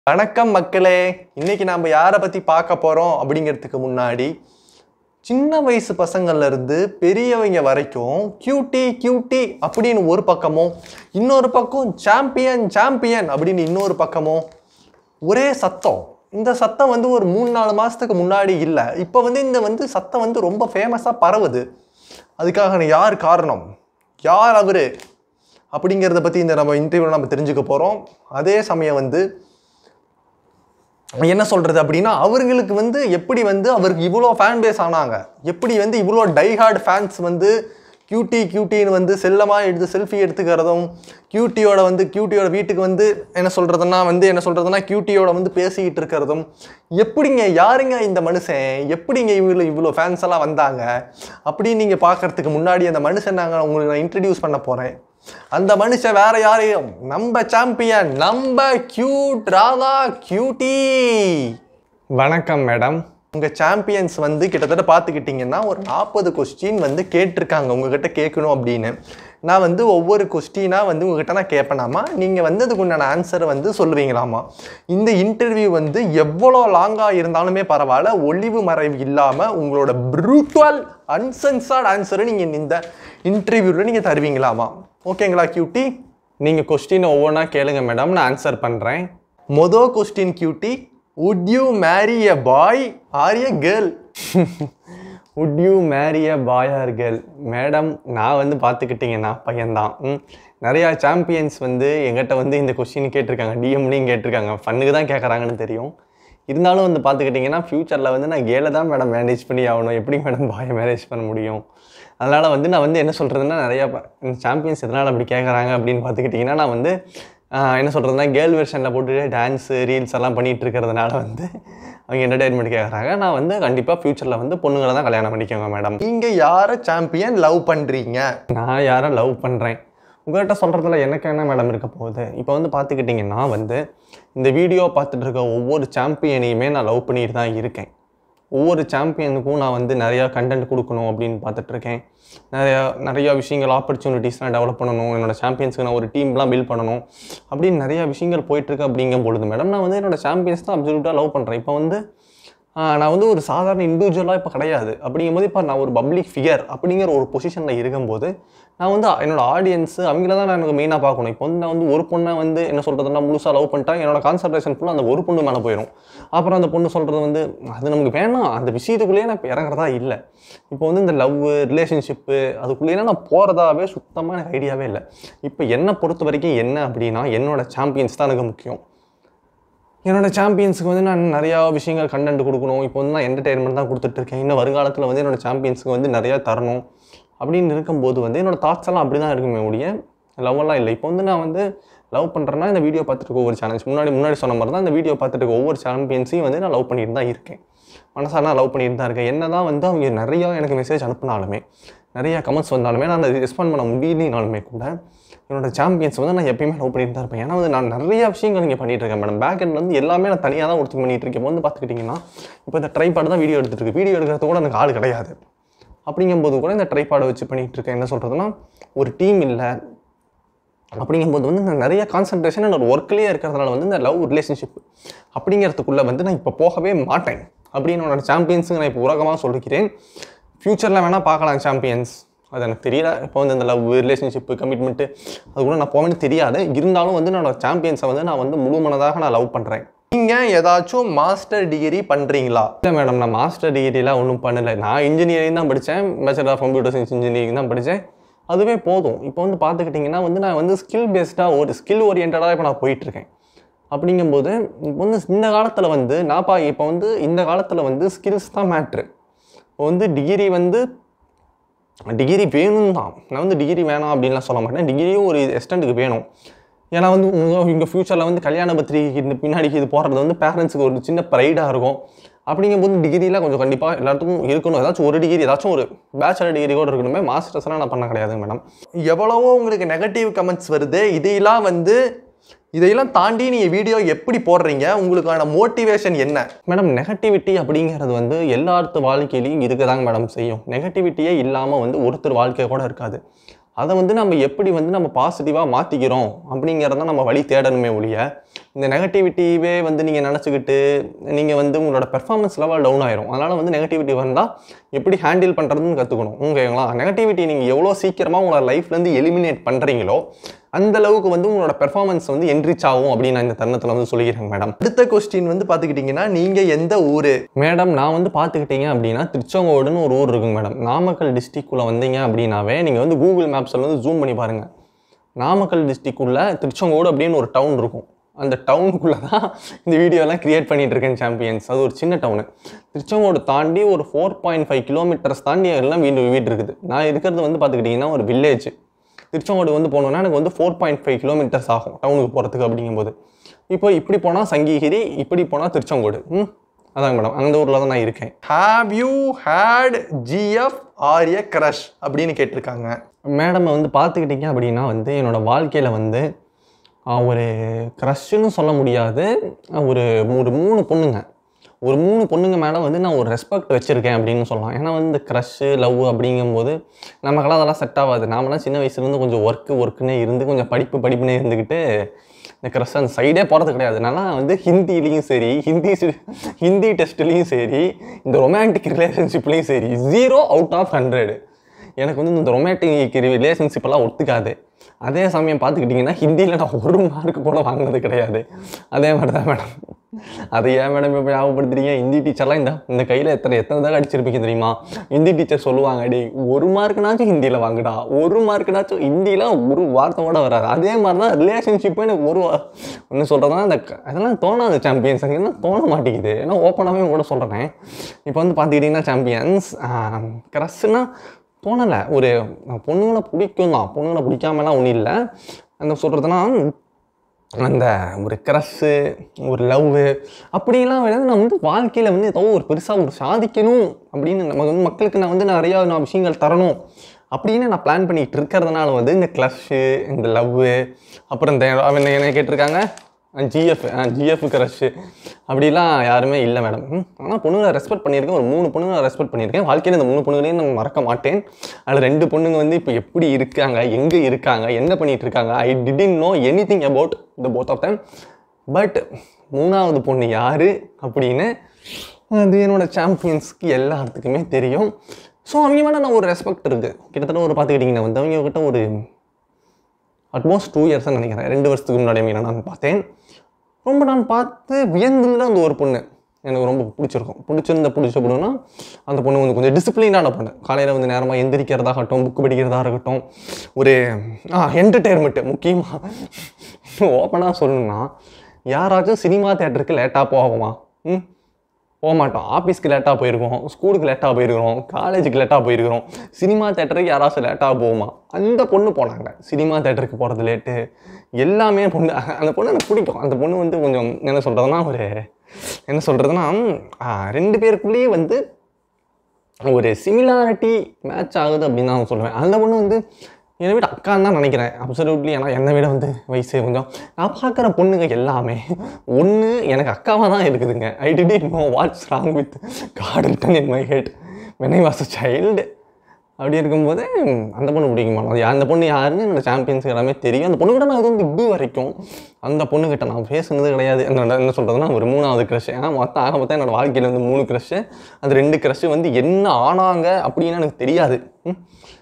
வணக்கம் மக்களே இன்னைக்கு நம்ம யாரை பத்தி பார்க்க போறோம் அப்படிங்கிறதுக்கு முன்னாடி சின்ன வயசு பசங்கள்ல இருந்து பெரியவங்க வரைக்கும் கியூட்டி கியூட்டி அப்படின்னு ஒரு பக்கமும் இன்னொரு பக்கம் சாம்பியன் சாம்பியன் அப்படின்னு இன்னொரு பக்கமும் ஒரே சத்தம் இந்த சத்தம் வந்து ஒரு மூணு நாலு மாசத்துக்கு முன்னாடி இல்லை இப்போ வந்து இந்த வந்து சத்தம் வந்து ரொம்ப ஃபேமஸாக பரவுது அதுக்காக யார் காரணம் யார் அவரு அப்படிங்கிறத பற்றி இந்த நம்ம இன்டர்வியூவில் நம்ம தெரிஞ்சுக்க போகிறோம் அதே சமயம் வந்து என்ன சொல்கிறது அப்படின்னா அவர்களுக்கு வந்து எப்படி வந்து அவருக்கு இவ்வளோ ஃபேன் பேஸ் ஆனாங்க எப்படி வந்து இவ்வளோ டைஹார்ட் ஃபேன்ஸ் வந்து கியூட்டி கியூட்டின்னு வந்து செல்லமாக எடுத்து செல்ஃபி எடுத்துக்கிறதும் கியூட்டியோட வந்து கியூட்டியோட வீட்டுக்கு வந்து என்ன சொல்கிறதுனா வந்து என்ன சொல்கிறதுனா கியூட்டியோட வந்து பேசிக்கிட்டு இருக்கிறதும் எப்படிங்க யாருங்க இந்த மனுஷன் எப்படிங்க இவ்வளோ இவ்வளோ ஃபேன்ஸ் எல்லாம் வந்தாங்க அப்படின்னு நீங்கள் பார்க்கறதுக்கு முன்னாடி அந்த மனுஷன் நாங்கள் உங்களுக்கு நான் இன்ட்ரடியூஸ் பண்ண போகிறேன் அந்த மனுஷன் வேற யாரையும் நம்ம சாம்பியன் நம்ம கியூட் ராதா கியூட்டி வணக்கம் மேடம் உங்க சாம்பியன்ஸ் வந்து கிட்டத்தட்ட பார்த்துக்கிட்டிங்கன்னா ஒரு நாற்பது கொஸ்டின் வந்து கேட்டிருக்காங்க உங்ககிட்ட கேட்கணும் அப்படின்னு நான் வந்து ஒவ்வொரு கொஸ்டினாக வந்து உங்ககிட்ட நான் கேட்பேனாமா நீங்கள் வந்து அதுக்கு உண்டான ஆன்சரை வந்து சொல்லுவீங்களாமா இந்த இன்டர்வியூ வந்து எவ்வளோ லாங்காக இருந்தாலுமே பரவாயில்ல ஒளிவு மறைவு இல்லாமல் உங்களோட ப்ரூட்டுவல் அன்சென்சார்ட் ஆன்சரை நீங்கள் இந்த இன்டர்வியூவில் நீங்கள் தருவீங்களாமா ஓகேங்களா கியூட்டி நீங்கள் கொஸ்டின் ஒவ்வொன்றா கேளுங்க மேடம் நான் ஆன்சர் பண்ணுறேன் மொதல் question cutie would you marry a boy or a girl would you marry a boy or girl madam நான் வந்து பார்த்துக்கிட்டிங்கன்னா பையன்தான் ம் நிறையா சாம்பியன்ஸ் வந்து எங்கிட்ட வந்து இந்த கொஸ்டின் கேட்டிருக்காங்க டிஎம்லையும் கேட்டிருக்காங்க ஃபன்னுக்கு தான் கேட்குறாங்கன்னு தெரியும் இருந்தாலும் வந்து பார்த்துக்கிட்டிங்கன்னா ஃப்யூச்சரில் வந்து நான் கேலை தான் மேடம் மேனேஜ் பண்ணி ஆகணும் எப்படி மேடம் பாயை மேனேஜ் பண்ண முடியும் அதனால் வந்து நான் வந்து என்ன சொல்கிறதுன்னா நிறையா ப- இந்த சாம்பியன்ஸ் எதனால் அப்படி கேட்குறாங்க அப்படின்னு பார்த்துக்கிட்டிங்கன்னா நான் வந்து ஆஹ், என்ன சொல்கிறதுனா கேர்ள் வெர்ஷனில் போட்டுட்டு டான்ஸு ரீல்ஸ் எல்லாம் பண்ணிகிட்டு இருக்கிறதுனால வந்து அவங்க என்டர்டைன்மெண்ட் கேட்குறாங்க நான் வந்து கண்டிப்பாக ஃப்யூச்சரில் வந்து பொண்ணுங்களை தான் கல்யாணம் பண்ணிக்கோங்க மேடம் நீங்கள் யாரை சாம்பியன் லவ் பண்ணுறீங்க நான் யாரை லவ் பண்ணுறேன் உங்கள்கிட்ட சொல்கிறதுல எனக்கு என்ன மேடம் இருக்க போகுது இப்போ வந்து பார்த்துக்கிட்டிங்கன்னா வந்து இந்த வீடியோ பார்த்துட்டு இருக்க ஒவ்வொரு சாம்பியனையுமே நான் லவ் பண்ணிட்டு தான் இருக்கேன் ஒவ்வொரு சாம்பியனுக்கும் நான் வந்து நிறையா கண்டென்ட் கொடுக்கணும் அப்படின்னு பார்த்துட்டு இருக்கேன் நிறையா நிறையா விஷயங்கள் ஆப்பர்ச்சுனிட்டிஸ்லாம் டெவலப் பண்ணணும் என்னோட சாம்பியன்ஸ்க்கு நான் ஒரு டீம்லாம் பில்ட் பண்ணணும் அப்படின்னு நிறையா விஷயங்கள் போயிட்டுருக்கு அப்படிங்கும் பொழுது மேடம் நான் வந்து என்னோட சாம்பியன்ஸ் தான் அப்சல்யூட்டாக லவ் பண்ணுறேன் இப்போ வந்து ஆஹ், நான் வந்து ஒரு சாதாரண இண்டிவிஜுவலாக இப்போ கிடையாது அப்படிங்கும்போது இப்போ நான் ஒரு பப்ளிக் ஃபிகர் அப்படிங்கிற ஒரு பொசிஷனில் இருக்கும்போது நான் வந்து என்னோட ஆடியன்ஸ் அவங்கள தான் நான் எனக்கு மெயினாக பார்க்கணும் இப்போ வந்து நான் வந்து ஒரு பொண்ணை வந்து என்ன சொல்கிறதுனா முழுசாக லவ் பண்ணிட்டா என்னோட கான்சன்ட்ரேஷன் ஃபுல்லாக அந்த ஒரு பொண்ணு மேலே போயிடும் அப்புறம் அந்த பொண்ணு சொல்கிறது வந்து அது நமக்கு வேணாம் அந்த விஷயத்துக்குள்ளேயே நான் இப்போ இறங்குறதா இல்லை இப்போ வந்து இந்த லவ் ரிலேஷன்ஷிப்பு அதுக்குள்ளேயே நான் போகிறதாவே சுத்தமாக எனக்கு ஐடியாவே இல்லை இப்போ என்னை பொறுத்த வரைக்கும் என்ன அப்படின்னா என்னோட சாம்பியன்ஸ் தான் எனக்கு முக்கியம் என்னோட சாம்பியன்ஸுக்கு வந்து நான் நிறையா விஷயங்கள் கண்டென்ட் கொடுக்கணும் இப்போ வந்து நான் என்டர்டெயின்மெண்ட் தான் கொடுத்துட்ருக்கேன் இன்னும் வருங்காலத்தில் வந்து என்னோட சாம்பியன்ஸுக்கு வந்து நிறையா தரணும் அப்படின்னு இருக்கும்போது வந்து என்னோட தாட்ஸ் எல்லாம் அப்படி தான் இருக்குமே ஒழிய லவ் எல்லாம் இல்லை இப்போ வந்து நான் வந்து லவ் பண்ணுறேன்னா இந்த வீடியோ பார்த்துட்டு இருக்க ஒவ்வொரு சேனல்ஸ் முன்னாடி முன்னாடி சொன்ன மாதிரி தான் இந்த வீடியோ பார்த்துட்டு இருக்க ஒவ்வொரு சாம்பியன்ஸையும் வந்து நான் லவ் பண்ணிட்டு தான் இருக்கேன் மனசார நான் லவ் பண்ணிட்டு தான் இருக்கேன் என்ன தான் வந்து அவங்க நிறையா எனக்கு மெசேஜ் அனுப்புனாலுமே நிறைய கமெண்ட்ஸ் வந்தாலுமே நான் அதை ரெஸ்பாண்ட் பண்ண முடியலனாலுமே கூட என்னோட சாம்பியன்ஸ் வந்து நான் எப்பயுமே லவ் பண்ணிட்டு தான் இருப்பேன் ஏன்னா வந்து நான் நிறைய விஷயங்கள் இங்கே பண்ணிட்டு இருக்கேன் மேடம் பேக் எண்ட் வந்து எல்லாமே நான் தனியாக தான் ஒருத்தர் பண்ணிட்டு இருக்கேன் இப்போ வந்து பார்த்துக்கிட்டிங்கன்னா இப்போ இந்த ட்ரைபாடு தான் வீடியோ எடுத்துட்டு இருக்கு வீடியோ எடுக்கிறது கூட எனக்கு ஆள் கிடையாது அப்படிங்கும்போது கூட இந்த ட்ரைபாடை வச்சு பண்ணிட்டு இருக்கேன் என்ன சொல்கிறதுனா ஒரு டீம் இல்லை அப்படிங்கும்போது வந்து நான் நிறைய கான்சன்ட்ரேஷன் என்னோட ஒர்க்லேயே இருக்கிறதுனால வந்து இந்த லவ் ரிலேஷன்ஷிப் அப்படிங்கிறதுக்குள்ளே வந்து நான் இப்போ போகவே மாட்டேன் அப்படின்னு என்னோட சாம்பியன்ஸுங்க நான் இப்போ உலகமாக சொல்லிக்கிறேன் ஃப்யூச்சரில் வேணால் பார்க்கலாம் சாம்பியன்ஸ் அது எனக்கு தெரியல இப்போ வந்து இந்த லவ் ரிலேஷன்ஷிப்பு கமிட்மெண்ட்டு அது கூட நான் போவேன்னு தெரியாது இருந்தாலும் வந்து என்னோட சாம்பியன்ஸை வந்து நான் வந்து முழு மனதாக நான் லவ் பண்ணுறேன் நீங்கள் ஏதாச்சும் மாஸ்டர் டிகிரி பண்ணுறீங்களா இல்லை மேடம் நான் மாஸ்டர் டிகிரிலாம் ஒன்றும் பண்ணலை நான் இன்ஜினியரிங் தான் படித்தேன் bachelor of computer science engineering தான் படித்தேன் அதுவே போதும் இப்போ வந்து பார்த்துக்கிட்டிங்கன்னா வந்து நான் வந்து ஸ்கில் பேஸ்டாக ஒரு ஸ்கில் ஓரியன்டாக இப்போ நான் போயிட்டுருக்கேன் அப்படிங்கும்போது இப்போ வந்து இந்த காலத்தில் வந்து நான் பா இப்போ வந்து இந்த காலத்தில் வந்து ஸ்கில்ஸ் தான் மேட்ரு இப்போ வந்து டிகிரி வந்து டிகிரி வேணும் தான் நான் வந்து டிகிரி வேணாம் அப்படின்லாம் சொல்ல மாட்டேன் டிகிரியும் ஒரு எக்ஸ்டெண்டுக்கு வேணும் ஏன்னா வந்து இங்கே ஃப்யூச்சரில் வந்து கல்யாண பத்திரிகைக்கு இந்த பின்னாடிக்கு இது போடுறது வந்து பேரண்ட்ஸுக்கு ஒரு சின்ன ப்ரைடாக இருக்கும் அப்படிங்கும்போது டிகிரிலாம் கொஞ்சம் கண்டிப்பாக எல்லாத்துக்கும் இருக்கணும் ஏதாச்சும் ஒரு டிகிரி ஏதாச்சும் ஒரு பேச்சுலர் டிகிரி கூட இருக்கணுமே மாஸ்டர்ஸ்லாம் நான் பண்ண கிடையாது மேடம் எவ்வளவோ உங்களுக்கு நெகட்டிவ் கமெண்ட்ஸ் வருது இதையெல்லாம் வந்து இதையெல்லாம் தாண்டி நீங்கள் வீடியோ எப்படி போடுறீங்க உங்களுக்கான மோட்டிவேஷன் என்ன மேடம் நெகட்டிவிட்டி அப்படிங்கிறது வந்து எல்லாத்து வாழ்க்கையிலையும் இருக்கதாங்க மேடம் செய்யும் நெகட்டிவிட்டியே இல்லாமல் வந்து ஒருத்தர் வாழ்க்கை கூட இருக்காது அதை வந்து நம்ம எப்படி வந்து நம்ம பாசிட்டிவாக மாற்றிக்கிறோம் அப்படிங்கிறத நம்ம வழி தேடணுமே ஒழிய இந்த நெகட்டிவிட்டியே வந்து நீங்கள் நினச்சிக்கிட்டு நீங்கள் வந்து உங்களோட பெர்ஃபார்மன்ஸ் லெவல் டவுன் ஆயிரும் அதனால் வந்து நெகட்டிவிட்டி வந்தால் எப்படி ஹேண்டில் பண்ணுறதுன்னு கற்றுக்கணும் ஓகேங்களா நெகட்டிவிட்டி நீங்கள் எவ்வளோ சீக்கிரமாக உங்களோட லைஃப்லேருந்து எலிமினேட் பண்ணுறீங்களோ அந்த அளவுக்கு வந்து உங்களோட பெர்ஃபார்மன்ஸ் வந்து என்ரிச் ஆகும் அப்படின்னு நான் இந்த தருணத்தில் வந்து சொல்லிக்கிறேன் மேடம் அடுத்த கொஸ்டின் வந்து பார்த்துக்கிட்டிங்கன்னா நீங்கள் எந்த ஊர் மேடம் நான் வந்து பார்த்துக்கிட்டீங்க அப்படின்னா திருச்செங்கோடுன்னு ஒரு ஊர் இருக்குங்க மேடம் நாமக்கல் டிஸ்ட்ரிக்குள்ளே வந்தீங்க அப்படின்னாவே நீங்கள் வந்து கூகுள் மேப்ஸில் வந்து ஜூம் பண்ணி பாருங்கள் நாமக்கல் டிஸ்ட்ரிக்குள்ளே திருச்செங்கோடு அப்படின்னு ஒரு டவுன் இருக்கும் அந்த டவுனுக்குள்ளே தான் இந்த வீடியோலாம் கிரியேட் பண்ணிட்டு இருக்கேன் சாம்பியன்ஸ் அது ஒரு சின்ன டவுனு திருச்செங்கோடு தாண்டி ஒரு ஃபோர் பாயிண்ட் ஃபைவ் கிலோமீட்டர்ஸ் தாண்டி எல்லாம் வீடு வீடு இருக்குது நான் இருக்கிறது வந்து பார்த்துக்கிட்டிங்கன்னா ஒரு வில்லேஜ் திருச்செங்கோடு வந்து போனோன்னா எனக்கு வந்து ஃபோர் பாயிண்ட் ஃபைவ் கிலோமீட்டர்ஸ் ஆகும் டவுனுக்கு போகிறதுக்கு அப்படிங்கும்போது இப்போ இப்படி போனால் சங்ககிரி இப்படி போனால் திருச்செங்கோடு ம் அதாங்க மேடம் அந்த ஊரில் தான் நான் இருக்கேன் have you had GF or a crush அப்படின்னு கேட்டிருக்காங்க மேடம் வந்து பார்த்துக்கிட்டீங்க அப்படின்னா வந்து என்னோடய வாழ்க்கையில் வந்து ஆஹ், ஒரு க்ரஷ்ன்னு சொல்ல முடியாது ஒரு ஒரு மூணு பொண்ணுங்க ஒரு மூணு பொண்ணுங்க மேலே வந்து நான் ஒரு ரெஸ்பெக்ட் வச்சுருக்கேன் அப்படின்னு சொல்லலாம் ஏன்னா வந்து க்ரஷ்ஷு லவ் அப்படிங்கும்போது நமக்கெல்லாம் அதெல்லாம் செட் ஆகாது நாமெல்லாம் சின்ன வயசுலேருந்து கொஞ்சம் ஒர்க்கு ஒர்க்குன்னே இருந்து கொஞ்சம் படிப்பு படிப்புனே இருந்துக்கிட்டு இந்த க்ரஷ் அந்த சைடே போகிறது கிடையாது நல்லா வந்து ஹிந்திலையும் சரி ஹிந்தி சி- ஹிந்தி டெஸ்ட்லேயும் சரி இந்த ரொமான்டிக் ரிலேஷன்ஷிப்லேயும் சரி ஜீரோ அவுட் ஆஃப் ஹண்ட்ரடு எனக்கு வந்து இந்த ரொமான்டிக் ரிலேஷன்ஷிப் எல்லாம் ஒத்துக்காது அதே சமயம் பார்த்துக்கிட்டிங்கன்னா ஹிந்தியில் நான் ஒரு மார்க் கூட வாங்கினது கிடையாது அதே மாதிரி தான் மேடம் அதை ஏன் மேடம் இப்போ ஞாபகப்படுத்துறீங்க ஹிந்தி டீச்சர்லாம் இந்த இந்த கையில் எத்தனை எத்தனை தடவை அடிச்சிருப்பீங்க தெரியுமா ஹிந்தி டீச்சர் சொல்லுவாங்க டேய் ஒரு மார்க்குனாச்சும் ஹிந்தியில் வாங்குடா ஒரு மார்க்குனாச்சும் ஹிந்தியில் ஒரு வார்த்தை கூட வராது அதே மாதிரி தான் ரிலேஷன்ஷிப்பே எனக்கு ஒரு ஒன்று சொல்கிறதுனா அந்த க- அதெல்லாம் தோணாது சாம்பியன்ஸ் என்ன தோண மாட்டேங்குது ஏன்னா ஓப்பனாகவே கூட சொல்கிறேன் இப்போ வந்து பார்த்துக்கிட்டிங்கன்னா சாம்பியன்ஸ் க்ரஷ்னா தோணலை ஒரு பொண்ணுங்களை பிடிக்கும் தான் பொண்ணுங்களை பிடிக்காமலாம் ஒன்றும் இல்லை அந்த சொல்கிறதுனா அந்த ஒரு க்ரஷ்ஷு ஒரு லவ்வு அப்படிலாம் வந்து நான் வந்து வாழ்க்கையில் வந்து ஏதோ ஒரு பெருசாக ஒரு சாதிக்கணும் அப்படின்னு நம்ம வந்து மக்களுக்கு நான் வந்து நிறையா நான் விஷயங்கள் தரணும் அப்படின்னு நான் பிளான் பண்ணிட்டு இருக்கிறதுனால வந்து இந்த க்ளஷ்ஷு இந்த லவ்வு அப்புறம் இந்த அவன் என்ன கேட்டிருக்காங்க ஜிஎஃப் ஜிஎஃப் க்ரஷ்ஷு அப்படிலாம் யாருமே இல்லை மேடம் ஆனால் பொண்ணுங்களை ரெஸ்பெக்ட் பண்ணியிருக்கேன் ஒரு மூணு பொண்ணுங்களை ரெஸ்பெக்ட் பண்ணியிருக்கேன் வாழ்க்கையில் இந்த மூணு பொண்ணுங்களையும் நான் மறக்க மாட்டேன் அதில் ரெண்டு பொண்ணுங்க வந்து இப்போ எப்படி இருக்காங்க எங்கே இருக்காங்க என்ன பண்ணிட்டு இருக்காங்க I didn't know anything about the both of time but மூணாவது பொண்ணு யார் அப்படின்னு அது என்னோட சாம்பியன்ஸ்க்கு எல்லாத்துக்குமே தெரியும் ஸோ அவங்க மேலே நான் ஒரு ரெஸ்பெக்ட் இருக்குது கிட்டத்தட்ட ஒரு பார்த்துக்கிட்டிங்கன்னா வந்து அவங்க கிட்ட ஒரு அட்மோஸ்ட் டூ இயர்ஸ்னு நினைக்கிறேன் ரெண்டு வருஷத்துக்கு முன்னாடி மீனா நான் பார்த்தேன் ரொம்ப நான் பார்த்து வியந்ததில் அந்த ஒரு பொண்ணு எனக்கு ரொம்ப பிடிச்சிருக்கும் பிடிச்சிருந்த பிடிச்ச பொண்ணுனா அந்த பொண்ணு வந்து கொஞ்சம் டிசிப்ளினான பொண்ணு காலையில் வந்து நேரமாக எந்திரிக்கிறதாகட்டும் புக்கு படிக்கிறதா இருக்கட்டும் ஒரு ஆ என்டர்டெயின்மெண்ட்டு முக்கியமாக ஓப்பனாக சொல்லணும்னா யாராச்சும் சினிமா தேட்டருக்கு லேட்டாக போவோமா ம் போக மாட்டோம் ஆஃபீஸ்க்கு லேட்டாக போயிருக்கோம் ஸ்கூலுக்கு லேட்டாக போயிருக்கிறோம் காலேஜுக்கு லேட்டாக போயிருக்கிறோம் சினிமா தேட்டருக்கு யாராச்சும் லேட்டாக போகுமா அந்த பொண்ணு போனாங்க சினிமா தேட்டருக்கு போகிறது லேட்டு எல்லாமே பொண்ணு அந்த பொண்ணு எனக்கு பிடிக்கும் அந்த பொண்ணு வந்து கொஞ்சம் என்ன சொல்கிறதுனா ஒரு என்ன சொல்கிறதுனா ரெண்டு பேருக்குள்ளேயே வந்து ஒரு சிமிலாரிட்டி மேட்ச் ஆகுது அப்படின்னு நான் சொல்லுவேன் அந்த பொண்ணு வந்து என்னை விட அக்கான்னு தான் நினைக்கிறேன் அப்சல்யூட்லி ஏன்னா என்னை விட வந்து வயசு கொஞ்சம் நான் பார்க்குற பொண்ணுங்க எல்லாமே ஒன்று எனக்கு அக்காவாக தான் இருக்குதுங்க I did know what's wrong with God written in my head when I was a child அப்படி இருக்கும்போது அந்த பொண்ணு பிடிக்குமா அது அந்த பொண்ணு யாருன்னு என்னோட சாம்பியன்ஸ் எல்லாமே தெரியும் அந்த பொண்ணு கூட நான் வந்து இது வரைக்கும் அந்த பொண்ணுக்கிட்ட நான் பேசுனது கிடையாது என்னோட என்ன சொல்கிறதுனா ஒரு மூணாவது க்ரஷ் ஏன்னா மொத்தம் ஆக மொத்தம் என்னோட வாழ்க்கையில் வந்து மூணு க்ரஷ்ஷு அந்த ரெண்டு க்ரஷ்ஷு வந்து என்ன ஆனாங்க அப்படின்னு எனக்கு தெரியாது ம்.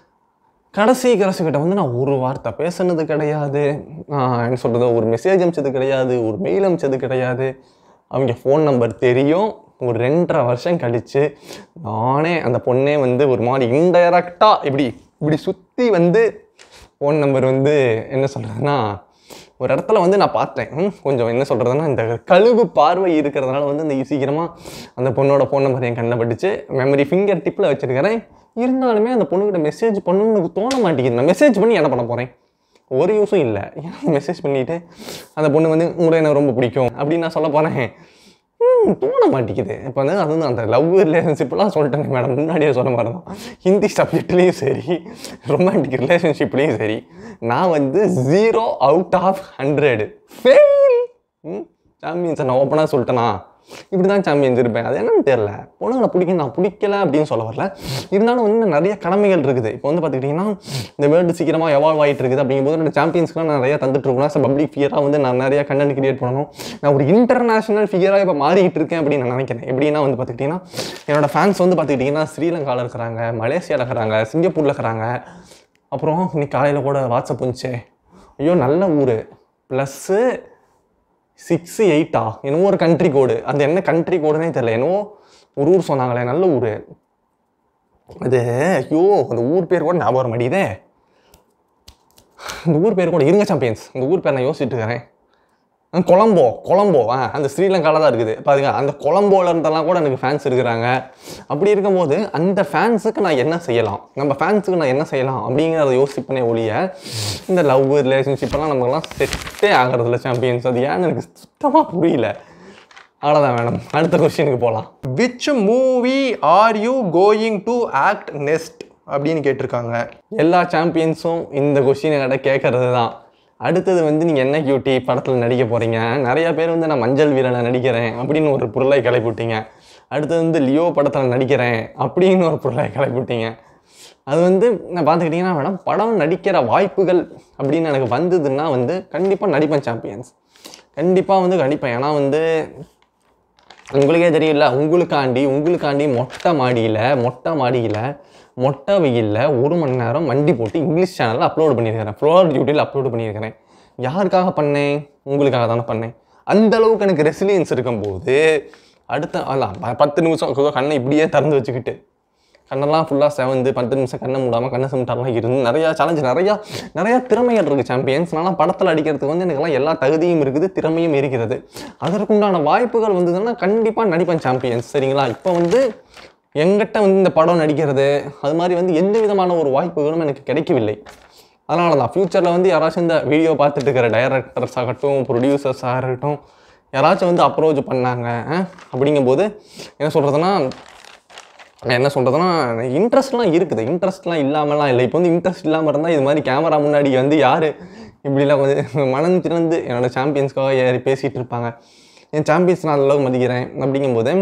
கடைசி கிரஸ் கிட்ட வந்து நான் ஒரு வார்த்தை பேசுனது கிடையாது ஆஹ் என்ன சொல்கிறது ஒரு மெசேஜ் அனுப்பிச்சது கிடையாது ஒரு மெயில் அனுப்பிச்சது கிடையாது அவங்க ஃபோன் நம்பர் தெரியும் ஒரு ரெண்டரை வருஷம் கழித்து நானே அந்த பொண்ணே வந்து ஒரு மாதிரி இன்டைரக்டாக இப்படி இப்படி சுற்றி வந்து ஃபோன் நம்பர் வந்து என்ன சொல்கிறதுனா ஒரு இடத்துல வந்து நான் பார்த்தேன் ம், கொஞ்சம் என்ன சொல்கிறதுனா இந்த கழுகு பார்வை இருக்கிறதுனால வந்து இந்த சீக்கிரமாக அந்த பொண்ணோட ஃபோன் நம்பர் என் கண்ணில் பட்டுச்சு மெமரி ஃபிங்கர் டிப்பில் வச்சுருக்கிறேன் இருந்தாலுமே அந்த பொண்ணுக்கிட்ட மெசேஜ் பண்ணணும்னு எனக்கு தோண மாட்டேங்குது நான் மெசேஜ் பண்ணி என்ன பண்ண போகிறேன் ஒரு யூஸும் இல்லை ஏன்னா மெசேஜ் பண்ணிவிட்டு அந்த பொண்ணு வந்து உங்களை எனக்கு ரொம்ப பிடிக்கும் அப்படின்னு நான் சொல்ல போகிறேன் ம், தோண மாட்டேங்குது இப்போ வந்து அது வந்து அந்த லவ் ரிலேஷன்ஷிப்லாம் சொல்லிட்டேங்க மேடம் முன்னாடியே சொன்ன மாதிரி தான் ஹிந்தி சப்ஜெக்ட்லேயும் சரி ரொமான்டிக் ரிலேஷன்ஷிப்லேயும் சரி நான் வந்து zero out of hundred fail ம் சாம்பியன்ஸை நான் ஓப்பனாக சொல்லிட்டேனா இப்படி தான் சாம்பியன்ஸ் இருப்பேன் அது என்னன்னு தெரியல பொண்ணுங்களை பிடிக்கும் நான் பிடிக்கல அப்படின்னு சொல்ல வரல இருந்தாலும் வந்து நிறைய கடமைகள் இருக்குது இப்போ வந்து பார்த்துக்கிட்டிங்கன்னா இந்த வேர்ல்டு சீக்கிரமாக எவால்வ் ஆகிட்டு இருக்குது அப்படிங்கும்போது என்னோட சாம்பியன்ஸ்க்குலாம் நான் நிறைய தந்துட்டு இருக்கணும் பப்ளிக் ஃபியராக வந்து நான் நிறைய கண்டென்ட் கிரியேட் பண்ணணும் நான் ஒரு இன்டர்நேஷனல் ஃபிகராக இப்போ மாறிக்கிட்டு இருக்கேன் அப்படின்னு நான் நினைக்கிறேன் எப்படின்னா வந்து பார்த்துக்கிட்டிங்கன்னா என்னோட ஃபேன்ஸ் வந்து பார்த்துக்கிட்டிங்கன்னா ஸ்ரீலங்காவில் இருக்கிறாங்க மலேசியாவில் இருக்கிறாங்க சிங்கப்பூரில் இருக்கிறாங்க அப்புறம் இன்னைக்கு காலையில் கூட வாட்ஸ்அப் வந்துச்சே ஐயோ நல்ல ஊர் ப்ளஸ்ஸு சிக்ஸு எயிட்டா என்னவோ ஒரு கண்ட்ரி கோடு அந்த என்ன கண்ட்ரி கோடுனே தெரியல என்னவோ ஒரு ஊர் சொன்னாங்களே நல்ல ஊர் அது ஐயோ அந்த ஊர் பேர் கூட ஞாபகம் வர மாட்டேங்குதே இந்த ஊர் பேர் கூட இருங்க சாம்பியன்ஸ் இந்த ஊர் பேர் நான் யோசிச்சுட்டு இருக்கிறேன் ஆ, கொலம்போ கொலம்போ ஆ அந்த ஸ்ரீலங்காவில் தான் இருக்குது பாருங்க அந்த கொலம்போல இருந்தெல்லாம் கூட எனக்கு ஃபேன்ஸ் இருக்கிறாங்க அப்படி இருக்கும்போது அந்த ஃபேன்ஸுக்கு நான் என்ன செய்யலாம் நம்ம ஃபேன்ஸுக்கு நான் என்ன செய்யலாம் அப்படிங்கிறத யோசிப்பனே ஒழிய இந்த லவ் ரிலேஷன்ஷிப்பெல்லாம் நமக்கெல்லாம் செட்டே ஆகிறதில்ல சாம்பியன்ஸ் அது ஏன்னு எனக்கு சுத்தமாக புரியல அவ்வளோதான் மேடம் அடுத்த கொஸ்டினுக்கு போகலாம் which movie are you going to act next அப்படின்னு கேட்டிருக்காங்க எல்லா சாம்பியன்ஸும் இந்த கொஸ்டினை கிட்ட கேட்கறது தான் அடுத்தது வந்து நீங்கள் என்ன கியூட்டி படத்தில் நடிக்க போகிறீங்க நிறைய பேர் வந்து நான் மஞ்சள் வீரனை நடிக்கிறேன் அப்படின்னு ஒரு பொருளை கிளப்பி விட்டீங்க அடுத்தது வந்து லியோ படத்தில் நடிக்கிறேன் அப்படின்னு ஒரு பொருளை கிளப்பி விட்டீங்க அது வந்து நான் பார்த்துக்கிட்டிங்கன்னா மேடம் படம் நடிக்கிற வாய்ப்புகள் அப்படின்னு எனக்கு வந்ததுன்னா வந்து கண்டிப்பாக நடிப்பேன் சாம்பியன்ஸ் கண்டிப்பாக வந்து நடிப்பேன் ஏன்னா வந்து உங்களுக்கே தெரியல உங்களுக்காண்டி உங்களுக்காண்டி மொட்டை மாடியில் மொட்டை மாடியில் மொட்டை வெயிலில் ஒரு மணி நேரம் வண்டி போட்டு இங்கிலீஷ் சேனலில் அப்லோட் பண்ணியிருக்கிறேன் ஃப்ளோர் டியூட்டியில் அப்லோட் பண்ணியிருக்கிறேன் யாருக்காக பண்ணேன் உங்களுக்காக தானே பண்ணேன் அந்த அளவுக்கு எனக்கு ரெசிலியன்ஸ் இருக்கும்போது அடுத்த அல்ல ப- பத்து நிமிஷம் கு- கண்ணை இப்படியே திறந்து வச்சுக்கிட்டு கண்ணெல்லாம் ஃபுல்லாக செவந்து பத்து நிமிஷம் கண்ணை மூடாமல் கண்ணை சிமிட்டாலாம் இருந்து நிறையா சேலஞ்ச் நிறையா நிறையா திறமைகள் இருக்குது சாம்பியன்ஸ் நான் படத்தில் அடிக்கிறதுக்கு வந்து எனக்குலாம் எல்லா தகுதியும் இருக்குது திறமையும் இருக்கிறது அதற்குண்டான வாய்ப்புகள் வந்ததுன்னா கண்டிப்பாக நடிப்பேன் சாம்பியன்ஸ் சரிங்களா இப்போ வந்து எங்கிட்ட வந்து இந்த படம் நடிக்கிறது அது மாதிரி வந்து எந்த விதமான ஒரு வாய்ப்புகளும் எனக்கு கிடைக்கவில்லை அதனால தான் ஃப்யூச்சரில் வந்து யாராச்சும் இந்த வீடியோ பார்த்துட்டு இருக்கிற டைரக்டர்ஸ் ஆகட்டும் ப்ரொடியூசர்ஸ் ஆகட்டும் யாராச்சும் வந்து அப்ரோச் பண்ணாங்க அஹ், அப்படிங்கும்போது என்ன சொல்கிறதுனா நான் என்ன சொல்கிறதுனா இன்ட்ரெஸ்ட்லாம் இருக்குது இன்ட்ரெஸ்ட்லாம் இல்லாமலாம் இல்லை இப்போ வந்து இன்ட்ரெஸ்ட் இல்லாமல் இருந்தால் இது மாதிரி கேமரா முன்னாடி வந்து யார் இப்படிலாம் வந்து மனம் திறந்து என்னோட சாம்பியன்ஸ்க்காக ஏறி பேசிகிட்டு இருப்பாங்க என் சாம்பியன்ஸ் நான் அளவுக்கு மதிக்கிறேன் அப்படிங்கும்போது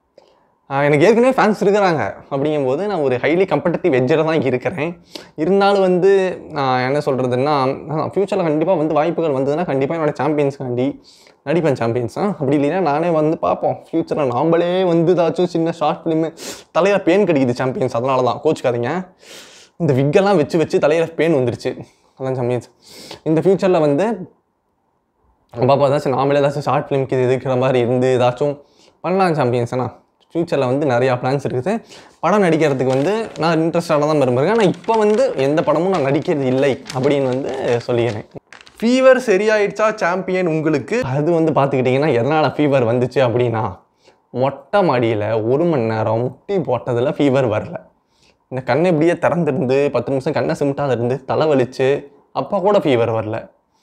ஆஹ் எனக்கு ஏற்கனவே ஃபேன்ஸ் இருக்கிறாங்க அப்படிங்கும்போது நான் ஒரு ஹைலி கம்பetitive எட்ஜில் தான் இருக்கிறேன் இருந்தாலும் வந்து நான் என்ன சொல்கிறதுன்னா ஃப்யூச்சரில் கண்டிப்பாக வந்து வாய்ப்புகள் வந்ததுன்னா கண்டிப்பாக என்னோட சாம்பியன்ஸ்காண்டி நடிப்பேன் சாம்பியன்ஸ் அப்படி இல்லைன்னா நானே வந்து பார்ப்போம் ஃப்யூச்சரில் நாம்பளே வந்து ஏதாச்சும் சின்ன ஷார்ட் ஃபிலிமு தலையில் பேன் கிடைக்குது சாம்பியன்ஸ் அதனால தான் கோச்சுக்காதீங்க இந்த விக்கெல்லாம் வச்சு வச்சு தலையில் பேன் வந்துருச்சு அதான் சாம்பியன்ஸ் இந்த ஃப்யூச்சரில் வந்து பாப்பா ஏதாச்சும் நாமளே ஏதாச்சும் ஷார்ட் ஃபிலிம்க்கு இது இருக்கிற மாதிரி இருந்து ஏதாச்சும் பண்ணலாம் சாம்பியன்ஸ் ஆனால் ஃப்யூச்சரில் வந்து நிறையா பிளான்ஸ் இருக்குது படம் நடிக்கிறதுக்கு வந்து நான் இன்ட்ரெஸ்டாக தான் விரும்புகிறேன் ஆனால் இப்போ வந்து எந்த படமும் நான் நடிக்கிறது இல்லை அப்படின்னு வந்து சொல்லிக்கிறேன் ஃபீவர் சரியாயிடுச்சா சாம்பியன் உங்களுக்கு அது வந்து பார்த்துக்கிட்டிங்கன்னா எதனால் ஃபீவர் வந்துச்சு அப்படின்னா மொட்டை மாடியில் ஒரு மணி நேரம் முட்டி போட்டதில் ஃபீவர் வரல இந்த கண்ணை இப்படியே திறந்திருந்து பத்து நிமிஷம் கண்ணை சிமிட்டாத இருந்து தலை வலிச்சு அப்போ கூட ஃபீவர் வரல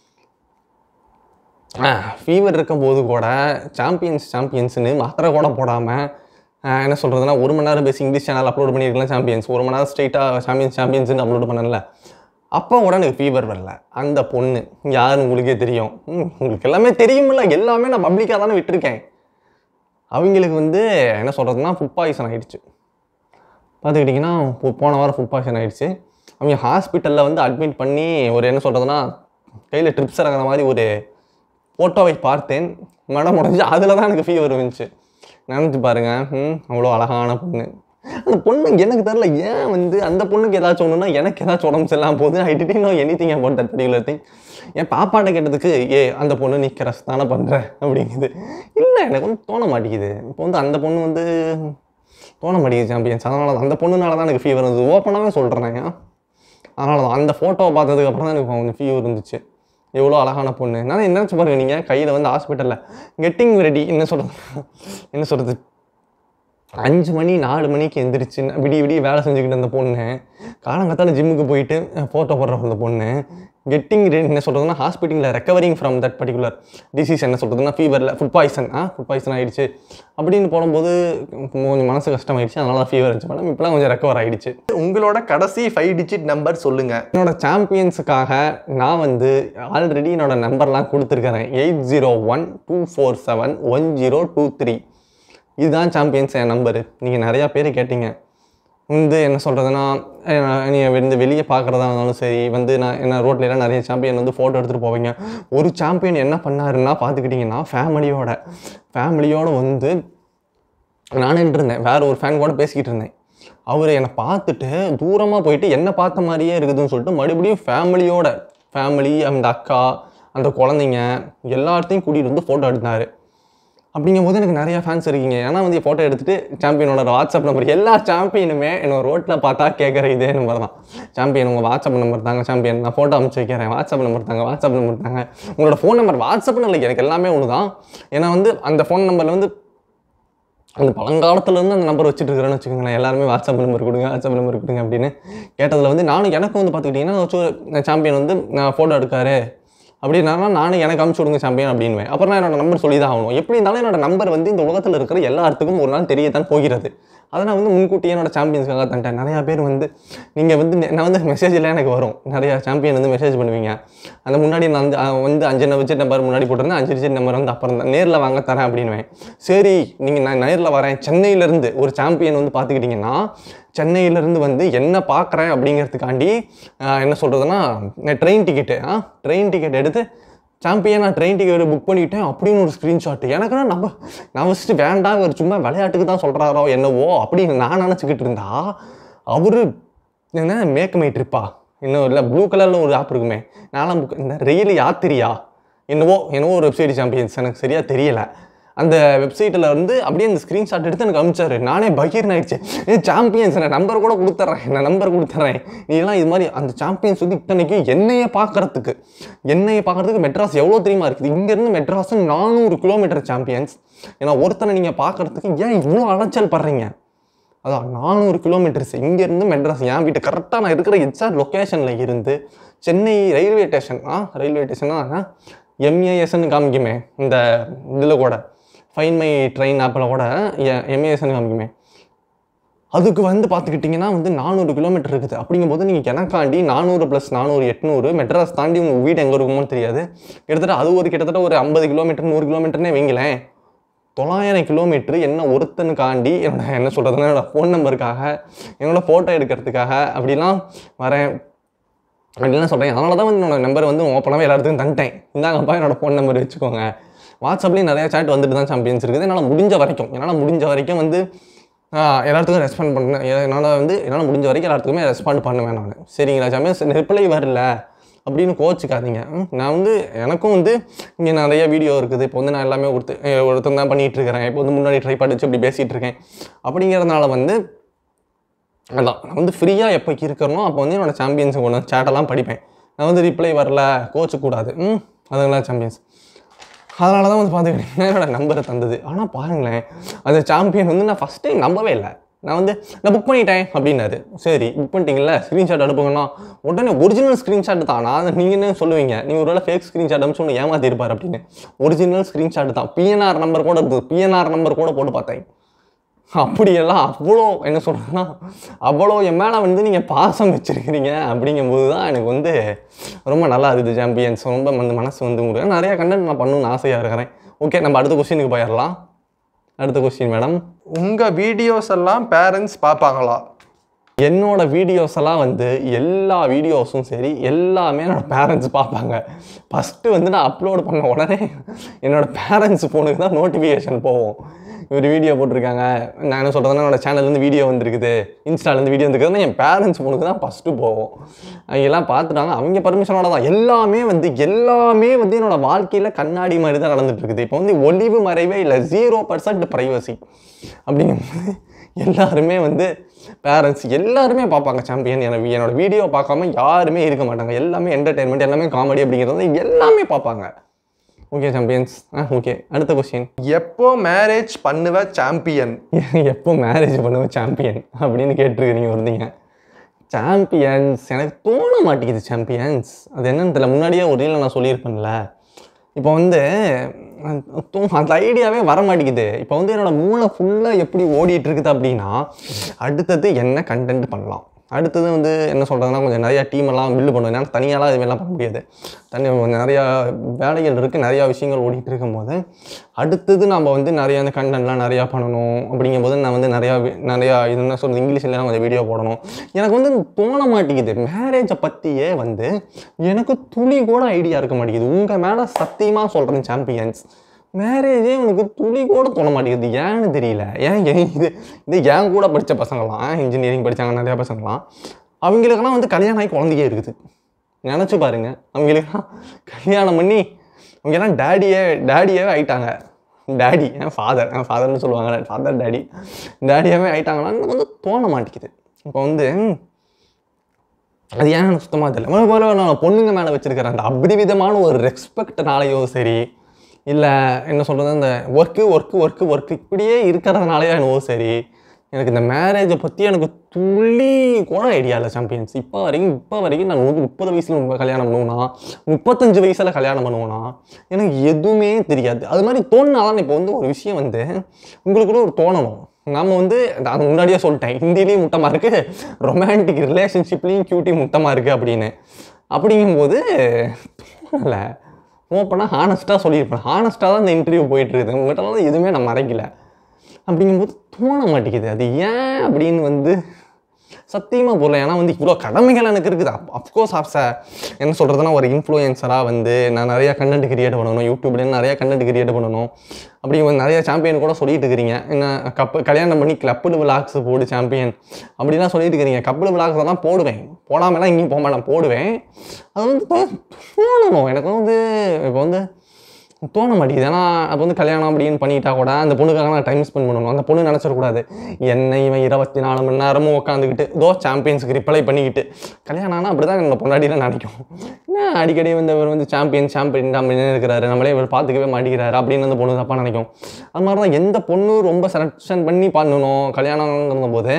ஃபீவர் இருக்கும்போது கூட சாம்பியன்ஸ் சாம்பியன்ஸ்னு மாத்திரை கூட போடாமல் என்ன சொல்கிறதுனா ஒரு மணி நேரம் பேசி இங்கிலீஷ் சேனல் அப்லோட் பண்ணியிருக்கலாம் சாம்பியன்ஸ் ஒரு மணி நேரம் ஸ்ட்ரெயிட்டாக சாம்பியன்ஸ் சாம்பியன்ஸ்னு அப்லோட் பண்ணல அப்போ கூட எனக்கு ஃபீவர் வரல அந்த பொண்ணு யாருன்னு உங்களுக்கே தெரியும் ம், உங்களுக்கு எல்லாமே தெரியுமில்ல எல்லாமே நான் பப்ளிக்காக தானே விட்டுருக்கேன் அவங்களுக்கு வந்து என்ன சொல்கிறதுனா ஃபுட் பாய்சன் ஆயிடுச்சு பார்த்துக்கிட்டிங்கன்னா போ- போன வாரம் ஃபுட் பாய்சன் ஆயிடுச்சு அவங்க ஹாஸ்பிட்டலில் வந்து அட்மிட் பண்ணி ஒரு என்ன சொல்கிறதுனா கையில் ட்ரிப்ஸ் இறங்குற மாதிரி ஒரு ஃபோட்டோவை பார்த்தேன் மடம் உடஞ்சி அதில் தான் எனக்கு ஃபீவர் வந்துச்சு நினச்சி பாருங்க ம் அவ்வளோ அழகான பொண்ணு அந்த பொண்ணு எனக்கு தெரில ஏன் வந்து அந்த பொண்ணுக்கு ஏதாச்சும் ஒன்றுனா எனக்கு ஏதாச்சும் உடம்பு சரியில்லாம போகுது ஐ டிடி know anything about that particular thing என் பாப்பாட்ட கேட்டதுக்கு ஏ அந்த பொண்ணு நீ கிரஸ் தானே பண்ணுற அப்படிங்குது இல்லை எனக்கு வந்து தோண மாட்டேங்குது இப்போ வந்து அந்த பொண்ணு வந்து தோண மாட்டேங்குது சாம்பியன்ஸ் அதனால தான் அந்த பொண்ணுனால தான் எனக்கு ஃபீவர் இருந்தது ஓப்பனாகவே சொல்கிறேன் அதனால தான் அந்த ஃபோட்டோவை பார்த்ததுக்கு அப்புறம் தான் எனக்கு கொஞ்சம் ஃபீவர் இருந்துச்சு எவ்வளோ அழகான பொண்ணு நான் என்ன நினச்சி பாருங்க நீங்கள் கையில் வந்து ஹாஸ்பிட்டலில் கெட்டிங் ரெடி என்ன சொல்கிறது என்ன சொல்கிறது அஞ்சு மணி நாலு மணிக்கு எந்திரிச்சு விடிய விடிய வேலை செஞ்சுக்கிட்டு அந்த பொண்ணு காலங்காத்தால ஜிம்முக்கு போயிட்டு ஃபோட்டோ போடுற அந்த பொண்ணு கெட்டிங் என்ன சொல்கிறதுனா ஹாஸ்பிட்டலில் recovering from that particular disease என்ன சொல்கிறதுனா ஃபீவரில் ஃபுட் பாய்சன் ஆ ஃபுட் பாய்சன் ஆயிடுச்சு அப்படின்னு போடும்போது கொஞ்சம் மனசு கஷ்டமாயிடுச்சு அதனால தான் ஃபீவர் இருந்துச்சு மேடம் இப்போலாம் கொஞ்சம் ரெக்கவர் ஆயிடுச்சு உங்களோட கடைசி ஃபைவ் டிஜிட் நம்பர் சொல்லுங்க என்னோட சாம்பியன்ஸுக்காக நான் வந்து ஆல்ரெடி என்னோட நம்பர்லாம் கொடுத்துருக்கிறேன் eight zero one two four seven one zero two three இதுதான் சாம்பியன்ஸ் என் நம்பரு நீங்கள் நிறையா பேர் கேட்டீங்க வந்து என்ன சொல்கிறதுனா நீங்கள் வந்து வெளியே பார்க்குறதா இருந்தாலும் சரி வந்து நான் என்ன ரோட்ல எல்லாம் நிறைய சாம்பியன் வந்து ஃபோட்டோ எடுத்துகிட்டு போவீங்க ஒரு சாம்பியன் என்ன பண்ணாருன்னா பார்த்துக்கிட்டிங்கன்னா ஃபேமிலியோட ஃபேமிலியோட வந்து நான் நின்னுட்டு இருந்தேன் வேற ஒரு ஃபேன் கூட பேசிக்கிட்டு இருந்தேன் அவர் என்னை பார்த்துட்டு தூரமாக போயிட்டு என்னை பார்த்த மாதிரியே இருக்குதுன்னு சொல்லிட்டு மறுபடியும் ஃபேமிலியோட ஃபேமிலி அந்த அக்கா அந்த குழந்தைங்க எல்லாத்தையும் கூட்டிகிட்டு வந்து ஃபோட்டோ எடுத்தார் அப்படிங்கும்போது எனக்கு நிறைய ஃபேன்ஸ் இருக்கீங்க ஏன்னா வந்து ஃபோட்டோ எடுத்துட்டு சாம்பியனோட வாட்ஸ்அப் நம்பர் எல்லா சாம்பியனுமே என்னோட ரோட்டில் பார்த்தா கேட்குற இதே நம்பர் தான் சாம்பியன் உங்கள் வாட்ஸ்அப் நம்பர் தாங்க சாம்பியன் நான் ஃபோட்டோ அனுப்பிச்சு வைக்கிறேன் வாட்ஸ்அப் நம்பர் தாங்க வாட்ஸ்அப் நம்பர் தாங்க உங்களோட ஃபோன் நம்பர் வாட்ஸ்அப்னு இல்லை எனக்கு எல்லாமே ஒன்று தான் ஏன்னா வந்து அந்த ஃபோன் நம்பரில் வந்து அந்த பழங்காலத்துல இருந்து அந்த நம்பர் வச்சுட்டு இருக்கிறேன்னு வச்சுக்கோங்களேன் எல்லாருமே வாட்ஸ்அப் நம்பர் கொடுங்க வாட்ஸ்அப் நம்பர் கொடுங்க அப்படின்னு கேட்டதில் வந்து நானும் எனக்கும் வந்து பார்த்துக்கிட்டிங்கன்னா ஒரு சாம்பியன் வந்து நான் ஃபோட்டோ எடுக்காரு அப்படின்னா நானும் எனக்கு அனுப்பிச்சு விடுங்க சாம்பியன் அப்படின்வேன் அப்புறம் நான் என்னோட நம்பர் சொல்லி தான் ஆகணும் எப்படி இருந்தாலும் என்னோட நம்பர் வந்து இந்த உலகத்தில் இருக்கிற எல்லாத்துக்கும் ஒரு நாள் தெரியத்தான் போகிறது அதை நான் வந்து முன்கூட்டியே என்னோட சாம்பியன்ஸ்க்காக தந்துட்டேன் நிறையா பேர் வந்து நீங்கள் வந்து நெ- நான் வந்து மெசேஜில் எனக்கு வரும் நிறையா சாம்பியன் வந்து மெசேஜ் பண்ணுவீங்க அந்த முன்னாடி நான் வந்து அஹ், வந்து அஞ்சு விஜிட் நம்பர் முன்னாடி போட்டிருந்தேன் அஞ்சு விஜிட் நம்பர் வந்து அப்புறம் தான் நேரில் வாங்க தரேன் அப்படின்வேன் சரி நீங்கள் நான் நேரில் வரேன் சென்னையிலேருந்து ஒரு சாம்பியன் வந்து பார்த்துக்கிட்டிங்கன்னா சென்னையிலேருந்து வந்து என்ன பார்க்குறேன் அப்படிங்கிறதுக்காண்டி ஆஹ், என்ன சொல்கிறதுனா ட்ரெயின் டிக்கெட்டு ஆ ட்ரெயின் டிக்கெட் எடுத்து சாம்பியன் நான் ட்ரெயின் டிக்கெட் புக் பண்ணிட்டேன் அப்படின்னு ஒரு ஸ்க்ரீன்ஷாட் எனக்குன்னா நம்ம நான் ஃபஸ்ட்டு வேண்டாம் இவர் சும்மா விளையாட்டுக்கு தான் சொல்கிறாரோ என்னவோ அப்படின்னு நான் நினச்சிக்கிட்டு இருந்தா அவர் என்ன மேக் மை ட்ரிப்பா இன்னும் இல்லை ப்ளூ கலரில் ஒரு ஆப் இருக்குமே நான்லாம் book- இந்த ரெயில் யாத்திரியா என்னவோ என்னவோ ஒரு வெப்சைட் சாம்பியன்ஸ் எனக்கு சரியாக தெரியல அந்த வெப்சைட்டில் வந்து அப்படியே அந்த ஸ்க்ரீன்ஷாட் எடுத்து எனக்கு அனுப்பிச்சாரு நானே பகீர்னு ஆயிடுச்சு ஏ சாம்பியன்ஸ் நான் நம்பர் கூட கொடுத்துட்றேன் நான் நம்பர் கொடுத்துட்றேன் நீலாம் இது மாதிரி அந்த சாம்பியன்ஸ் வந்து இத்தனைக்கும் என்னையை பார்க்கறதுக்கு என்னையை பார்க்கறதுக்கு மெட்ராஸ் எவ்வளோ தெரியுமா இருக்குது இங்கேருந்து மெட்ராஸ் நானூறு கிலோமீட்டர் சாம்பியன்ஸ் ஏன்னா ஒருத்தனை நீங்கள் பார்க்கறதுக்கு ஏன் இவ்வளோ அலைச்சல் படுறீங்க அதான் நானூறு கிலோமீட்டர்ஸ் இங்கேருந்து மெட்ராஸ் என் வீட்டு கரெக்டாக நான் இருக்கிற எக்ஸாக்ட் லொக்கேஷனில் இருந்து சென்னை ரயில்வே ஸ்டேஷன் ஆ ரயில்வே ஸ்டேஷனா எம்ஏஎஸ்ன்னு காமிக்குமே இந்த இதில் கூட ஃபைன் மை ட்ரெயின் ஆப்பில் கூட எம்ஏஎஸ்ன்னு காமிக்குமே அதுக்கு வந்து பார்த்துக்கிட்டிங்கன்னா வந்து நானூறு கிலோமீட்டர் இருக்குது அப்படிங்கும்போது நீங்கள் எனக்காண்டி நானூறு ப்ளஸ் நானூறு எட்நூறு மெட்ராஸ் தாண்டி உங்கள் வீடு எங்கே இருக்குமோன்னு தெரியாது கிட்டத்தட்ட அது ஒரு கிட்டத்தட்ட ஒரு ஐம்பது கிலோமீட்டர் நூறு கிலோமீட்டர்னே வைங்களேன் தொள்ளாயிரம் கிலோமீட்டர் என்ன ஒருத்தனுக்காண்டி என்னோட என்ன சொல்கிறதுனா என்னோட ஃபோன் நம்பருக்காக என்னோட ஃபோட்டோ எடுக்கிறதுக்காக அப்படிலாம் வரேன் அப்படிலாம் சொல்கிறேன் அதனால தான் வந்து என்னோட நம்பர் வந்து ஓப்பனாகவே எல்லாத்துக்கும் தந்துட்டேன் இந்தாங்கப்பா என்னோட ஃபோன் நம்பர் வச்சுக்கோங்க வாட்ஸ்அப்லேயும் நிறைய சேட் வந்துட்டு தான் சாம்பியன்ஸ் இருக்குது என்னால் முடிஞ்ச வரைக்கும் என்னால் முடிஞ்ச வரைக்கும் வந்து ஆஹ், எல்லாத்துக்கும் ரெஸ்பாண்ட் பண்ணேன் என்னால் வந்து என்னால் முடிஞ்ச வரைக்கும் எல்லாத்துக்குமே ரெஸ்பாண்ட் பண்ணுவேன் நான் சரிங்களா சாம்பியன்ஸ் ரிப்ளை வரல அப்படின்னு கோச்சிக்காதீங்க ம், நான் வந்து எனக்கும் வந்து இங்கே நிறைய வீடியோ இருக்குது இப்போ வந்து நான் எல்லாமே ஒருத்த அஹ் ஒருத்தன் தான் பண்ணிகிட்டு இருக்கிறேன் இப்போ வந்து முன்னாடி ட்ரை படிச்சு இப்படி பேசிகிட்டு இருக்கேன் அப்படிங்கிறதுனால வந்து அதான் நான் வந்து ஃப்ரீயாக எப்போ இருக்கிறனோ அப்போ வந்து என்னோட சாம்பியன்ஸை கொண்டு வந்து சேட்டெல்லாம் படிப்பேன் நான் வந்து ரிப்ளை வரல கோச்சக்கூடாது ம் அதெல்லாம் சாம்பியன்ஸ் அதனால தான் வந்து பார்த்துக்கிட்டீங்கன்னா என்னோட நம்பரை தந்தது ஆனால் பாருங்களேன் அந்த சாம்பியன் வந்து நான் ஃபஸ்ட் டைம் நம்பவே இல்லை நான் வந்து நான் புக் பண்ணிட்டேன் அப்படின்னாரு சரி புக் பண்ணிட்டீங்கல்ல ஸ்க்ரீன்ஷாட் அனுப்புங்கன்னா உடனே ஒரிஜினல் ஸ்க்ரீன்ஷாட் தான் நான் நீங்கள் என்ன சொல்லுவீங்க நீ ஒருவேளை ஃபேக் ஸ்க்ரீன்ஷாட் அனுப்பிச்சு ஒன்று ஏமாத்திருப்பார் அப்படின்னு ஒரிஜினல் ஸ்க்ரீன்ஷாட் தான் பிஎன்ஆர் நம்பர் கூட இருக்குது பிஎன்ஆர் நம்பர் கூட போட்டு பார்த்தேன் அப்படியெல்லாம் அவ்வளோ என்ன சொல்கிறேன்னா அவ்வளோ என் மேலே வந்து நீங்கள் பாசம் வச்சுருக்கிறீங்க அப்படிங்கும்போது தான் எனக்கு வந்து ரொம்ப நல்லா இருக்குது சாம்பியன்ஸ் ரொம்ப வந்து மனசு வந்து உங்களுக்கு நிறையா கண்டென்ட் நான் பண்ணணும்னு ஆசையாக இருக்கிறேன் ஓகே நம்ம அடுத்த கொஸ்டினுக்கு போயிடலாம் அடுத்த கொஸ்டின் மேடம் உங்கள் வீடியோஸ் எல்லாம் பேரண்ட்ஸ் பார்ப்பாங்களா என்னோட வீடியோஸ் எல்லாம் வந்து எல்லா வீடியோஸும் சரி எல்லாமே என்னோட பேரண்ட்ஸ் பார்ப்பாங்க ஃபஸ்ட்டு வந்து நான் அப்லோட் பண்ண உடனே என்னோட பேரண்ட்ஸ் ஃபோனுக்கு தான் நோட்டிஃபிகேஷன் போகும் இவர் வீடியோ போட்டிருக்காங்க நான் என்ன சொல்கிறதுனா என்னோட சேனல்லேருந்து வீடியோ வந்திருக்குது இன்ஸ்டாலேருந்து வீடியோ வந்துருக்குதுன்னா என் பேரண்ட்ஸ் ஃபோனுக்கு தான் ஃபஸ்ட்டு போகும் அவங்க எல்லாம் பார்த்துட்டாங்க அவங்க பர்மிஷனோட தான் எல்லாமே வந்து எல்லாமே வந்து என்னோட வாழ்க்கையில் கண்ணாடி மாதிரி தான் நடந்துட்டு இருக்குது இப்போ வந்து ஒளிவு மறைவே இல்லை ஜீரோ பர்சன்ட் ப்ரைவசி அப்படிங்கும்போது எல்லாருமே வந்து பேரண்ட்ஸ் எல்லாருமே பார்ப்பாங்க சாம்பியன் எனக்கு என்னோட வீடியோ பார்க்காம யாருமே இருக்க மாட்டாங்க எல்லாமே என்டர்டெயின்மெண்ட் எல்லாமே காமெடி அப்படிங்கிறது வந்து எல்லாமே பார்ப்பாங்க ஓகே சாம்பியன்ஸ் ஆ ஓகே அடுத்த கொஸ்டின் எப்போ மேரேஜ் பண்ணுவ சாம்பியன் எப்போ மேரேஜ் பண்ணுவேன் சாம்பியன் அப்படின்னு கேட்டிருக்கிறீங்க ஒருத்தீங்க சாம்பியன்ஸ் எனக்கு தோண மாட்டேங்குது சாம்பியன்ஸ் அது என்னன்னு தெரியல முன்னாடியே ஒரு ரீல நான் சொல்லியிருப்பேன்ல இப்போ வந்து அஹ், தோ- அந்த ஐடியாவே வர மாட்டேங்குது இப்போ வந்து என்னோட மூளை ஃபுல்லாக எப்படி ஓடிட்டு இருக்குது அப்படின்னா அடுத்தது என்ன கண்டென்ட் பண்ணலாம் அடுத்தது வந்து என்ன சொல்கிறதுனா கொஞ்சம் நிறையா டீம் எல்லாம் பில்டு பண்ணுவேன் ஏன்னா தனியாலாம் இதுமாரிலாம் பண்ண முடியாது தனி கொஞ்சம் நிறையா வேலைகள் இருக்குது நிறையா விஷயங்கள் ஓடிட்டு இருக்கும்போது அடுத்தது நம்ம வந்து நிறையா அந்த கண்டென்ட்லாம் நிறையா பண்ணணும் அப்படிங்கும்போது நான் வந்து நிறையா வி- நிறையா இது என்ன சொல்கிறது இங்கிலீஷ்லாம் கொஞ்சம் வீடியோ போடணும் எனக்கு வந்து தோண மாட்டேங்குது மேரேஜை பற்றியே வந்து எனக்கு துளி கூட ஐடியா இருக்க மாட்டேங்குது உங்கள் மேலே சத்தியமாக சொல்கிறேன் சாம்பியன்ஸ் மேரேஜே உனக்கு துளி கூட தோண மாட்டேங்குது ஏன்னு தெரியல ஏன் ஏன் இது இது ஏன் கூட படித்த பசங்களாம் இன்ஜினியரிங் படித்தாங்க நிறையா பசங்களாம் அவங்களுக்கெல்லாம் வந்து கல்யாணம் ஆகி குழந்தையே இருக்குது நினச்சி பாருங்க அவங்களுக்கெல்லாம் கல்யாணம் பண்ணி அவங்கெல்லாம் டேடியே டேடியாவே ஆயிட்டாங்க டேடி என் ஃபாதர் என் ஃபாதர்னு சொல்லுவாங்க ஃபாதர் டேடி டேடியாவே ஆயிட்டாங்களான்னு வந்து தோண மாட்டேங்குது இப்போ வந்து அது ஏன் எனக்கு சுத்தமாக தெரியல முதல்ல போல நான் பொண்ணுங்க மேலே வச்சிருக்கிற அந்த அபரிவிதமான ஒரு ரெஸ்பெக்ட்னாலேயோ சரி இல்லை என்ன சொல்கிறது அந்த ஒர்க்கு ஒர்க்கு ஒர்க்கு ஒர்க்கு இப்படியே இருக்கிறதுனாலயோ என்னவோ சரி எனக்கு இந்த மேரேஜை பற்றி எனக்கு துளி கூட ஐடியா இல்லை சாம்பியன்ஸ் இப்போ வரைக்கும் இப்போ வரைக்கும் நான் நூறு முப்பது வயசில் கல்யாணம் பண்ணுவேனா முப்பத்தஞ்சு வயசில் கல்யாணம் பண்ணுவேனா எனக்கு எதுவுமே தெரியாது அது மாதிரி தோணுனாதான் இப்போ வந்து ஒரு விஷயம் வந்து உங்களுக்கு கூட ஒரு தோணணும் நம்ம வந்து நான் முன்னாடியே சொல்லிட்டேன் ஹிந்திலையும் முட்டமாக இருக்குது ரொமான்டிக் ரிலேஷன்ஷிப்லேயும் கியூட்டி முட்டமாக இருக்குது அப்படின்னு அப்படிங்கும்போது தோணலை ஓப்பனாக ஹானஸ்ட்டாக சொல்லியிருப்பேன் ஹானஸ்ட்டாக தான் இந்த இன்டர்வியூ போயிட்டு இருக்குது உங்கள்கிட்டலாம் எதுவுமே நான் மறைக்கல அப்படிங்கும்போது தோண மாட்டேங்குது அது ஏன் அப்படின்னு வந்து சத்தியமாக போகல ஏன்னா வந்து இவ்வளோ கடமைகள் எனக்கு இருக்குது அஃப்கோர்ஸ் ஆப்ஸ என்ன சொல்கிறதுனா ஒரு இன்ஃப்ளூயன்சராக வந்து நான் நிறையா கண்டென்ட் கிரியேட் பண்ணணும் யூடியூப்லேயும் நிறையா கண்டென்ட் கிரியேட் பண்ணணும் அப்படி வந்து நிறைய சாம்பியன் கூட சொல்லிட்டு இருக்கிறீங்க என்ன கப்பு கல்யாணம் பண்ணி கிளப்புடு விளாக்ஸ் போடு சாம்பியன் அப்படிலாம் சொல்லிட்டு இருக்கிறீங்க கப்புடு விளாக்ஸ் எல்லாம் போடுவேன் போடாமலாம் எங்கேயும் போக மாட்டேன் போடுவேன் அது வந்து தோ- தோணணும் எனக்கு வந்து இப்போ வந்து தோண மாட்டேங்குது ஏன்னா அப்போ வந்து கல்யாணம் அப்படின்னு பண்ணிட்டா கூட அந்த பொண்ணுக்காக நான் டைம் ஸ்பெண்ட் பண்ணணும் அந்த பொண்ணு நினச்சிடக்கூடாது என்ன இவன் இருபத்தி நாலு மணி நேரமும் உட்காந்துக்கிட்டு தோ சாம்பியன்ஸுக்கு ரிப்ளை பண்ணிக்கிட்டு கல்யாணம் ஆனால் அப்படி தான் நம்ம பொண்டாட்டியில் நினைக்கும் என்ன அடிக்கடி வந்து இவர் வந்து சாம்பியன் சாம்பியன் அப்படின்னு இருக்கிறாரு நம்மளே இவர் பார்த்துக்கவே மாட்டேங்கிறாரு அப்படின்னு அந்த பொண்ணு தப்பாக நினைக்கும் அது மாதிரி தான் எந்த பொண்ணு ரொம்ப செலக்ஷன் பண்ணி பண்ணணும் கல்யாணங்கிற போது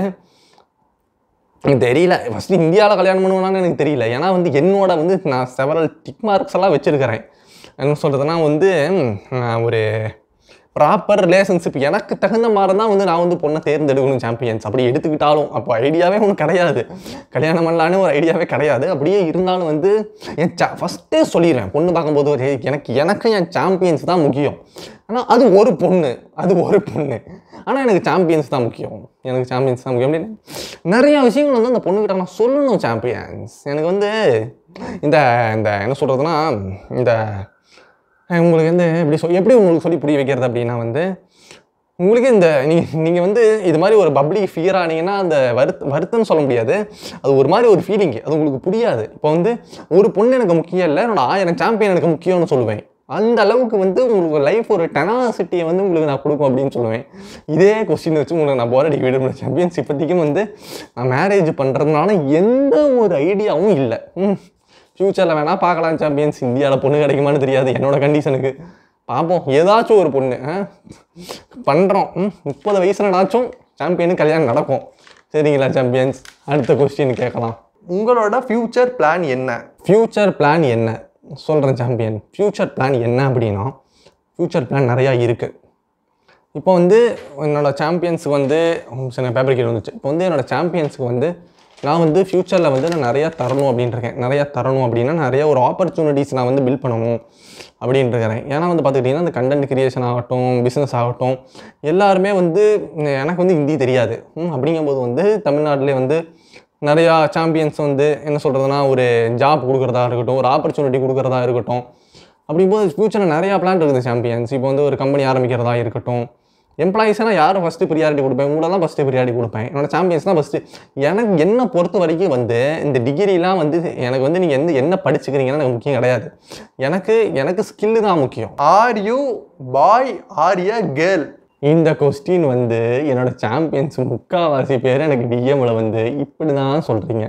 எனக்கு தெரியல ஃபஸ்ட்டு இந்தியாவில் கல்யாணம் பண்ணுவேனான்னு எனக்கு தெரியல ஏன்னா வந்து என்னோட வந்து நான் செவரல் டிக் மார்க்ஸ் எல்லாம் வச்சுருக்கிறேன் என்ன சொல்கிறதுனா வந்து ம், நான் ஒரு ப்ராப்பர் ரிலேஷன்ஷிப் எனக்கு தகுந்த மாதிரி தான் வந்து நான் வந்து பொண்ணை தேர்ந்தெடுக்கணும் சாம்பியன்ஸ் அப்படி எடுத்துக்கிட்டாலும் அப்போ ஐடியாவே ஒன்றும் கிடையாது கல்யாணம் பண்ணலான்னு ஒரு ஐடியாவே கிடையாது அப்படியே இருந்தாலும் வந்து என் சா ஃபஸ்ட்டே சொல்லிடுவேன் பொண்ணு பார்க்கும்போது ஒரு எனக்கு எனக்கு என் சாம்பியன்ஸ் தான் முக்கியம் ஆனால் அது ஒரு பொண்ணு அது ஒரு பொண்ணு ஆனால் எனக்கு சாம்பியன்ஸ் தான் முக்கியம் எனக்கு சாம்பியன்ஸ் தான் முக்கியம் அப்படின்னு நிறைய விஷயங்கள் வந்து அந்த பொண்ணுக்கிட்ட நான் சொல்லணும் சாம்பியன்ஸ் எனக்கு வந்து இந்த இந்த என்ன சொல்கிறதுனா இந்த அஹ் உங்களுக்கு வந்து எப்படி சொல் எப்படி உங்களுக்கு சொல்லி புரிய வைக்கிறது அப்படின்னா வந்து உங்களுக்கு இந்த நீங்கள் நீங்கள் வந்து இது மாதிரி ஒரு பப்ளி ஃபியர் ஆனீங்கன்னா அந்த வருத்த வருத்தம்னு சொல்ல முடியாது அது ஒரு மாதிரி ஒரு ஃபீலிங் அது உங்களுக்கு புரியாது இப்போ வந்து ஒரு பொண்ணு எனக்கு முக்கியம் இல்லை என்னோட ஆயிரம் சாம்பியன் எனக்கு முக்கியம்னு சொல்லுவேன் அந்த அளவுக்கு வந்து உங்களுக்கு லைஃப் ஒரு டெனாசிட்டியை வந்து உங்களுக்கு நான் கொடுக்கும் அப்படின்னு சொல்லுவேன் இதே கொஸ்டின் வச்சு உங்களுக்கு நான் போர் அடிக்க விட சாம்பியன்ஸ் இப்போதைக்கும் வந்து நான் மேரேஜ் பண்ணுறதுனால எந்த ஒரு ஐடியாவும் இல்லை ம் ஃப்யூச்சரில் வேணால் பார்க்கலாம் சாம்பியன்ஸ் இந்தியாவில் பொண்ணு கிடைக்குமான்னு தெரியாது என்னோட கண்டிஷனுக்கு பார்ப்போம் ஏதாச்சும் ஒரு பொண்ணு பண்ணுறோம் முப்பது வயசுலனாச்சும் சாம்பியனுக்கு கல்யாணம் நடக்கும் சரிங்களா சாம்பியன்ஸ் அடுத்த கொஸ்டின் கேட்கலாம் உங்களோட ஃபியூச்சர் பிளான் என்ன ஃப்யூச்சர் பிளான் என்ன சொல்கிறேன் சாம்பியன் ஃப்யூச்சர் பிளான் என்ன அப்படின்னா ஃப்யூச்சர் பிளான் நிறையா இருக்குது இப்போ வந்து என்னோட சாம்பியன்ஸுக்கு வந்து ம், சில பேப்பர் கீழே வந்துச்சு இப்போ வந்து என்னோட சாம்பியன்ஸுக்கு வந்து நான் வந்து ஃப்யூச்சரில் வந்து நான் நிறையா தரணும் அப்படின்ட்டு இருக்கேன் நிறையா தரணும் அப்படின்னா நிறைய ஒரு ஆப்பர்ச்சுனிட்டிஸ் நான் வந்து பில்ட் பண்ணணும் அப்படின்ட்டு இருக்கிறேன் ஏன்னா வந்து பார்த்துக்கிட்டிங்கன்னா இந்த கண்டென்ட் கிரியேஷன் ஆகட்டும் பிஸ்னஸ் ஆகட்டும் எல்லாருமே வந்து ம், எனக்கு வந்து ஹிந்தி தெரியாது ம், அப்படிங்கும்போது வந்து தமிழ்நாட்டிலே வந்து நிறையா சாம்பியன்ஸ் வந்து என்ன சொல்கிறதுனா ஒரு ஜாப் கொடுக்குறதா இருக்கட்டும் ஒரு ஆப்பர்ச்சுனிட்டி கொடுக்குறதா இருக்கட்டும் அப்படிங்கும்போது ஃப்யூச்சரில் நிறையா பிளான் இருக்குது சாம்பியன்ஸ் இப்போ வந்து ஒரு கம்பெனி ஆரம்பிக்கிறதா இருக்கட்டும் எம்ப்ளாயிஸ்னால் யாரும் ஃபஸ்ட்டு ப்ரியாரிட்டி கொடுப்பேன் உங்களை தான் ஃபஸ்ட்டு ப்ரியாரிட்டி கொடுப்பேன் என்னோட சாம்பியன்ஸ் தான் ஃபஸ்ட்டு எனக்கு என்ன பொறுத்த வரைக்கும் வந்து இந்த டிகிரிலாம் வந்து எனக்கு வந்து நீங்கள் எந்த என்ன படிச்சுக்கிறீங்கன்னு எனக்கு முக்கியம் கிடையாது எனக்கு எனக்கு ஸ்கில்லு தான் முக்கியம் are you boy or a girl இந்த கொஸ்டின் வந்து என்னோட சாம்பியன்ஸ் முக்காவாசி பேர் எனக்கு டிஎம்ல வந்து இப்படி தான் சொல்கிறீங்க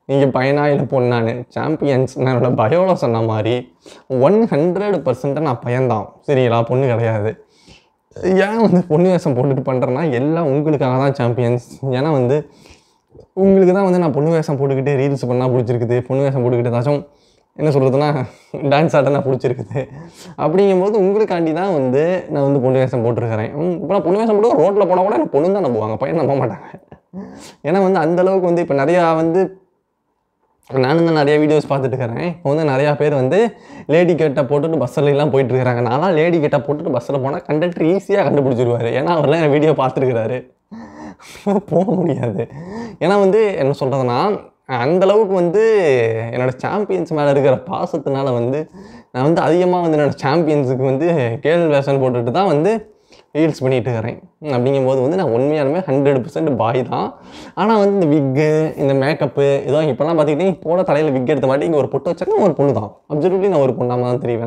நீங்கள் பையனா இல்லை பொண்ணான்னு சாம்பியன்ஸ் நான் என்னோட பயோவில் சொன்ன மாதிரி ஒன் ஹண்ட்ரட் பர்சன்ட்டாக நான் பையன்தான் சரிங்களா பொண்ணு கிடையாது ஏன் வந்து பொண்ணு வேஷம் போட்டுட்டு பண்ணுறேன்னா எல்லாம் உங்களுக்காக தான் சாம்பியன்ஸ் ஏன்னா வந்து உங்களுக்கு தான் வந்து நான் பொண்ணு வேஷம் போட்டுக்கிட்டு ரீல்ஸ் பண்ணால் பிடிச்சிருக்குது பொண்ணு வேஷம் போட்டுக்கிட்டு ஏதாச்சும் என்ன சொல்கிறதுனா டான்ஸ் ஆட நான் பிடிச்சிருக்குது அப்படிங்கும்போது உங்களுக்காண்டி தான் வந்து நான் வந்து பொண்ணு வேஷம் போட்டிருக்கிறேன் இப்போ நான் பொண்ணு வேஷம் போட்டு ரோட்டில் போனால் கூட எனக்கு பொண்ணு தான் நம்புவாங்க பையன் நம்ப மாட்டாங்க ஏன்னா வந்து அந்த அளவுக்கு வந்து இப்போ நிறையா வந்து நானும் தான் நிறைய வீடியோஸ் பார்த்துட்டு இருக்கிறேன் இப்போ வந்து நிறையா பேர் வந்து லேடி கேட்டை போட்டுட்டு பஸ்ஸில் எல்லாம் போயிட்டு இருக்கிறாங்க நான்லாம் லேடி கேட்டை போட்டுட்டு பஸ்ஸில் போனால் கண்டக்டர் ஈஸியாக கண்டுபிடிச்சிருவாரு ஏன்னா அவர்லாம் என் வீடியோ பார்த்துருக்கிறாரு போக முடியாது ஏன்னா வந்து என்ன சொல்கிறதுனா அந்த அளவுக்கு வந்து என்னோடய சாம்பியன்ஸ் மேலே இருக்கிற பாசத்தினால வந்து நான் வந்து அதிகமாக வந்து என்னோடய சாம்பியன்ஸுக்கு வந்து கேள் வேஷன் போட்டுட்டு தான் வந்து ரீல்ஸ் பண்ணிட்டு இருக்கிறேன் அப்படிங்கும்போது வந்து நான் உண்மையாலுமே ஹண்ட்ரட் பர்சன்ட் பாய் தான் ஆனால் வந்து இந்த விக்கு இந்த மேக்கப்பு இதோ இப்போல்லாம் பார்த்துக்கிட்டீங்க போட தலையில் விக் எடுத்த மாட்டி இங்கே ஒரு பொட்டு வச்சாக்க ஒரு பொண்ணு தான் அப்சல்யூட்லி நான் ஒரு பொண்ணாமல் தான் தெரியுவேன்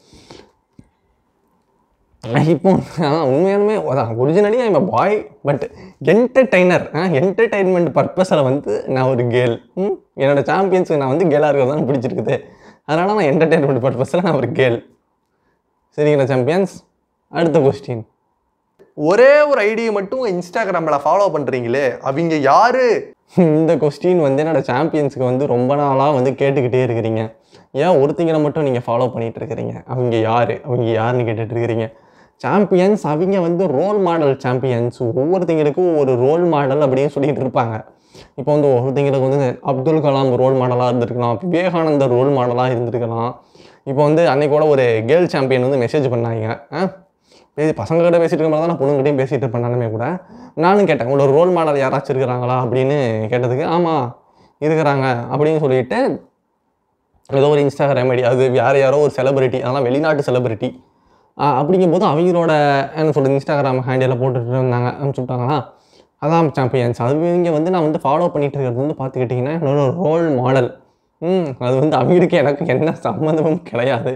நான் இப்போ அதான் உண்மையாலுமே அதான் originally I'm boy but entertainer entertainment பர்பஸில் வந்து நான் ஒரு கேர்ள் என்னோட சாம்பியன்ஸுக்கு நான் வந்து கேலாக இருக்கிறது தான் பிடிச்சிருக்குது அதனால் நான் என்டர்டைன்மெண்ட் பர்பஸில் நான் ஒரு கேர்ள் சரிங்களா சாம்பியன்ஸ் அடுத்த கொஸ்டின் ஒரே ஒரு ஐடியை மட்டும் இன்ஸ்டாகிராமில் ஃபாலோ பண்ணுறீங்களே அவங்க யாரு இந்த கொஸ்டின் வந்து என்னோட சாம்பியன்ஸுக்கு வந்து ரொம்ப நாளாக வந்து கேட்டுக்கிட்டே இருக்கிறீங்க ஏன் ஒருத்தங்களை மட்டும் நீங்கள் ஃபாலோ பண்ணிட்டு இருக்கிறீங்க அவங்க யார் அவங்க யாருன்னு கேட்டுட்டு இருக்கிறீங்க சாம்பியன்ஸ் அவங்க வந்து ரோல் மாடல் சாம்பியன்ஸ் ஒவ்வொருத்தங்களுக்கும் ஒரு ரோல் மாடல் அப்படின்னு சொல்லிட்டு இருப்பாங்க இப்போ வந்து ஒருத்தங்களுக்கு வந்து அப்துல் கலாம் ரோல் மாடலாக இருந்திருக்கலாம் விவேகானந்தர் ரோல் மாடலாக இருந்திருக்கலாம் இப்போ வந்து அன்னைக்கு கூட ஒரு கேர்ள் சாம்பியன் வந்து மெசேஜ் பண்ணாங்க ஆ பேசி பசங்கள்கிட்ட பேசிட்டு இருக்க மாதிரி தான் நான் பொண்ணுங்கிட்டையும் பேசிட்டு பண்ணாலுமே கூட நானும் கேட்டேன் உங்களோட ரோல் மாடல் யாராச்சும் இருக்கிறாங்களா அப்படின்னு கேட்டதுக்கு ஆமாம் இருக்கிறாங்க அப்படின்னு சொல்லிட்டு ஏதோ ஒரு இன்ஸ்டாகிராம் ஐடி அது யார் யாரோ ஒரு செலிபிரிட்டி அதெல்லாம் வெளிநாட்டு செலிபிரிட்டி அப்படிங்கும்போது அவங்களோட என்ன சொல்கிறது இன்ஸ்டாகிராம் ஹேண்டில் போட்டுட்டு இருந்தாங்க அனுப்பிச்சு விட்டாங்களா அதான் சாம்பியன்ஸ் அது இங்கே வந்து நான் வந்து ஃபாலோ பண்ணிட்டு இருக்கிறது வந்து பார்த்துக்கிட்டிங்கன்னா என்னோட ரோல் மாடல் ம் அது வந்து அவங்களுக்கு எனக்கு என்ன சம்மந்தமும் கிடையாது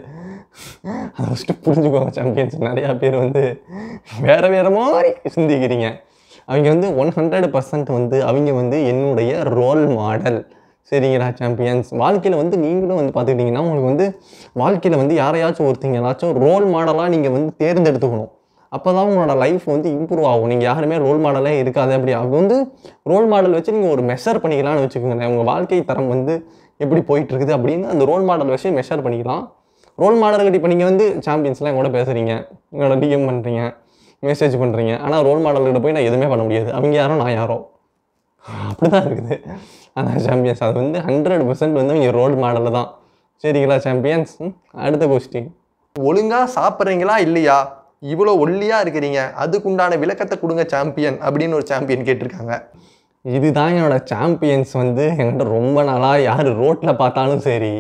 அதை ஃபஸ்ட்டு புரிஞ்சுக்கோங்க சாம்பியன்ஸ் நிறையா பேர் வந்து வேறு வேறு மாதிரி சிந்திக்கிறீங்க அவங்க வந்து ஒன் ஹண்ட்ரட் பர்சன்ட் வந்து அவங்க வந்து என்னுடைய ரோல் மாடல் சரிங்களா சாம்பியன்ஸ் வாழ்க்கையில் வந்து நீங்களும் வந்து பார்த்துக்கிட்டிங்கன்னா உங்களுக்கு வந்து வாழ்க்கையில் வந்து யாரையாச்சும் ஒருத்தங்க ஏதாச்சும் ரோல் மாடலாக நீங்கள் வந்து தேர்ந்தெடுத்துக்கணும் அப்போ தான் உங்களோட லைஃப் வந்து இம்ப்ரூவ் ஆகும் நீங்கள் யாருமே ரோல் மாடலே இருக்காது அப்படி அது வந்து ரோல் மாடல் வச்சு நீங்கள் ஒரு மெஷர் பண்ணிக்கலாம்னு வச்சுக்கோங்களேன் உங்கள் வாழ்க்கை தரம் வந்து எப்படி போயிட்டு இருக்குது அப்படின்னு அந்த ரோல் மாடல் வச்சு மெஷர் பண்ணிக்கலாம் ரோல் மாடல்கிட்ட இப்போ நீங்கள் வந்து சாம்பியன்ஸ்லாம் என் கூட பேசுகிறீங்க என்னோட டிஎம் பண்ணுறீங்க மெசேஜ் பண்ணுறீங்க ஆனால் ரோல் மாடல்கிட்ட போய் நான் எதுவுமே பண்ண முடியாது அவங்க யாரோ நான் யாரோ அப்படி தான் இருக்குது அதான் சாம்பியன்ஸ் அது வந்து ஹண்ட்ரட் பர்சன்ட் வந்து அவங்க ரோல் மாடலில் தான் சரிங்களா சாம்பியன்ஸ் அடுத்த கொஸ்டின் ஒழுங்கா சாப்பிட்றீங்களா இல்லையா இவ்வளோ ஒல்லியாக இருக்கிறீங்க அதுக்குண்டான விளக்கத்தை கொடுங்க சாம்பியன் அப்படின்னு ஒரு சாம்பியன் கேட்டிருக்காங்க இதுதான் என்னோட சாம்பியன்ஸ் வந்து என்கிட்ட ரொம்ப நாளாக யார் ரோட்டில் பார்த்தாலும் சரி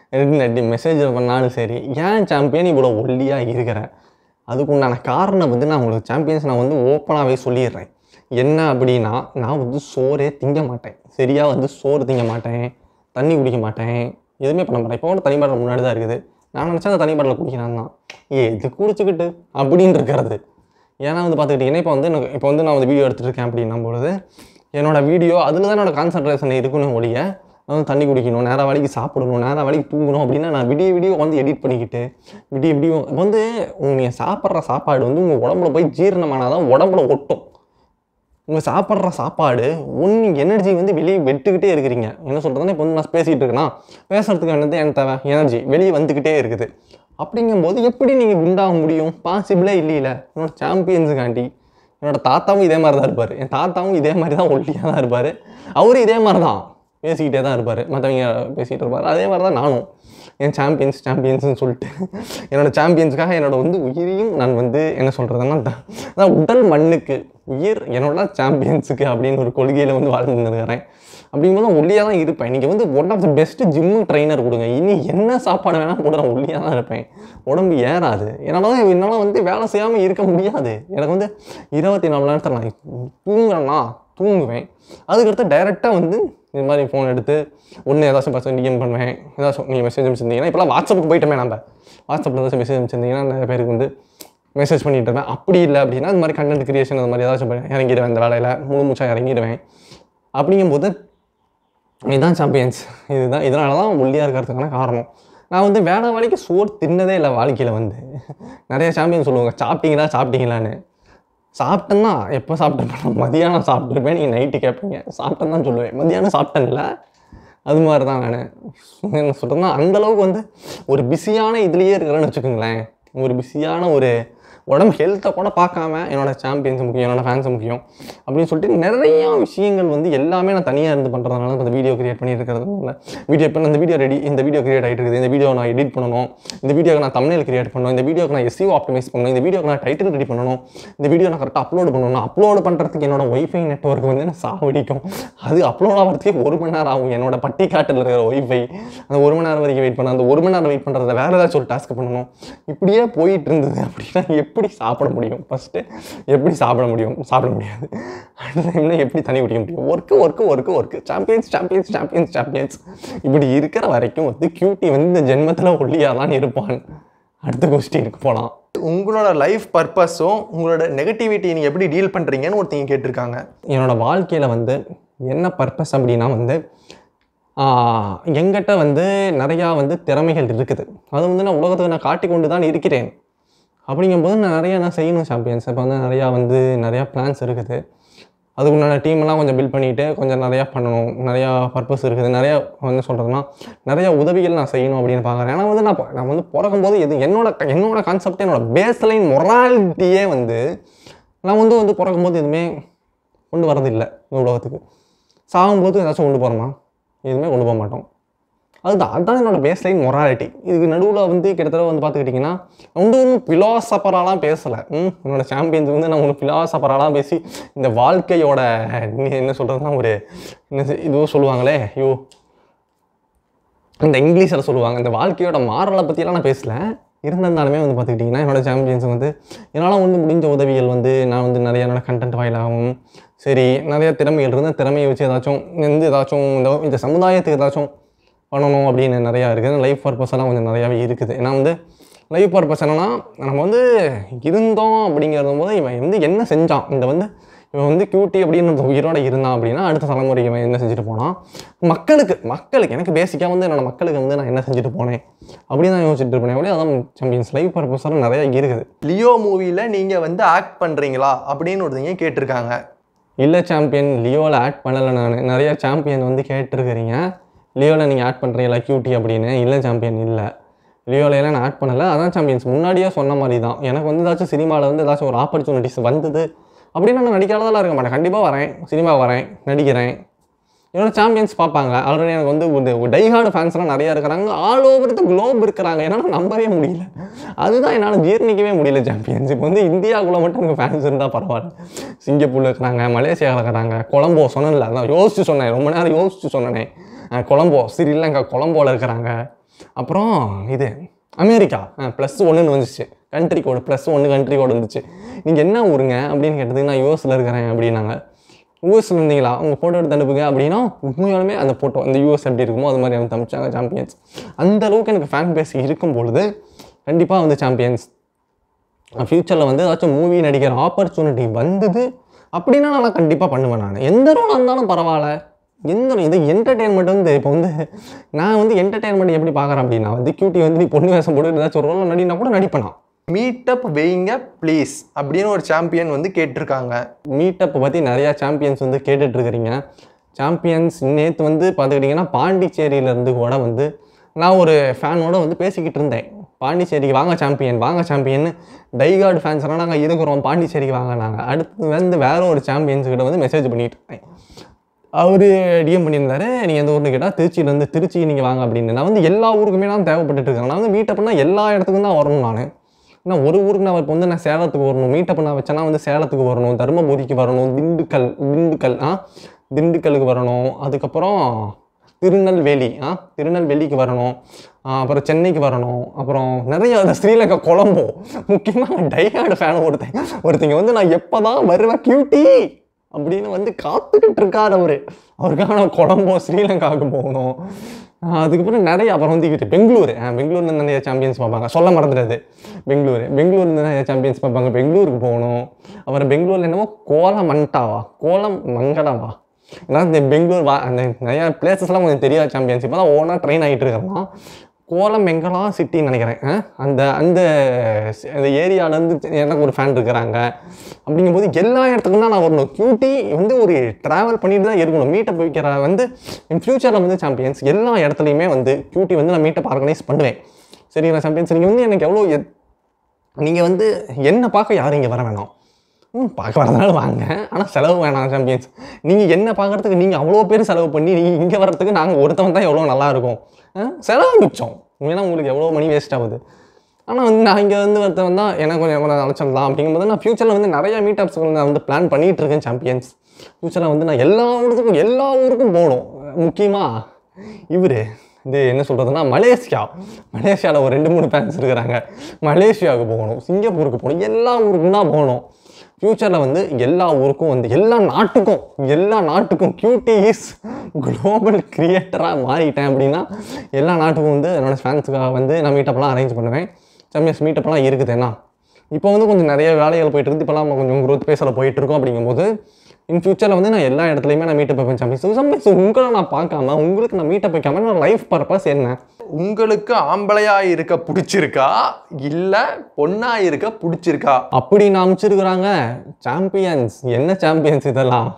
மெசேஜ் பண்ணாலும் சரி ஏன் சாம்பியன் இவ்வளோ ஒல்லியாக இருக்கிறேன் அதுக்குண்டான காரணம் வந்து நான் உங்களுக்கு சாம்பியன்ஸ் நான் வந்து ஓப்பனாகவே சொல்லிடுறேன் என்ன அப்படின்னா நான் வந்து சோறே திங்க மாட்டேன் சரியாக வந்து சோறு திங்க மாட்டேன் தண்ணி குடிக்க மாட்டேன் எதுவுமே பண்ண மாட்டேன் இப்போ கூட தனி பாட்டில் முன்னாடி தான் இருக்குது நான் நினச்சா அந்த தனி பாட்டில் குடிக்கிறான் தான் ஏ இது குடிச்சுக்கிட்டு அப்படின்னு இருக்கிறது ஏன்னா வந்து பார்த்துக்கிட்டிங்கன்னா இப்போ வந்து எனக்கு இப்போ வந்து நான் வந்து வீடியோ எடுத்துகிட்டு இருக்கேன் அப்படின்னும் பொழுது என்னோட வீடியோ அதில் தான் என்னோட கான்சன்ட்ரேஷன் இருக்கணும் ஒழிய நான் வந்து தண்ணி குடிக்கணும் நேரா வேலைக்கு சாப்பிடணும் நேரா வேலைக்கு தூங்கணும் அப்படின்னா நான் விடிய விடிய வந்து எடிட் பண்ணிக்கிட்டு விடிய விடிய இப்போ வந்து நீங்கள் சாப்பிட்ற சாப்பாடு வந்து உங்கள் உடம்புல போய் ஜீரணமானால் தான் உடம்புல ஒட்டும் உங்கள் சாப்பிட்ற சாப்பாடு ஒன்று எனர்ஜி வந்து வெளியே விட்டுக்கிட்டே இருக்கிறீங்க என்ன சொல்கிறதுனா இப்போ வந்து நான் பேசிகிட்டு இருக்கேன்னா பேசுறதுக்கு என்னது எனக்கு தேவை எனர்ஜி வெளியே வந்துக்கிட்டே இருக்குது அப்படிங்கும்போது எப்படி நீங்கள் குண்டாக முடியும் பாசிபிளே இல்லையில என்னோட சாம்பியன்ஸுக்காண்டி என்னோட தாத்தாவும் இதே மாதிரி தான் இருப்பார் என் தாத்தாவும் இதே மாதிரி தான் ஒல்லியாக தான் இருப்பார் அவரும் இதே மாதிரி தான் பேசிக்கிட்டே தான் இருப்பார் மற்றவங்க பேசிகிட்டு இருப்பார் அதே மாதிரி தான் நானும் என் சாம்பியன்ஸ் சாம்பியன்ஸ்னு சொல்லிட்டு என்னோட சாம்பியன்ஸுக்காக என்னோட வந்து உயிரையும் நான் வந்து என்ன சொல்கிறதுன்னா அதான் உடல் மண்ணுக்கு உயிர் என்னோட சாம்பியன்ஸுக்கு அப்படின்னு ஒரு கொள்கையில் வந்து வாழ்ந்து இருக்கிறேன் அப்படிங்கும்போது ஒல்லியாக தான் இருப்பேன் நீங்கள் வந்து one of the best gym trainer கொடுங்க இனி என்ன சாப்பாடு வேணால் கூட நான் ஒல்லியாக தான் இருப்பேன் உடம்பு ஏறாது என்னால் தான் என்னால் வந்து வேலை செய்யாமல் இருக்க முடியாது எனக்கு வந்து இருபத்தி நாலு நேரத்தில் நான் தூங்குறேன்னா தூங்குவேன் அதுக்கடுத்து டைரெக்டாக வந்து இது மாதிரி ஃபோன் எடுத்து ஒன்று ஏதாச்சும் பர்சன் டிஎம் பண்ணுவேன் ஏதாச்சும் நீங்கள் மெசேஜ் அனுப்பிச்சிருந்தீங்கன்னா இப்போலாம் வாட்ஸ்அப்புக்கு போயிட்டோமே நம்ம வாட்ஸ்அப்பில் ஏதாச்சும் மெசேஜ் அனுப்பிச்சிருந்தீங்கன்னா நிறைய பேருக்கு வந்து மெசேஜ் பண்ணிட்டு இருப்பேன் அப்படி இல்லை அப்படின்னா இந்த மாதிரி கண்டென்ட் கிரியேஷன் அந்த மாதிரி ஏதாச்சும் பண்ணி இறங்கிடுவேன் இந்த வேலையில் முழு மூச்சாக இறங்கிடுவேன் அப்படிங்கும்போது இதுதான் சாம்பியன்ஸ் இதுதான் இதனால தான் ஒல்லியாக இருக்கிறதுக்கான காரணம் நான் வந்து வேலை வேலைக்கு சோறு தின்னதே இல்லை வாழ்க்கையில் வந்து நிறைய சாம்பியன் சொல்லுவாங்க சாப்பிட்டீங்களா சாப்பிட்டீங்களான்னு சாப்பிட்டேன்னா எப்போ சாப்பிட்டேன் மதியானம் சாப்பிட்ருப்பேன் நீங்கள் நைட்டு கேட்பீங்க சாப்பிட்டேன்னு தான் சொல்லுவேன் மதியானம் சாப்பிட்டேன்ல அது மாதிரி தான் நான் என்ன சொல்கிறேன்னா அந்தளவுக்கு வந்து ஒரு பிஸியான இதுலேயே இருக்கிறேன்னு வச்சுக்கோங்களேன் ஒரு பிஸியான ஒரு உடம்பு ஹெல்த்தை கூட பார்க்காம என்னோட சாம்பியன்ஸ் முக்கியம் என்னோட ஃபேன்ஸ் முக்கியம் அப்படின்னு சொல்லிட்டு நிறையா விஷயங்கள் வந்து எல்லாமே நான் தனியாக இருந்து பண்ணுறதுனால இந்த வீடியோ கிரியேட் பண்ணி இருக்கிறதுனால வீடியோ இப்போ இந்த வீடியோ ரெடி இந்த வீடியோ கிரியேட் ஆகிட்டு இருக்குது இந்த வீடியோ நான் எடிட் பண்ணணும் இந்த வீடியோக்கு நான் தமிழில் கிரியேட் பண்ணணும் இந்த வீடியோக்கு நான் எஸ்சிஓ ஆப்டிமைஸ் பண்ணணும் இந்த வீடியோக்கு நான் டைட்டில் ரெடி பண்ணணும் இந்த வீடியோ நான் கரெக்டாக அப்லோட் பண்ணணும் அப்லோட் பண்ணுறதுக்கு என்னோட ஒய்ஃபை நெட்ஒர்க் வந்து நான் சாவடிக்கும் அது அப்லோட் ஆகிறதுக்கே ஒரு மணி நேரம் ஆகும் என்னோட பட்டிக்காட்டில் இருக்கிற ஒய்ஃபை அந்த ஒரு மணி நேரம் வரைக்கும் வெயிட் பண்ண அந்த ஒரு மணி நேரம் வெயிட் பண்ணுறத வேறு ஏதாச்சும் ஒரு டாஸ்க் பண்ணணும் இப்படியே போயிட்டு இருந்தது அப்படின்னா எப்படி சாப்பிட முடியும் ஃபஸ்ட்டு எப்படி சாப்பிட முடியும் சாப்பிட முடியாது அடுத்த டைம்ல எப்படி தண்ணி குடிக்க முடியும் work work work work champions champions champions champions இப்படி இருக்கிற வரைக்கும் வந்து கியூட்டி வந்து இந்த ஜென்மத்தில் ஒல்லியாதான் இருப்பான் அடுத்த கொஸ்டினுக்கு போகலாம் உங்களோட லைஃப் பர்பஸும் உங்களோட நெகட்டிவிட்டி நீங்கள் எப்படி டீல் பண்ணுறீங்கன்னு ஒருத்தங்க கேட்டிருக்காங்க என்னோட வாழ்க்கையில் வந்து என்ன பர்பஸ் அப்படின்னா வந்து ஆஹ், எங்கிட்ட வந்து நிறையா வந்து திறமைகள் இருக்குது அது வந்து நான் உலகத்துக்கு நான் காட்டிக் கொண்டு தான் இருக்கிறேன் அப்படிங்கும்போது நான் நிறையா நான் செய்யணும் சாம்பியன்ஸ் இப்போ வந்து நிறையா வந்து நிறையா பிளான்ஸ் இருக்குது அதுக்கு உண்டான டீம்லாம் கொஞ்சம் பில்ட் பண்ணிட்டு கொஞ்சம் நிறையா பண்ணணும் நிறையா பர்பஸ் இருக்குது நிறையா வந்து சொல்கிறதுனா நிறையா உதவிகள் நான் செய்யணும் அப்படின்னு பார்க்குறேன் ஏன்னா வந்து நான் பொ- நான் வந்து பிறக்கும்போது இது என்னோட என்னோட கான்செப்ட் என்னோட பேஸ்லைன் மொராலிட்டியே வந்து நான் வந்து வந்து பிறக்கும்போது எதுவுமே கொண்டு வரதில்லை இந்த உலகத்துக்கு சாகும்போது ஏதாச்சும் கொண்டு போகிறோமா எதுவுமே கொண்டு போக மாட்டோம் அதுதான் அதுதான் என்னோட பேஸ்லைன் மொராலிட்டி இதுக்கு நடுவில் வந்து கிட்டத்தட்ட வந்து பார்த்துக்கிட்டிங்கன்னா நான் வந்து ஒன்றும் ஃபிலாசபராலாம் பேசலை ம் என்னோட சாம்பியன்ஸ் வந்து நான் ஒன்றும் ஃபிலாசபராலாம் பேசி இந்த வாழ்க்கையோட நீ என்ன சொல்கிறதுனா ஒரு என்ன செ- இதுவோ சொல்லுவாங்களே ஐயோ இந்த இங்கிலீஷில் சொல்லுவாங்க இந்த வாழ்க்கையோட மாறலை பற்றியெல்லாம் நான் பேசல இருந்திருந்தாலுமே வந்து பார்த்துக்கிட்டிங்கன்னா என்னோட சாம்பியன்ஸ் வந்து என்னால் வந்து முடிஞ்ச உதவிகள் வந்து நான் வந்து நிறைய என்னோட கண்டென்ட் வாயிலாகவும் சரி நிறைய திறமைகள் இருந்து திறமையை வச்சு ஏதாச்சும் வந்து ஏதாச்சும் இந்த இந்த சமுதாயத்துக்கு ஏதாச்சும் பண்ணணும் அப்படின்னு நிறையா இருக்குது லைஃப் பர்பஸ் எல்லாம் கொஞ்சம் நிறையாவே இருக்குது ஏன்னா வந்து லைஃப் பர்பஸ் என்னன்னா நம்ம வந்து இருந்தோம் அப்படிங்கிறது போது இவன் வந்து என்ன செஞ்சான் இந்த வந்து இவன் வந்து கியூட்டி அப்படின்னு ஒரு உயிரோட இருந்தான் அப்படின்னா அடுத்த தலைமுறைக்கு இவன் என்ன செஞ்சுட்டு போனான் மக்களுக்கு மக்களுக்கு எனக்கு பேசிக்காக வந்து என்னோட மக்களுக்கு வந்து நான் என்ன செஞ்சுட்டு போனேன் அப்படின்னு தான் யோசிச்சுட்டு இருப்பேன் அப்படியே அதான் சாம்பியன்ஸ் லைஃப் பர்பஸ் எல்லாம் நிறையா இருக்குது லியோ மூவியில் நீங்கள் வந்து ஆக்ட் பண்ணுறீங்களா அப்படின்னு ஒருத்தங்க கேட்டிருக்காங்க இல்லை சாம்பியன் லியோவில் ஆட் பண்ணலை நான் நிறைய சாம்பியன் வந்து கேட்டிருக்கிறீங்க லியோவில் நீங்கள் ஆட் பண்ணுறீங்களா கியூட்டி அப்படின்னு இல்லை சாம்பியன் இல்லை லியோவில் எல்லாம் நான் ஆட் பண்ணலை அதான் சாம்பியன்ஸ் முன்னாடியே சொன்ன மாதிரி தான் எனக்கு வந்து ஏதாச்சும் சினிமாவில் வந்து ஏதாச்சும் ஒரு ஆப்பர்ச்சுனிட்டிஸ் வந்தது அப்படின்னு நான் நடிக்காததெல்லாம் இருக்க மாட்டேன் கண்டிப்பாக வரேன் சினிமா வரேன் நடிக்கிறேன் என்னோட சாம்பியன்ஸ் பார்ப்பாங்க ஆல்ரெடி எனக்கு வந்து ஒரு டைஹார்டு ஃபேன்ஸ்லாம் நிறையா இருக்கிறாங்க ஆல் ஓவர் த குளோப் இருக்கிறாங்க என்னால் நம்பவே முடியல அதுதான் என்னால் ஜீர்ணிக்கவே முடியல சாம்பியன்ஸ் இப்போ வந்து இந்தியாவுக்குள்ள மட்டும் எனக்கு ஃபேன்ஸ் இருந்தால் பரவாயில்ல சிங்கப்பூரில் இருக்கிறாங்க மலேசியாவில் இருக்கிறாங்க கொலம்போ சொன்னேன்ல அதான் யோசிச்சு சொன்னேன் ரொம்ப நேரம் யோசிச்சு சொன்னேனே அஹ் கொலம்போ ஸ்ரீலங்கா கொலம்போவில் இருக்கிறாங்க அப்புறம் இது அமெரிக்கா ப்ளஸ் ஒன்றுன்னு வந்துச்சு கண்ட்ரி கோடு ப்ளஸ் ஒன்று கண்ட்ரி கோடு வந்துச்சு நீங்கள் என்ன ஊருங்க அப்படின்னு கேட்டதுக்கு நான் யூஎஸில் இருக்கிறேன் அப்படின்னாங்க யூஎஸ்ல இருந்தீங்களா அவங்க ஃபோட்டோ எடுத்து அனுப்புங்க அப்படின்னா உண்மையாலுமே அந்த ஃபோட்டோ அந்த யூஎஸ் எப்படி இருக்குமோ அது மாதிரி எனக்கு அனுப்பிச்சாங்க சாம்பியன்ஸ் அந்த அளவுக்கு எனக்கு ஃபேன் பேஸ் இருக்கும் பொழுது கண்டிப்பாக வந்து சாம்பியன்ஸ் ஃப்யூச்சரில் வந்து ஏதாச்சும் மூவி நடிக்கிற ஆப்பர்ச்சுனிட்டி வந்தது அப்படின்னா நான் கண்டிப்பாக பண்ணுவேன் நான் எந்த ரோலாக இருந்தாலும் பரவாயில்ல எந்த இது என்டர்டெயின்மெண்ட் வந்து இப்போ வந்து நான் வந்து என்டர்டெயின்மெண்ட் எப்படி பார்க்குறேன் அப்படின்னா வந்து கியூட்டி வந்து நீ பொண்ணு வேஷம் போட்டு ஏதாச்சும் ஒரு ரோல் நடினா கூட நடிப்பேன் நான் மீட்டப் வைங்க ப்ளீஸ் அப்படின்னு ஒரு சாம்பியன் வந்து கேட்டிருக்காங்க மீட்டப் பற்றி நிறையா சாம்பியன்ஸ் வந்து கேட்டுட்டு இருக்கிறீங்க சாம்பியன்ஸ் நேற்று வந்து பார்த்துக்கிட்டிங்கன்னா பாண்டிச்சேரியிலேருந்து கூட வந்து நான் ஒரு ஃபேனோட வந்து பேசிக்கிட்டு இருந்தேன் பாண்டிச்சேரிக்கு வாங்க சாம்பியன் வாங்க சாம்பியன் டைகார்டு ஃபேன்ஸ் எல்லாம் நாங்கள் இருக்கிறோம் பாண்டிச்சேரிக்கு வாங்க நாங்கள் அடுத்து வந்து வேற ஒரு சாம்பியன்ஸ் கிட்ட வந்து மெசேஜ் பண்ணிட்டு இருந்தேன் அவர் டிஎம் பண்ணியிருந்தாரு நீங்கள் எந்த ஊர்னு கேட்டால் திருச்சியிலேருந்து திருச்சி நீங்கள் வாங்க அப்படின்னு நான் வந்து எல்லா ஊருக்குமே நான் தேவைப்பட்டுட்டு இருக்கேன் நான் வந்து மீட்டப்னா எல்லா இடத்துக்கும் தான் வரணும் நான் நான் ஒரு ஊருக்கு நான் இப்போ வந்து நான் சேலத்துக்கு வரணும் மீட்டப் நான் வச்சேன்னா வந்து சேலத்துக்கு வரணும் தருமபுரிக்கு வரணும் திண்டுக்கல் திண்டுக்கல் ஆ திண்டுக்கலுக்கு வரணும் அதுக்கப்புறம் திருநெல்வேலி ஆ திருநெல்வேலிக்கு வரணும் ஆ, அப்புறம் சென்னைக்கு வரணும் அப்புறம் நிறைய அந்த ஸ்ரீலங்கா கொலம்போ முக்கியமாக டைஹார்டு ஃபேன் ஒருத்தன் ஒருத்தங்க வந்து நான் எப்போ தான் வருவேன் கியூட்டி அப்படின்னு வந்து காத்துக்கிட்டு இருக்காரு அவரு அவருக்காக நான் கொலம்போ ஸ்ரீலங்காவுக்கு போகணும் ஆஹ் அதுக்கப்புறம் நிறைய அப்புறம் வந்து இங்கிட்டு பெங்களூர் ஆஹ் பெங்களூர்ல இருந்து நிறைய சாம்பியன்ஸ் பார்ப்பாங்க சொல்ல மறந்துடாது பெங்களூர் பெங்களூர்ல இருந்து நிறைய சாம்பியன்ஸ் பார்ப்பாங்க பெங்களூருக்கு போகணும் அப்புறம் பெங்களூர்ல என்னமோ கோலம் மண்டாவா கோலம் மங்கடாவா ஏன்னா இந்த பெங்களூர் வா அந்த நிறையா பிளேசஸ்லாம் கொஞ்சம் தெரியாத சாம்பியன்ஸ் இப்போ தான் ஓனாக ட்ரெயின் ஆகிட்டு இருக்கிறோம் கோலம் பெங்கலாம் சிட்டின்னு நினைக்கிறேன் அஹ் அந்த அந்த ஸ்- அந்த ஏரியாவிலேருந்து எனக்கு ஒரு ஃபேன் இருக்கிறாங்க அப்படிங்கும்போது எல்லா இடத்துக்கும் தான் நான் வரணும் கியூட்டி வந்து ஒரு ட்ராவல் பண்ணிட்டு தான் இருக்கணும் மீட்டப் வைக்கிற வந்து இன் ஃப்யூச்சரில் வந்து சாம்பியன்ஸ் எல்லா இடத்துலையுமே வந்து கியூட்டி வந்து நான் மீட்டப் ஆர்கனைஸ் பண்ணுவேன் சரிங்களா சாம்பியன்ஸ் நீங்கள் வந்து எனக்கு எவ்வளோ எத்- நீங்கள் வந்து என்ன பார்க்க யாரும் இங்கே வர வேணாம் ம் பார்க்க வரதுனால வாங்க ஆனால் செலவு வேணாம் சாம்பியன்ஸ் நீங்கள் என்ன பார்க்குறதுக்கு நீங்கள் அவ்வளோ பேர் செலவு பண்ணி நீங்கள் இங்கே வர்றதுக்கு நாங்கள் ஒருத்தவன் தான் எவ்வளோ நல்லா இருக்கும் ஆ? செலவு மிச்சம் ஏன்னா உங்களுக்கு எவ்வளோ மணி வேஸ்ட் ஆகுது ஆனால் வந்து நான் இங்கே வந்து ஒருத்தவன் தான் எனக்கு கொஞ்சம் எவ்வளோ அழைச்சிடலாம் அப்படிங்கும்போது நான் ஃப்யூச்சரில் வந்து நிறைய மீட்டப்ஸ் நான் வந்து பிளான் பண்ணிகிட்டு இருக்கேன் சாம்பியன்ஸ் ஃப்யூச்சரில் வந்து நான் எல்லா ஊருக்கும் எல்லா ஊருக்கும் போகணும் முக்கியமாக இவர் இது என்ன சொல்கிறதுனா மலேசியா மலேசியாவில் ஒரு ரெண்டு மூணு ஃபேன்ஸ் இருக்கிறாங்க மலேசியாவுக்கு போகணும் சிங்கப்பூருக்கு போகணும் எல்லா ஊருக்கும் தான் போகணும் ஃப்யூச்சரில் வந்து எல்லா ஊருக்கும் வந்து எல்லா நாட்டுக்கும் எல்லா நாட்டுக்கும் கியூட்டி இஸ் குளோபல் கிரியேட்டராக மாறிட்டேன் அப்படின்னா எல்லா நாட்டுக்கும் வந்து என்னோடய ஃபேன்ஸுக்காக வந்து நான் மீட்டப்லாம் அரேஞ்ச் பண்ணுவேன் சம்யஸ் மீட்டப்லாம் இருக்குது என்ன இப்போ வந்து கொஞ்சம் நிறைய வேலைகள் போயிட்டு இருக்கு இப்போலாம் நம்ம கொஞ்சம் growth பேசல போயிட்டு இருக்கோம் அப்படிங்கும்போது இன் ஃபியூச்சரில் வந்து நான் எல்லா இடத்துலையுமே நான் மீட்டப் வைப்பேன் சாம்பியன்ஸ் சம்டைம்ஸ் உங்களை நான் பார்க்காம உங்களுக்கு நான் மீட்டப் வைக்காம என்னோட லைஃப் பர்பஸ் என்ன உங்களுக்கு ஆம்பளையா இருக்க பிடிச்சிருக்கா இல்ல பொண்ணா இருக்க பிடிச்சிருக்கா அப்படி நான் அமைச்சிருக்கிறாங்க சாம்பியன்ஸ் என்ன சாம்பியன்ஸ் இதெல்லாம்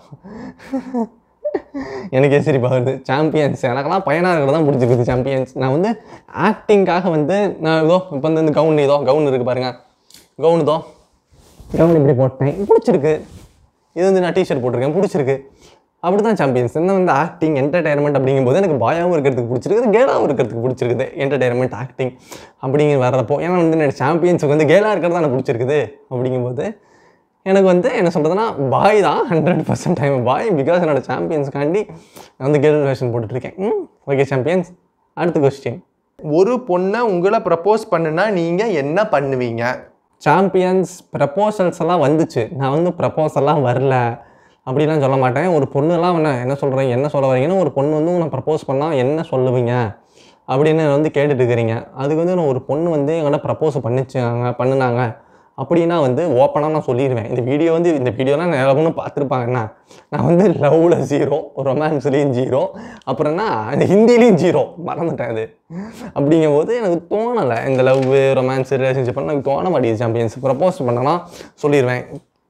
எனக்கே சிரிப்பா வருது சாம்பியன்ஸ் எனக்கெல்லாம் பையனாக இருக்கிறது தான் பிடிச்சிருக்குது சாம்பியன்ஸ் நான் வந்து ஆக்டிங்காக வந்து நான் இதோ இப்போ வந்து இந்த கவுன் இதோ கவுன் இருக்குது பாருங்க கவுன் இதோ கவுன் இப்படி போட்டேன் பிடிச்சிருக்கு இது வந்து நான் டிஷர்ட் போட்டிருக்கேன் பிடிச்சிருக்கு அப்படி தான் சாம்பியன்ஸ் என்ன வந்து ஆக்டிங் என்டர்டைன்மெண்ட் அப்படிங்கும்போது எனக்கு பாயாவும் இருக்கிறதுக்கு பிடிச்சிருக்குது கேலாவும் இருக்கிறதுக்கு பிடிச்சிருக்குது என்டர்டைன்மெண்ட் ஆக்டிங் அப்படிங்கிற வர்றப்போ ஏன்னா வந்து என்னோட சாம்பியன்ஸுக்கு வந்து கேலாக இருக்கிறது தான் எனக்கு பிடிச்சிருக்குது அப்படிங்கும்போது எனக்கு வந்து என்ன சொல்கிறதுனா பாய் தான் hundred percent time boy because என்னோட சாம்பியன்ஸ்க்காண்டி நான் வந்து கேர்ள் வேர்ஷன் போட்டுட்ருக்கேன் ஓகே சாம்பியன்ஸ் அடுத்த கொஸ்டின் ஒரு பொண்ணை உங்களை ப்ரப்போஸ் பண்ணுனா நீங்க என்ன பண்ணுவீங்க சாம்பியன்ஸ் ப்ரப்போசல்ஸ் எல்லாம் வந்துச்சு நான் வந்து ப்ரப்போசல்லாம் வரல அப்படிலாம் சொல்ல மாட்டேன் ஒரு பொண்ணுலாம் என்ன என்ன சொல்கிறேன் என்ன சொல்ல வரீங்கன்னு ஒரு பொண்ணு வந்து உன்னை ப்ரப்போஸ் பண்ணால் என்ன சொல்லுவீங்க அப்படின்னு வந்து கேட்டுட்டு இருக்கிறீங்க அதுக்கு வந்து நான் ஒரு பொண்ணு வந்து என்கிட்ட ப்ரப்போஸ் பண்ணிச்சாங்க பண்ணினாங்க அப்படின்னா வந்து ஓப்பனாக நான் சொல்லிடுவேன் இந்த வீடியோ வந்து இந்த வீடியோலாம் நிறைய பொண்ணு பார்த்துருப்பாங்கன்னா நான் வந்து லவ்வில் ஜீரோ ரொமான்ஸ்லேயும் ஜீரோ அப்புறம் என்ன அந்த ஹிந்திலையும் ஜீரோ மறந்துட்டேன் அது அப்படிங்கும்போது எனக்கு தோணலை இந்த லவ் ரொமான்ஸ் ரிலேஷன்ஷிப் எனக்கு தோண மாட்டேங்குது சாம்பியன்ஸ் ப்ரப்போஸ் பண்ணனா சொல்லிடுவேன்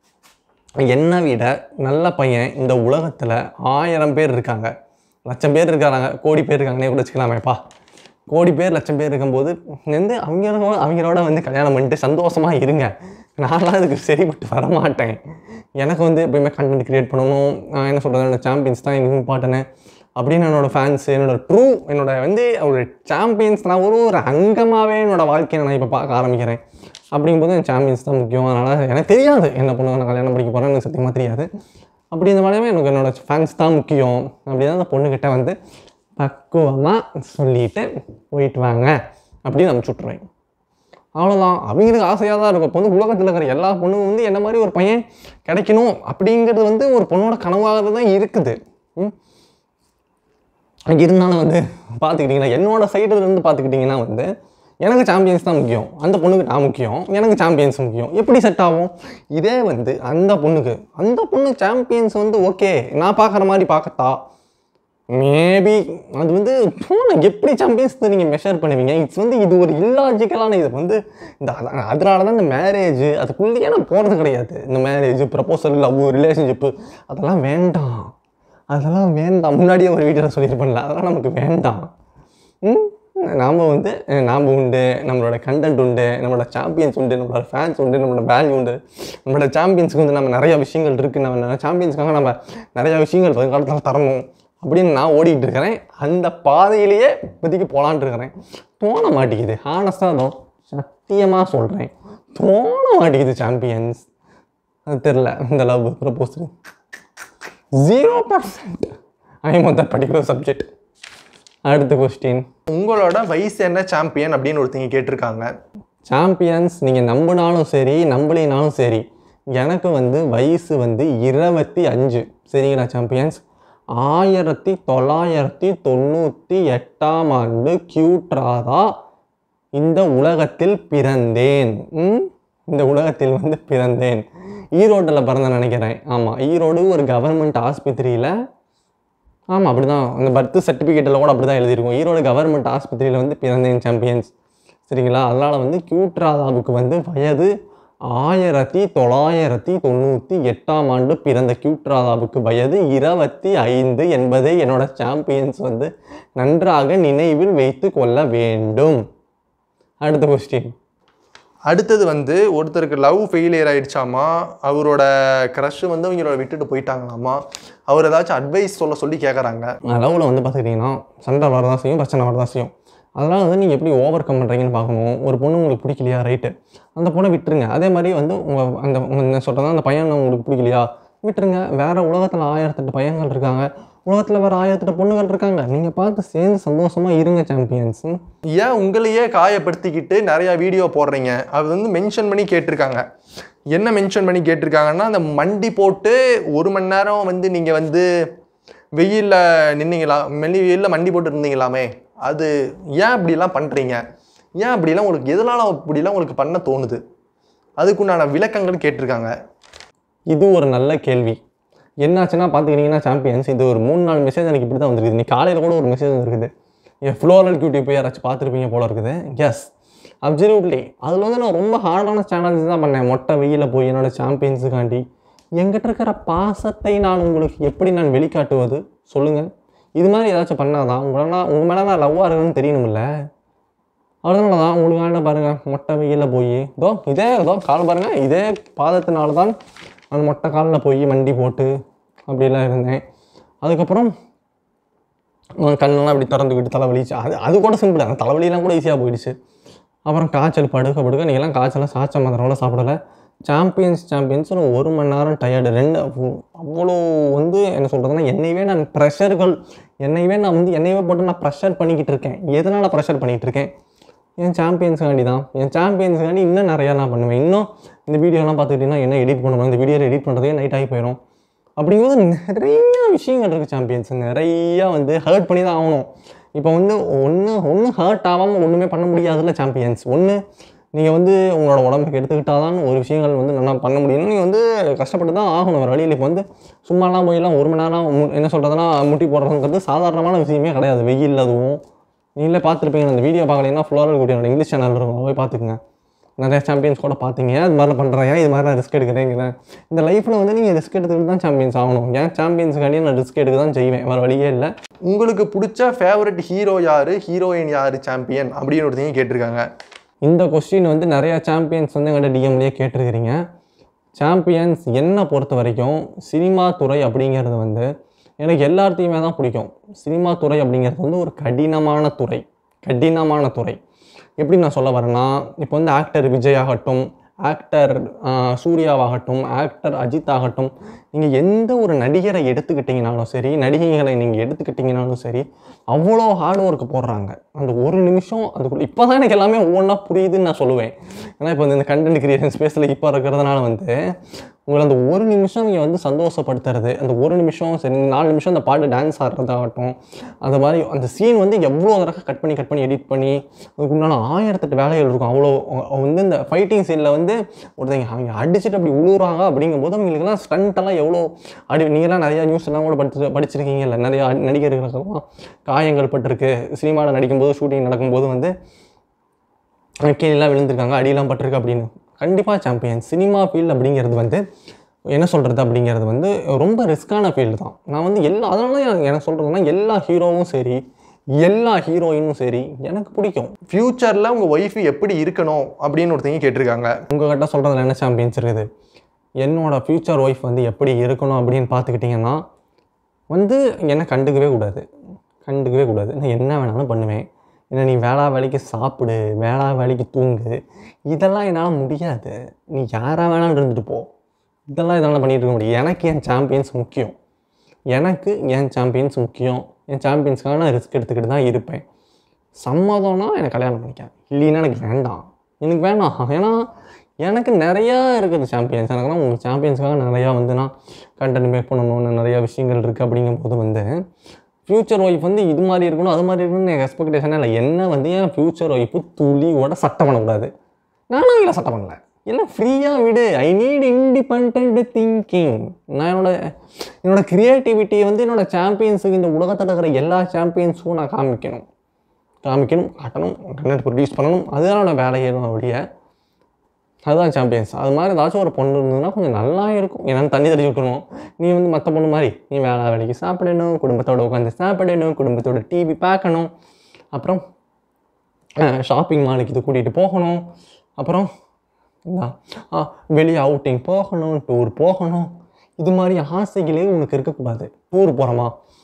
என்னை விட நல்ல பையன் இந்த உலகத்தில் ஆயிரம் பேர் இருக்காங்க லட்சம் பேர் இருக்காங்க கோடி பேர் இருக்காங்கன்னே கூட வச்சுக்கலாமேப்பா கோடி பேர் லட்சம் பேர் இருக்கும்போது வந்து அவங்களோட அவங்களோட வந்து கல்யாணம் பண்ணிட்டு சந்தோஷமாக இருங்க நான்லாம் இதுக்கு சரிப்பட்டு வர மாட்டேன் எனக்கு வந்து எப்பயுமே கண்டென்ட் க்ரியேட் பண்ணணும் நான் என்ன சொல்கிறது என்னோட சாம்பியன்ஸ் தான் எனக்கு இம்பார்ட்டனு அப்படின்னு என்னோட ஃபேன்ஸ் என்னோட ட்ரூ என்னோட வந்து ஒரு சாம்பியன்ஸ் நான் ஒரு ஒரு அங்கமாகவே என்னோட வாழ்க்கையை நான் இப்போ பார்க்க ஆரம்பிக்கிறேன் அப்படிங்கும்போது என் சாம்பியன்ஸ் தான் முக்கியம் அதனால் எனக்கு தெரியாது என்ன பண்ணுவேன் நான் கல்யாணம் படிக்க போகிறேன்னு எனக்கு சத்தியமாக தெரியாது அப்படி இந்த மாதிரியுமே எனக்கு என்னோட ஃபேன்ஸ் தான் முக்கியம் அப்படி தான் அந்த பொண்ணுக்கிட்ட வந்து பக்குவமாக சொல்லிட்டு போயிட்டு வாங்க அப்படின்னு அனுப்பிச்சி விட்ருவேன் அவ்வளோதான் அவங்களுக்கு ஆசையாக தான் இருக்கும் இப்போ வந்து உலகத்தில் இருக்கிற எல்லா பொண்ணுங்க வந்து என்ன மாதிரி ஒரு பையன் கிடைக்கணும் அப்படிங்கிறது வந்து ஒரு பொண்ணோட கனவாக தான் இருக்குது ம் இருந்தாலும் வந்து பார்த்துக்கிட்டிங்கன்னா என்னோட சைடுல இருந்து பார்த்துக்கிட்டிங்கன்னா வந்து எனக்கு சாம்பியன்ஸ் தான் முக்கியம் அந்த பொண்ணுக்கு நான் முக்கியம் எனக்கு சாம்பியன்ஸ் முக்கியம் எப்படி செட் ஆகும் இதே வந்து அந்த பொண்ணுக்கு அந்த பொண்ணு சாம்பியன்ஸ் வந்து ஓகே நான் பார்க்குற மாதிரி பார்க்கத்தா மேபி அது வந்து போன எப்படி சாம்பியன்ஸ் நீங்கள் மெஷர் பண்ணுவீங்க இட்ஸ் வந்து இது ஒரு இல்லாஜிக்கலான இது வந்து இந்த அத- அதனால தான் இந்த மேரேஜ் அதுக்குள்ளேயே நான் போகிறது கிடையாது இந்த மேரேஜ் ப்ரப்போசல் லவ் ரிலேஷன்ஷிப்பு அதெல்லாம் வேண்டாம் அதெல்லாம் வேண்டாம் முன்னாடியே ஒரு வீட்டில் சொல்லியிருப்பேன்ல அதெல்லாம் நமக்கு வேண்டாம் ம் நாம் வந்து அஹ், நாம் உண்டு நம்மளோட கண்டென்ட் உண்டு நம்மளோட சாம்பியன்ஸ் உண்டு நம்மளோட ஃபேன்ஸ் உண்டு நம்மளோட வேல்யூ உண்டு நம்மளோட சாம்பியன்ஸ்க்கு வந்து நம்ம நிறைய விஷயங்கள் இருக்குது நம்ம சாம்பியன்ஸ்க்காக நம்ம நிறைய விஷயங்கள் வருங்காலத்தில் தரணும் அப்படின்னு நான் ஓடிட்டு இருக்கிறேன் அந்த பாதையிலேயே இப்போதைக்கு போகலான்ட்டு இருக்கிறேன் தோண மாட்டேங்குது ஹானஸ்டாக தான் சத்தியமாக சொல்கிறேன் தோண மாட்டேங்குது சாம்பியன்ஸ் அது தெரில இந்த love proposal zero percent I am that particular subject அடுத்த கொஸ்டின் உங்களோட வயசு என்ன சாம்பியன் அப்படின்னு ஒருத்தங்க கேட்டிருக்காங்க சாம்பியன்ஸ் நீங்கள் நம்பினாலும் சரி நம்பலினாலும் சரி எனக்கு வந்து வயசு வந்து இருபத்தி அஞ்சு சரிங்களா சாம்பியன்ஸ் ஆயிரத்தி தொள்ளாயிரத்தி தொண்ணூற்றி எட்டாம் ஆண்டு கியூட்ராதா இந்த உலகத்தில் பிறந்தேன் ம்? இந்த உலகத்தில் வந்து பிறந்தேன் ஈரோட்டில் பிறந்தேன் நினைக்கிறேன் ஆமாம் ஈரோடு ஒரு கவர்மெண்ட் ஆஸ்பத்திரியில் ஆமாம் அப்படி தான் அந்த பர்த் சர்டிஃபிகேட்டில் கூட அப்படி தான் எழுதியிருக்கும் ஈரோடு கவர்மெண்ட் ஆஸ்பத்திரியில் வந்து பிறந்தேன் சாம்பியன்ஸ் சரிங்களா அதனால் வந்து கியூட் ராதாவுக்கு வந்து வயது ஆயிரத்தி தொள்ளாயிரத்தி தொண்ணூற்றி எட்டாம் ஆண்டு பிறந்த கியூட் ராதாவுக்கு வயது இருபத்தி ஐந்து என்பதை என்னோட சாம்பியன்ஸ் வந்து நன்றாக நினைவில் வைத்து கொள்ள வேண்டும் அடுத்த கொஸ்டின் அடுத்தது வந்து ஒருத்தருக்கு லவ் ஃபெயிலியர் ஆயிடுச்சாமா அவரோட க்ரஷ் வந்து அவங்களோட விட்டுட்டு போயிட்டாங்களாமா அவர் ஏதாச்சும் அட்வைஸ் சொல்ல சொல்லி கேட்குறாங்க லவ்வில் வந்து பார்த்துக்கிட்டிங்கன்னா சண்டை வரதான் செய்யும் பிரச்சனை வரதான் செய்யும் அதனால் வந்து நீங்கள் எப்படி ஓவர் கம் பண்ணுறீங்கன்னு பார்க்கணும் ஒரு பொண்ணு உங்களுக்கு பிடிக்கலையா ரைட்டு அந்த பொண்ணை விட்டுருங்க அதே மாதிரி வந்து உங்கள் அந்த உங்க என்ன சொல்கிறதா அந்த பையன் உங்களுக்கு பிடிக்கலையா விட்டுருங்க வேறு உலகத்தில் ஆயிரத்தெட்டு பையன்கள் இருக்காங்க உலகத்தில் வேறு ஆயிரத்தெட்டு பொண்ணுகள் இருக்காங்க நீங்கள் பார்த்து சேர்ந்து சந்தோஷமாக இருங்க சாம்பியன்ஸ் ஏன் உங்களையே காயப்படுத்திக்கிட்டு நிறையா வீடியோ போடுறீங்க அது வந்து மென்ஷன் பண்ணி கேட்டிருக்காங்க என்ன மென்ஷன் பண்ணி கேட்டிருக்காங்கன்னா அந்த மண்டி போட்டு ஒரு மணி நேரம் வந்து நீங்கள் வந்து வெயிலில் நின்னீங்களா மெல்லி வெயிலில் மண்டி போட்டு இருந்தீங்களாமே அது ஏன் இப்படிலாம் பண்ணுறீங்க ஏன் அப்படிலாம் உங்களுக்கு எதனால் இப்படிலாம் உங்களுக்கு பண்ண தோணுது அதுக்குண்டான விளக்கங்கள் கேட்டிருக்காங்க இது ஒரு நல்ல கேள்வி என்னாச்சுன்னா பார்த்துக்கிட்டிங்கன்னா சாம்பியன்ஸ் இது ஒரு மூணு நாலு மெசேஜ் எனக்கு இப்படி தான் வந்திருக்குது நீ காலையில் கூட ஒரு மெசேஜ் வந்திருக்குது என் ஃப்ளோரல் கியூட்டி போய் யாராச்சும் பார்த்துருப்பீங்க போல இருக்குது எஸ் அப்சல்யூட்லி அதில் வந்து நான் ரொம்ப ஹார்டான சேனல்ஸ் தான் பண்ணேன் மொட்டை வெயிலில் போய் என்னோட சாம்பியன்ஸுக்காண்டி எங்கிட்ட இருக்கிற பாசத்தை நான் உங்களுக்கு எப்படி நான் வெளிக்காட்டுவது சொல்லுங்கள் இது மாதிரி ஏதாச்சும் பண்ணாதான் உங்களால் உங்கள் மேலே நான் லவ்வாக இருக்குன்னு தெரியணுமில்ல அதனால தான் உங்களுக்கு என்ன பாருங்கள் மொட்டை வெயிலில் போய் இதோ இதே இதோ கால் பாருங்கள் இதே பாதத்தினால தான் அந்த மொட்டை காலில் போய் மண்டி போட்டு அப்படிலாம் இருந்தேன் அதுக்கப்புறம் அஹ் கண்ணெல்லாம் அப்படி திறந்துக்கிட்டு தலைவலிச்சு அது அது கூட சிம்பிள் அந்த தலைவலியெல்லாம் கூட ஈஸியாக போயிடுச்சு அப்புறம் காய்ச்சல் படுக்க படுக்க நீங்கள்லாம் காய்ச்சலாம் சாச்ச மாத்திரம் சாப்பிடல சாம்பியன்ஸ் சாம்பியன்ஸ் ஒரு மணி நேரம் டயர்டு ரெண்டு அவ்வளோ- அவ்வளோ வந்து என்ன சொல்கிறதுனா என்னையவே நான் ப்ரெஷர்கள் என்னையவே நான் வந்து என்னையவே போட்டு நான் ப்ரெஷர் பண்ணிக்கிட்டு இருக்கேன் எதனால் ப்ரெஷர் பண்ணிக்கிட்டு இருக்கேன் என் சாம்பியன்ஸுக்காண்டி தான் என் சாம்பியன்ஸுக்காண்டி இன்னும் நிறையா நான் பண்ணுவேன் இன்னும் இந்த வீடியோலாம் பார்த்துக்கிட்டிங்கன்னா என்ன எடிட் பண்ணணும் இந்த வீடியோவில் எடிட் பண்ணுறதே நைட் ஆகி போயிடும் அப்படிங்கும்போது நிறைய விஷயங்கள் இருக்குது சாம்பியன்ஸ் நிறையா வந்து ஹர்ட் பண்ணி தான் ஆகணும் இப்போ வந்து ஒன்று ஒன்று ஹர்ட் ஆகாமல் ஒன்றுமே பண்ண முடியாதுல்ல சாம்பியன்ஸ் ஒன்று நீங்கள் வந்து உங்களோட உடம்புக்கு எடுத்துக்கிட்டால் தான் ஒரு விஷயங்கள் வந்து நல்லா பண்ண முடியும்னு நீங்கள் வந்து கஷ்டப்பட்டு தான் ஆகணும் வேறு வழியில் இப்போ வந்து சும்மாலாம் போயெல்லாம் ஒரு மணி நேரம் மு- என்ன சொல்கிறதுனா முட்டி போடுறதுங்கிறது சாதாரணமான விஷயமே கிடையாது வெயில் அதுவும் நீங்களே பார்த்துருப்பீங்க அந்த வீடியோ பார்க்கலைன்னா ஃப்ளோரல் குட்டியோட இங்கிலீஷ் சேனல் இருக்கும் போய் பார்த்துக்குங்க நிறைய சாம்பியன்ஸ் கூட பார்த்தீங்க அது மாதிரிலாம் பண்ணுறேன் ஏன் இது மாதிரி நான் ரிஸ்க் எடுக்கிறேங்கிறேன் இந்த லைஃப்பில் வந்து நீங்கள் ரிஸ்க் எடுத்துக்கிட்டு தான் சாம்பியன்ஸ் ஆகணும் ஏன் சாம்பியன்ஸுக்காண்டி நான் ரிஸ்க் எடுக்க தான் செய்வேன் வேறு வழியே இல்லை உங்களுக்கு பிடிச்ச ஃபேவரட் ஹீரோ யார் ஹீரோயின் யார் சாம்பியன் அப்படின்னு ஒருத்தங்க கேட்டிருக்காங்க இந்த கொஸ்டின் வந்து நிறையா சாம்பியன்ஸ் வந்து எங்கள்கிட்ட டிஎம்லேயே கேட்டிருக்கிறீங்க சாம்பியன்ஸ் என்னை பொறுத்த வரைக்கும் சினிமா துறை அப்படிங்கிறது வந்து எனக்கு எல்லாத்தையுமே தான் பிடிக்கும் சினிமா துறை அப்படிங்கிறது வந்து ஒரு கடினமான துறை கடினமான துறை எப்படி நான் சொல்ல வரேன்னா இப்போ வந்து ஆக்டர் விஜய் ஆகட்டும் ஆக்டர் சூர்யாவாகட்டும் ஆக்டர் அஜித் ஆகட்டும் நீங்கள் எந்த ஒரு நடிகரை எடுத்துக்கிட்டிங்கனாலும் சரி நடிகைகளை நீங்கள் எடுத்துக்கிட்டிங்கனாலும் சரி அவ்வளோ ஹார்ட் ஒர்க் போடுறாங்க அந்த ஒரு நிமிஷம் அதுக்குள்ள இப்போ தான் எனக்கு எல்லாமே ஒவ்வொன்றா புரியுதுன்னு நான் சொல்லுவேன் ஏன்னா இப்போ இந்த கண்டென்ட் கிரியேஷன் ஸ்பேஸில் இப்போ இருக்கிறதுனால வந்து உங்களை அந்த ஒரு நிமிஷம் நீங்கள் வந்து சந்தோஷப்படுத்துறது அந்த ஒரு நிமிஷம் சரி நாலு நிமிஷம் அந்த பாட்டு டான்ஸ் ஆடுறதாகட்டும் அந்த மாதிரி அந்த சீன் வந்து எவ்வளோ தடவை கட் பண்ணி கட் பண்ணி எடிட் பண்ணி அதுக்கு உண்டான ஆயிரத்தெட்டு வேலைகள் இருக்கும் அவ்வளோ அவங்க வந்து இந்த ஃபைட்டிங் சீனில் வந்து ஒருத்தங்க அவங்க அடிச்சுட்டு அப்படி உழுவுறாங்க அப்படிங்கும்போது அவங்களுக்குலாம் ஸ்டண்ட்டெல்லாம் எவ்வளோ அடி நீங்களாம் நிறையா நியூஸ் எல்லாம் கூட படிச்சு படிச்சிருக்கீங்கல்ல நிறையா நடிகர்களுக்கெல்லாம் காயங்கள் பட்டிருக்கு சினிமாவில் நடிக்கும்போது ஷூட்டிங் நடக்கும்போது வந்து கீழெல்லாம் விழுந்திருக்காங்க அடியெல்லாம் பட்டிருக்கு அப்படின்னு கண்டிப்பாக சாம்பியன் சினிமா ஃபீல்டு அப்படிங்கிறது வந்து என்ன சொல்கிறது அப்படிங்கிறது வந்து ரொம்ப ரிஸ்க்கான ஃபீல்டு தான் நான் வந்து எல்லா அதனால தான் எனக்கு என்ன சொல்கிறதுனா எல்லா ஹீரோவும் சரி எல்லா ஹீரோயினும் சரி எனக்கு பிடிக்கும் ஃப்யூச்சரில் உங்கள் ஒய்ஃபு எப்படி இருக்கணும் அப்படின்னு ஒருத்தங்க கேட்டிருக்காங்க உங்ககிட்ட சொல்கிறதுல என்ன சாம்பியன்ஸ் இருக்குது என்னோட ஃப்யூச்சர் ஒய்ஃப் வந்து எப்படி இருக்கணும் அப்படின்னு பார்த்துக்கிட்டிங்கன்னா வந்து என்னை கண்டுக்கவே கூடாது கண்டுக்கவே கூடாது நான் என்ன வேணாலும் பண்ணுவேன் என்ன நீ வேளா வேலைக்கு சாப்பிடு வேளா வேலைக்கு தூங்கு இதெல்லாம் என்னால் முடியாது நீ யாராக வேணாலும் இருந்துட்டு போ இதெல்லாம் இதெல்லாம் பண்ணிட்டு இருக்க முடியும் எனக்கு என் சாம்பியன்ஸ் முக்கியம் எனக்கு என் சாம்பியன்ஸ் முக்கியம் என் சாம்பியன்ஸ்க்காக நான் ரிஸ்க் எடுத்துக்கிட்டு தான் இருப்பேன் சம்மதம்னா எனக்கு கல்யாணம் பண்ணிக்க இல்லைன்னா எனக்கு வேண்டாம் எனக்கு வேணாம் ஏன்னா எனக்கு நிறையா இருக்குது சாம்பியன்ஸ் எனக்குலாம் உங்கள் சாம்பியன்ஸ்க்காக நிறையா வந்து நான் கண்டென்ட் மேக் பண்ணணும்னு நிறையா விஷயங்கள் இருக்குது அப்படிங்கும்போது வந்து ஃப்யூச்சர் ஒய்ஃப் வந்து இது மாதிரி இருக்கணும் அது மாதிரி இருக்கணும்னு எனக்கு எக்ஸ்பெக்டேஷனே இல்லை என்ன வந்து என் ஃப்யூச்சர் ஒய்ஃபு துளியோட சட்டை பண்ணக்கூடாது நானும் இல்லை சட்டை பண்ணல இல்லை ஃப்ரீயாக விடு ஐ நீட் இண்டிபெண்ட் திங்கிங் நான் என்னோட என்னோட க்ரியேட்டிவிட்டியை வந்து என்னோட சாம்பியன்ஸுக்கு இந்த உலகத்தில் இருக்கிற எல்லா சாம்பியன்ஸுக்கும் நான் காமிக்கணும் காமிக்கணும் காட்டணும் கண்டென்ட் ப்ரொடியூஸ் பண்ணணும் அதுதான் என்னோட வேலையேனும் அப்படிய அதுதான் சாம்பியன்ஸ் அது மாதிரி ஏதாச்சும் ஒரு பொண்ணு இருந்ததுன்னா கொஞ்சம் நல்லா இருக்கும் என்னென்னு தண்ணி தெளிச்சு விட்டுணும் நீ வந்து மற்ற பொண்ணு மாதிரி நீ வேலை வேலைக்கு சாப்பிடணும் குடும்பத்தோட உட்காந்து சாப்பிடணும் குடும்பத்தோட டிவி பார்க்கணும் அப்புறம் ஷாப்பிங் மாலுக்கு இது கூட்டிகிட்டு போகணும் அப்புறம் இதான், ஆ, வெளியே அவுட்டிங் போகணும் டூர் போகணும் இது மாதிரி ஆசைகளே உனக்கு இருக்கக்கூடாது டூர் போகிறோமா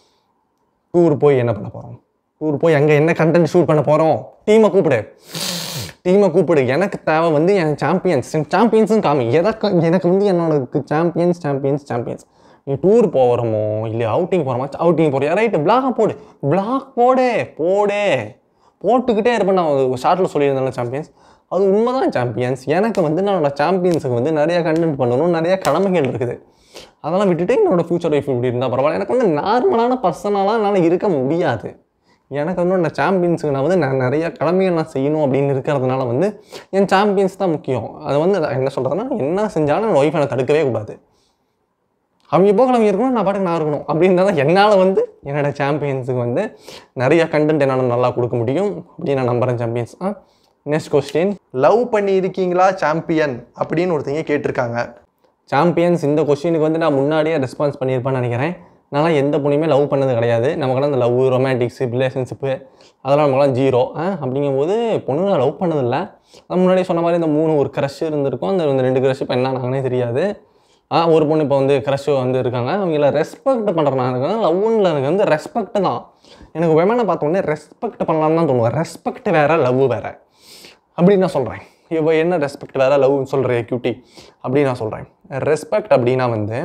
டூர் போய் என்ன பண்ண போகிறோம் டூர் போய் அங்கே என்ன கண்டென்ட் ஷூட் பண்ண போகிறோம் டீமை கூப்பிடு டீமை கூப்பிடு எனக்கு தேவை வந்து என் சாம்பியன்ஸ் என் சாம்பியன்ஸும் காமி எதற்கு எனக்கு வந்து என்னோட சாம்பியன்ஸ் சாம்பியன்ஸ் சாம்பியன்ஸ் நீ டூர் போகிறோமோ இல்லை அவுட்டிங் போகிறோமா அவுட்டிங் போறியா ரைட்டு பிளாக போடு பிளாக் போடு போடு போட்டுக்கிட்டே இருப்பேன் நான் ஷார்ட்டில் சொல்லியிருந்தேன் சாம்பியன்ஸ் அது உண்மைதான் சாம்பியன்ஸ் எனக்கு வந்து என்னோட சாம்பியன்ஸுக்கு வந்து நிறைய கண்டென்ட் பண்ணணும் நிறைய கடமைகள் இருக்குது அதெல்லாம் விட்டுட்டு என்னோட ஃப்யூச்சர் லைஃப் இப்படி இருந்தால் பரவாயில்ல எனக்கு வந்து நார்மலான பர்சனலாக என்னால் இருக்க முடியாது எனக்கு வந்து அந்த சாம்பியன்ஸுக்கு நான் வந்து நான் நிறைய கடமைகள் நான் செய்யணும் அப்படின்னு இருக்கிறதுனால வந்து என் சாம்பியன்ஸ் தான் முக்கியம் அது வந்து நான் என்ன சொல்கிறதுனா என்ன செஞ்சாலும் என் ஒய்ஃபை நான் தடுக்கவே கூடாது அவங்க போக அவங்க இருக்கணும் நான் பாட்டுக்கு நான் இருக்கணும் அப்படின்றத என்னால் வந்து என்னோட சாம்பியன்ஸுக்கு வந்து நிறைய கண்டென்ட் என்னால் நல்லா கொடுக்க முடியும் அப்படின்னு நான் நம்புகிறேன் champions ah next question love பண்ணி இருக்கீங்களா சாம்பியன் அப்படின்னு ஒருத்தங்க கேட்டிருக்காங்க சாம்பியன்ஸ் இந்த கொஸ்டினுக்கு வந்து நான் முன்னாடியே ரெஸ்பான்ஸ் பண்ணியிருப்பேன்னு நினைக்கிறேன் நான்லாம் எந்த பொண்ணையுமே லவ் பண்ணது கிடையாது நமக்கெல்லாம் இந்த லவ் ரொமான்டிக்ஸ் ரிலேஷன்ஷிப்பு அதெல்லாம் நமக்கெல்லாம் ஜீரோ அப்படிங்கும்போது பொண்ணுங்களை லவ் பண்ணதில்லை நான் முன்னாடியே சொன்ன மாதிரி இந்த மூணு ஒரு க்ரஷ் இருந்திருக்கும் அந்த இந்த ரெண்டு க்ரஷ் இப்போ என்ன ஆனாங்கன்னே தெரியாது ஆ ஒரு பொண்ணு இப்போ வந்து க்ரஷ் வந்து இருக்காங்க அவங்கள ரெஸ்பெக்ட் பண்ணுறேன் எனக்கு வந்து லவ்வில் எனக்கு வந்து ரெஸ்பெக்ட் தான் எனக்கு விமனை பார்த்த உடனே ரெஸ்பெக்ட் பண்ணலாம்னு தான் தோணுவேன் ரெஸ்பெக்ட் வேறு லவ் வேறு அப்படின்னு நான் சொல்கிறேன் இப்போ என்ன ரெஸ்பெக்ட் வேறு லவ் சொல்கிற கியூட்டி அப்படின்னு நான் சொல்கிறேன் ரெஸ்பெக்ட் அப்படின்னா வந்து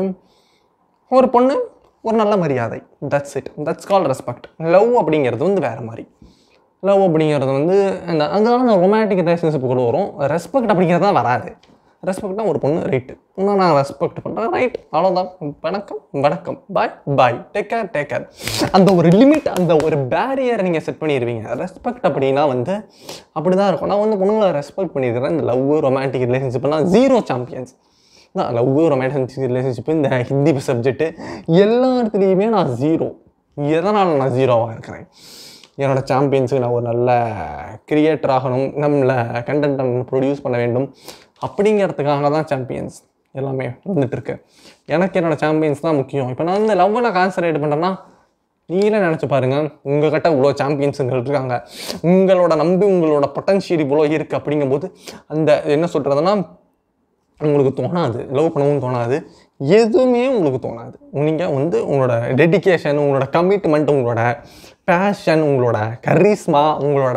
ஒரு பொண்ணு ஒரு நல்ல மரியாதை that's it that's call respect love அப்படிங்கிறது வந்து வேறு மாதிரி லவ் அப்படிங்கிறது வந்து அந்த அதனால நான் ரொமான்டிக் ரிலேஷன்ஷிப் கூட வரும் ரெஸ்பெக்ட் அப்படிங்கிறது தான் வராது ரெஸ்பெக்ட்னா ஒரு பொண்ணு ரைட்டு இன்னும் நான் ரெஸ்பெக்ட் பண்ணுறேன் ரைட் அவ்வளோதான் வணக்கம் வணக்கம் bye bye take care take care அந்த ஒரு லிமிட் அந்த ஒரு பேரியரை நீங்கள் செட் பண்ணிடுவீங்க ரெஸ்பெக்ட் அப்படின்னா வந்து அப்படி தான் இருக்கும் நான் வந்து பொண்ணுங்களை ரெஸ்பெக்ட் பண்ணியிருக்கிறேன் இந்த லவ் ரொமான்டிக் ரிலேஷன்ஷிப்லாம் ஜீரோ சாம்பியன்ஸ் நான் லவ் ரொமான்டிக் ரிலேஷன்ஷிப் இந்த ஹிந்தி சப்ஜெக்ட்டு எல்லா இடத்துலையுமே நான் ஜீரோ எதனால் நான் ஜீரோவாக இருக்கிறேன் என்னோடய சாம்பியன்ஸுக்கு நான் ஒரு நல்ல கிரியேட்டர் ஆகணும் நம்மளை கண்டென்ட் ப்ரொடியூஸ் பண்ண வேண்டும் அப்படிங்கிறதுக்காக தான் சாம்பியன்ஸ் எல்லாமே வந்துட்டு இருக்கு எனக்கு என்னோட சாம்பியன்ஸ் தான் முக்கியம் இப்போ நான் வந்து லவ்வில் கான்சன்ட்ரேட் பண்ணுறேன்னா நீங்களே நினச்சி பாருங்க உங்ககிட்ட இவ்வளோ சாம்பியன்ஸுங்கள் இருக்காங்க உங்களோட நம்பி உங்களோட பொட்டன்ஷியல் இவ்வளோ இருக்குது அப்படிங்கும்போது அந்த என்ன சொல்கிறதுனா உங்களுக்கு தோணாது லவ் பண்ணவும் தோணாது எதுவுமே உங்களுக்கு தோணாது நீங்கள் வந்து உங்களோட டெடிகேஷன் உங்களோட கமிட்மெண்ட் உங்களோட பேஷன் உங்களோட கரிஸ்மா உங்களோட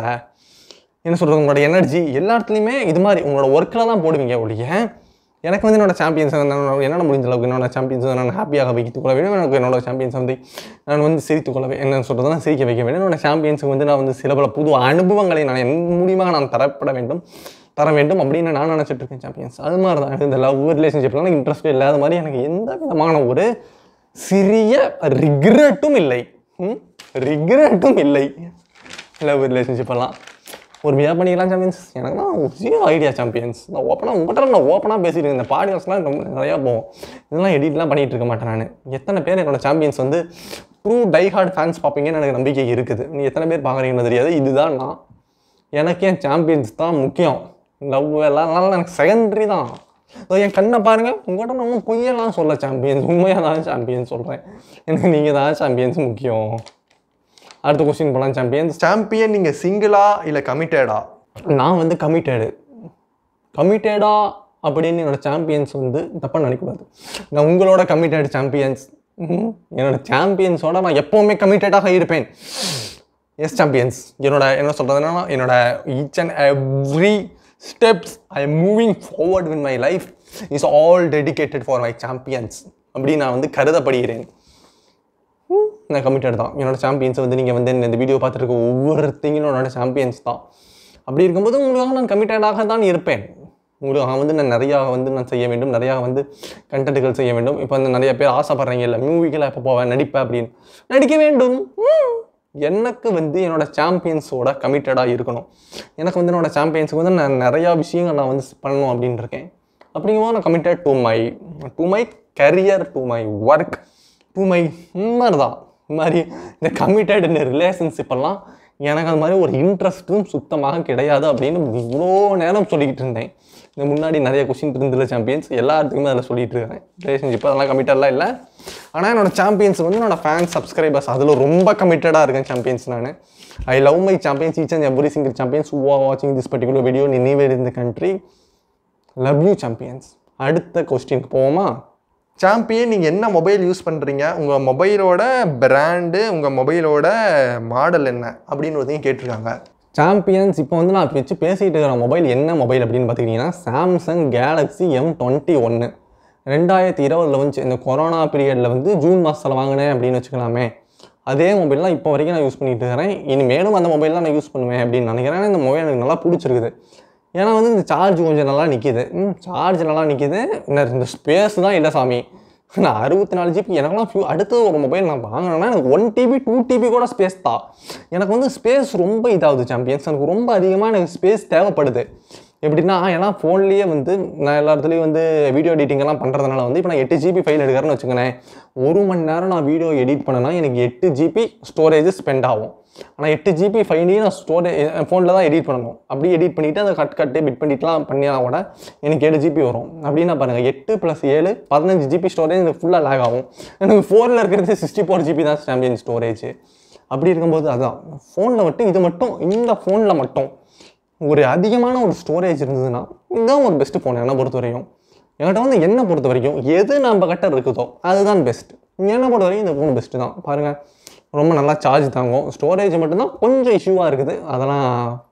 என்ன சொல்கிறது உங்களோட எனர்ஜி எல்லா இடத்துலையுமே இது மாதிரி உங்களோட ஒர்க்கில் தான் போடுவீங்க ஒழிய எனக்கு வந்து என்னோட சாம்பியன்ஸ் என்னால் முடிஞ்ச அளவுக்கு என்னோட சாம்பியன்ஸ் நான் ஹாப்பியாக வைத்துக் கொள்ள வேண்டும் எனக்கு என்னோட சாம்பியன்ஸ் வந்து நான் வந்து சிரித்துக் கொள்ள வே- என்ன சொல்கிறதுனா சிரிக்க வைக்க வேண்டும் என்னோட சாம்பியன்ஸுக்கு வந்து நான் வந்து சில பல புது அனுபவங்களை நான் என் மூலியமாக நான் தரப்பட வேண்டும் தர வேண்டும் அப்படின்னு நான் நினச்சிட்டு இருக்கேன் சாம்பியன்ஸ் அது மாதிரி தான் எனக்கு இந்த லவ் ரிலேஷன்ஷிப்லாம் எனக்கு இன்ட்ரெஸ்ட் இல்லாத மாதிரி எனக்கு எந்த விதமான ஒரு சிறிய ரிக்ரெட்டும் இல்லை ரிக்ரெட்டும் இல்லை லவ் ரிலேஷன்ஷிப் எல்லாம் ஒரு பியா பண்ணிக்கலாம் சாம்பியன்ஸ் எனக்கு தான் ஜீரோ ஐடியா சாம்பியன்ஸ் நான் ஓப்பனாக உங்கள்கிட்ட நான் ஓப்பனாக பேசிட்டு இருக்கேன் இந்த பாடிகாஸ்ட்லாம் ரொம்ப நிறையா போகும் இதெல்லாம் எடிட்லாம் பண்ணிகிட்டு இருக்க மாட்டேன் நான் எத்தனை பேர் என்னோட சாம்பியன்ஸ் வந்து ட்ரூ டை ஹார்ட் ஃபேன்ஸ் பார்ப்பீங்கன்னு எனக்கு நம்பிக்கை இருக்குது நீ எத்தனை பேர் பார்க்குறீங்கன்னு தெரியாது இதுதான் நான் எனக்கு என் சாம்பியன்ஸ் தான் முக்கியம் லவ் எல்லாம் அதனால எனக்கு செகண்டரி தான் அதோ என் கண்ணை பாருங்க உங்கள்கிட்ட நான் ஒன்றும் பொய்யெல்லாம் சொல்ல சாம்பியன்ஸ் உண்மையாக தான் சாம்பியன்ஸ் சொல்கிறேன் எனக்கு நீங்கள் தான் சாம்பியன்ஸ் முக்கியம் அடுத்த கொஸ்டின் போகலாம் சாம்பியன்ஸ் சாம்பியன் நீங்கள் சிங்கிளா இல்லை கமிட்டடா நான் வந்து கமிட்டடு கமிட்டடா அப்படின்னு என்னோட சாம்பியன்ஸ் வந்து தப்பாக நினைக்கக்கூடாது நான் உங்களோட கமிட்டட் சாம்பியன்ஸ் என்னோட சாம்பியன்ஸோட நான் எப்போவுமே கமிட்டடாக இருப்பேன் எஸ் சாம்பியன்ஸ் என்னோட என்ன சொல்கிறதுனா என்னோட each and every steps I am moving forward in my life is all dedicated for my champions அப்படின்னு நான் வந்து கருதப்படுகிறேன் நான் கமிட்டட் தான் என்னோட சாம்பியன்ஸ் வந்து நீங்கள் வந்து இந்த வீடியோ பார்த்துருக்க ஒவ்வொருத்தையும் என்னோட சாம்பியன்ஸ் தான் அப்படி இருக்கும்போது உங்களுக்காக நான் கமிட்டடாக தான் இருப்பேன் உங்களுக்காக வந்து நான் நிறையா வந்து நான் செய்ய வேண்டும் நிறையா வந்து கண்டென்ட்டுகள் செய்ய வேண்டும் இப்போ வந்து நிறைய பேர் ஆசைப்படுறீங்க இல்லை மூவிக்கெல்லாம் எப்போ போவேன் நடிப்பேன் அப்படின்னு நடிக்க வேண்டும் ம். எனக்கு வந்து என்னோட சாம்பியன்ஸோட கமிட்டடாக இருக்கணும் எனக்கு வந்து என்னோட சாம்பியன்ஸுக்கு வந்து நான் நிறையா விஷயங்கள் நான் வந்து பண்ணணும் அப்படின்னு இருக்கேன் அப்படிங்கும்போது நான் committed to my to my career to my work to my மாதிரி தான் இந்த மாதிரி இந்த கமிட்டட் இந்த ரிலேஷன்ஷிப் எல்லாம் எனக்கு அது மாதிரி ஒரு இன்ட்ரெஸ்ட்டும் சுத்தமாக கிடையாது அப்படின்னு இவ்வளோ நேரம் சொல்லிக்கிட்டு இருந்தேன் இந்த முன்னாடி நிறைய கொஷின் இருந்தில்ல சாம்பியன்ஸ் எல்லாத்துக்குமே அதில் சொல்லிட்டு இருக்கேன் ரிலேஷன்ஷிப் அதெல்லாம் கமிட்டட்லாம் இல்லை ஆனால் என்னோட சாம்பியன்ஸ் வந்து என்னோட ஃபேன் சப்ஸ்கிரைபர்ஸ் அதில் ரொம்ப கமிட்டடாக இருக்கேன் சாம்பியன்ஸ் நான் I love my champions each and every single champions who are வாட்சிங் this particular video in anywhere in the country love you champions அடுத்த கொஸ்டினுக்கு போவோமா சாம்பியன் நீங்கள் என்ன மொபைல் யூஸ் பண்ணுறீங்க உங்கள் மொபைலோட பிராண்டு உங்கள் மொபைலோட மாடல் என்ன அப்படின்னு ஒருத்தையும் கேட்டிருக்காங்க சாம்பியன்ஸ் இப்போ வந்து நான் வச்சு பேசிகிட்டு இருக்கிற மொபைல் என்ன மொபைல் அப்படின்னு பார்த்துக்கிட்டிங்கன்னா சாம்சங் கேலக்ஸி எம் டுவெண்ட்டி ஒன்று ரெண்டாயிரத்தி இருபதுல வந்து இந்த கொரோனா பீரியடில் வந்து ஜூன் மாதத்தில் வாங்கினேன் அப்படின்னு வச்சுக்கலாமே அதே மொபைல் தான் இப்போ வரைக்கும் நான் யூஸ் பண்ணிட்டு இருக்கிறேன் இனி மேலும் அந்த மொபைல் தான் நான் யூஸ் பண்ணுவேன் அப்படின்னு நினைக்கிறேன் ஏன்னா இந்த மொபைல் எனக்கு நல்லா பிடிச்சிருக்குது ஏன்னா வந்து இந்த சார்ஜ் கொஞ்சம் நல்லா நிற்கிது சார்ஜ் நல்லா நிற்கிது இந்த ஸ்பேஸ் தான் இல்லை சாமி நான் அறுபத்தி நாலு ஜிபி எனக்குலாம் ஃபியூ அடுத்த ஒரு மொபைல் நான் வாங்கினேன்னா எனக்கு ஒன் டிபி டூ டிபி கூட ஸ்பேஸ் தான் எனக்கு வந்து ஸ்பேஸ் ரொம்ப இதாகுது சாம்பியன்ஸ் எனக்கு ரொம்ப அதிகமாக எனக்கு ஸ்பேஸ் தேவைப்படுது எப்படின்னா ஏன்னா ஃபோன்லேயே வந்து நான் எல்லா இடத்துலையும் வந்து வீடியோ எடிட்டிங் எல்லாம் பண்ணுறதுனால வந்து இப்போ நான் எட்டு ஜிபி ஃபைல் எடுக்கிறேன்னு வச்சுக்கோங்களேன் ஒரு மணி நேரம் நான் வீடியோ எடிட் பண்ணேன்னா எனக்கு எட்டு ஜிபி ஸ்டோரேஜ் ஸ்பெண்ட் ஆகும் ஆனால் எட்டு ஜிபி ஃபைலையும் நான் ஸ்டோரேஜ் ஃபோனில் தான் எடிட் பண்ணணும் அப்படி எடிட் பண்ணிவிட்டு அதை கட் கட்டு பிட் பண்ணிட்டுலாம் பண்ணினா கூட எனக்கு ஏழு ஜிபி வரும் அப்படின்னா பாருங்கள் எட்டு ப்ளஸ் ஏழு பதினஞ்சு ஜிபி ஸ்டோரேஜ் எனக்கு ஃபுல்லாக லேக் ஆகும் எனக்கு ஃபோனில் இருக்கிறது சிக்ஸ்டி ஃபோர் ஜிபி தான் சாம்பியன் ஸ்டோரேஜ் அப்படி இருக்கும்போது அதான் ஃபோனில் மட்டும் இது மட்டும் இந்த ஃபோனில் மட்டும் ஒரு அதிகமான ஒரு ஸ்டோரேஜ் இருந்ததுன்னா இதுதான் ஒரு பெஸ்ட்டு ஃபோன் என்னை பொறுத்த வரைக்கும் என்கிட்ட வந்து என்னை பொறுத்த வரைக்கும் எது நம்ம கிட்ட இருக்குதோ அதுதான் பெஸ்ட் என்னை பொறுத்த வரைக்கும் இந்த ஃபோன் பெஸ்ட்டு தான் பாருங்கள் ரொம்ப நல்லா சார்ஜ் தாங்கும் ஸ்டோரேஜ் மட்டும்தான் கொஞ்சம் இஷ்யூவாக இருக்குது அதெல்லாம்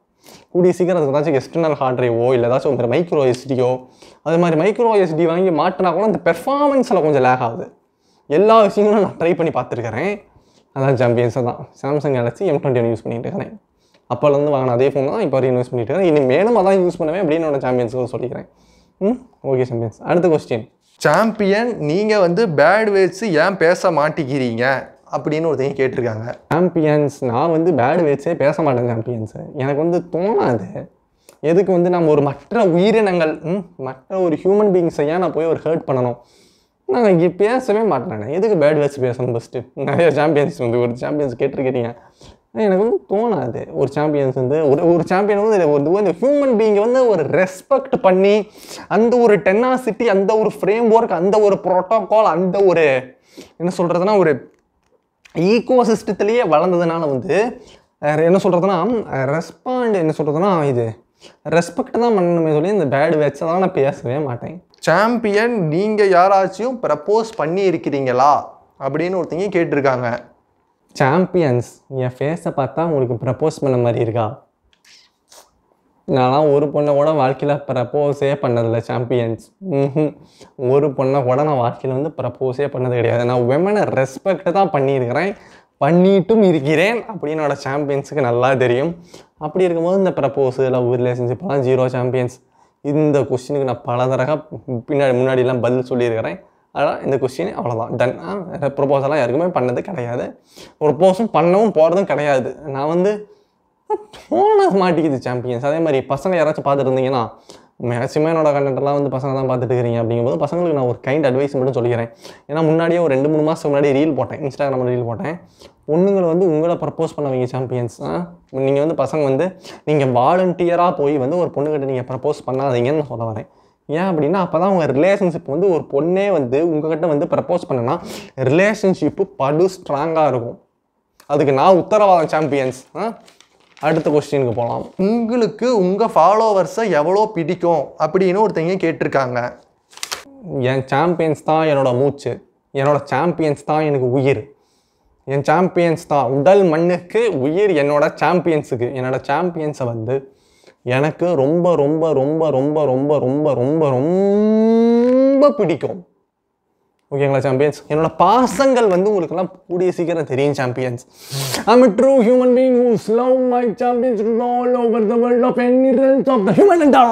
கூடிய சீக்கிரம் அதுக்கு ஏதாச்சும் எக்ஸ்டர்னல் ஹார்ட் ட்ரைவோ இல்லை ஏதாச்சும் ஒரு மைக்ரோ எஸ்டியோ அது மாதிரி மைக்ரோ எஸ்டி வாங்கி மாட்டினா கூட இந்த பெர்ஃபார்மன்ஸில் கொஞ்சம் லேக் ஆகுது எல்லா விஷயங்களும் நான் ட்ரை பண்ணி பார்த்துருக்கிறேன் அதான் சாம்பியன்ஸை தான் Samsung Galaxy M twenty one use பண்ணிட்டு இருக்கிறேன் அப்போலேருந்து வாங்கின அதே ஃபோன் தான் இப்போ வரையும் யூஸ் பண்ணிட்டு இருக்கேன் இனி மேலும் அதான் யூஸ் பண்ணுவேன் அப்படின்னு என்னோட சாம்பியன்ஸுக்கு சொல்லிக்கிறேன் ம் ஓகே சாம்பியன்ஸ் அடுத்த கொஸ்டின் சாம்பியன் நீங்கள் வந்து பேட் வேர்ட்ஸ் ஏன் பேச மாட்டேங்கிறீங்க அப்படின்னு ஒருத்தையும் கேட்டிருக்காங்க சாம்பியன்ஸ் நான் வந்து பேட் வேர்ட்ஸே பேச மாட்டேன் சாம்பியன்ஸு எனக்கு வந்து தோணாது எதுக்கு வந்து நம்ம ஒரு மற்ற உயிரினங்கள் ம், மற்ற ஒரு ஹியூமன் பீயிங்ஸை ஏன் நான் போய் ஒரு ஹர்ட் பண்ணணும் நான் இங்கே பேசவே மாட்டேன் எதுக்கு பேட் வேர்ட்ஸ் பேசணும் ஃபஸ்ட்டு நிறைய சாம்பியன்ஸ் வந்து ஒரு சாம்பியன்ஸ் கேட்டிருக்கிறீங்க எனக்கு வந்து தோணாது ஒரு சாம்பியன்ஸ் வந்து ஒரு ஒரு சாம்பியன் வந்து ஒரு இந்த ஹியூமன் பீங்கை வந்து ஒரு ரெஸ்பெக்ட் பண்ணி அந்த ஒரு டென்னாசிட்டி அந்த ஒரு ஃப்ரேம் ஒர்க் அந்த ஒரு ப்ரோட்டோகால் அந்த ஒரு என்ன சொல்கிறதுனா ஒரு ஈகோ சிஸ்டத்துலேயே வளர்ந்ததுனால வந்து அஹ், என்ன சொல்கிறதுனா ரெஸ்பாண்ட் என்ன சொல்கிறதுனா இது ரெஸ்பெக்ட் தான் பண்ணணுமே சொல்லி இந்த பேட் வேர்ட்ஸெல்லாம் நான் பேசவே மாட்டேன் சாம்பியன் நீங்கள் யாராச்சும் ப்ரப்போஸ் பண்ணி இருக்கிறீங்களா அப்படின்னு ஒருத்தங்க கேட்டிருக்காங்க சாம்பியன்ஸ் என் ஃபேஸை பார்த்தா உங்களுக்கு ப்ரப்போஸ் பண்ண மாதிரி இருக்கா நான்லாம் ஒரு பொண்ணை கூட வாழ்க்கையில் ப்ரப்போஸே பண்ணதில்ல சாம்பியன்ஸ் ம்ஹும். ஒரு பொண்ணை கூட நான் வாழ்க்கையில் வந்து ப்ரப்போஸே பண்ணது கிடையாது நான் உமனை ரெஸ்பெக்ட் தான் பண்ணியிருக்கிறேன் பண்ணிட்டும் இருக்கிறேன் அப்படின்னு என்னோட சாம்பியன்ஸுக்கு நல்லா தெரியும் அப்படி இருக்கும்போது இந்த ப்ரப்போஸ் லவ் ரிலேஷன்ஷிப்லாம் ஜீரோ சாம்பியன்ஸ் இந்த கொஸ்டினுக்கு நான் பல தடவை பின்னாடி முன்னாடிலாம் பதில் சொல்லியிருக்கிறேன் அதான் இந்த கொஸ்டின் அவ்வளோதான் டன் ப்ரொப்போசலாம் யாருக்குமே பண்ணது கிடையாது ப்ரொப்போஸும் பண்ணவும் போகிறதும் கிடையாது நான் வந்து தோண மாட்டேங்குது சாம்பியன்ஸ் அதே மாதிரி பசங்க யாராச்சும் பார்த்துட்டு இருந்தீங்கன்னா மேக்ஸிமம் என்னோட கண்டென்ட்லாம் வந்து பசங்க தான் பார்த்துட்டு இருக்கிறீங்க அப்படிங்கும்போது பசங்களுக்கு நான் ஒரு கைண்ட் அட்வைஸ் மட்டும் சொல்லிக்கிறேன் ஏன்னா முன்னாடியே ஒரு ரெண்டு மூணு மாதம் முன்னாடி ரீல் போட்டேன் இன்ஸ்டாகிராமில் ரீல் போட்டேன் பொண்ணுங்களை வந்து உங்களை ப்ரப்போஸ் பண்ண வைங்க சாம்பியன்ஸ் நீங்கள் வந்து பசங்க வந்து நீங்கள் வாலண்டியராக போய் வந்து ஒரு பொண்ணுக்கிட்ட நீங்கள் ப்ரப்போஸ் பண்ணாதீங்கன்னு நான் சொல்ல வரேன் ஏன் அப்படின்னா அப்போ தான் உங்கள் ரிலேஷன்ஷிப் வந்து ஒரு பொண்ணே வந்து உங்ககிட்ட வந்து ப்ரப்போஸ் பண்ணனா ரிலேஷன்ஷிப்பு படு ஸ்ட்ராங்காக இருக்கும் அதுக்கு நான் உத்தரவாதம் சாம்பியன்ஸ் அடுத்த கொஸ்டினுக்கு போகலாம் உங்களுக்கு உங்கள் ஃபாலோவர்ஸை எவ்வளோ பிடிக்கும் அப்படின்னு ஒருத்தங்க கேட்டிருக்காங்க என் சாம்பியன்ஸ் தான் என்னோட மூச்சு என்னோட சாம்பியன்ஸ் தான் எனக்கு உயிர் என் சாம்பியன்ஸ் தான் உடல் மண்ணுக்கு உயிர் என்னோட சாம்பியன்ஸுக்கு என்னோட சாம்பியன்ஸை வந்து எனக்கு ரொம்ப ரொம்ப ரொம்ப ரொம்ப ரொம்ப ரொம்ப ரொம்ப ரொம்ப பிடிக்கும் ஓகேங்களா சாம்பியன்ஸ் என்னோட பாசங்கள் வந்து உங்களுக்கெல்லாம் கூடிய சீக்கிரம் தெரியும் champions I'm a true human being who's love my champions all over the world of any realms of the human and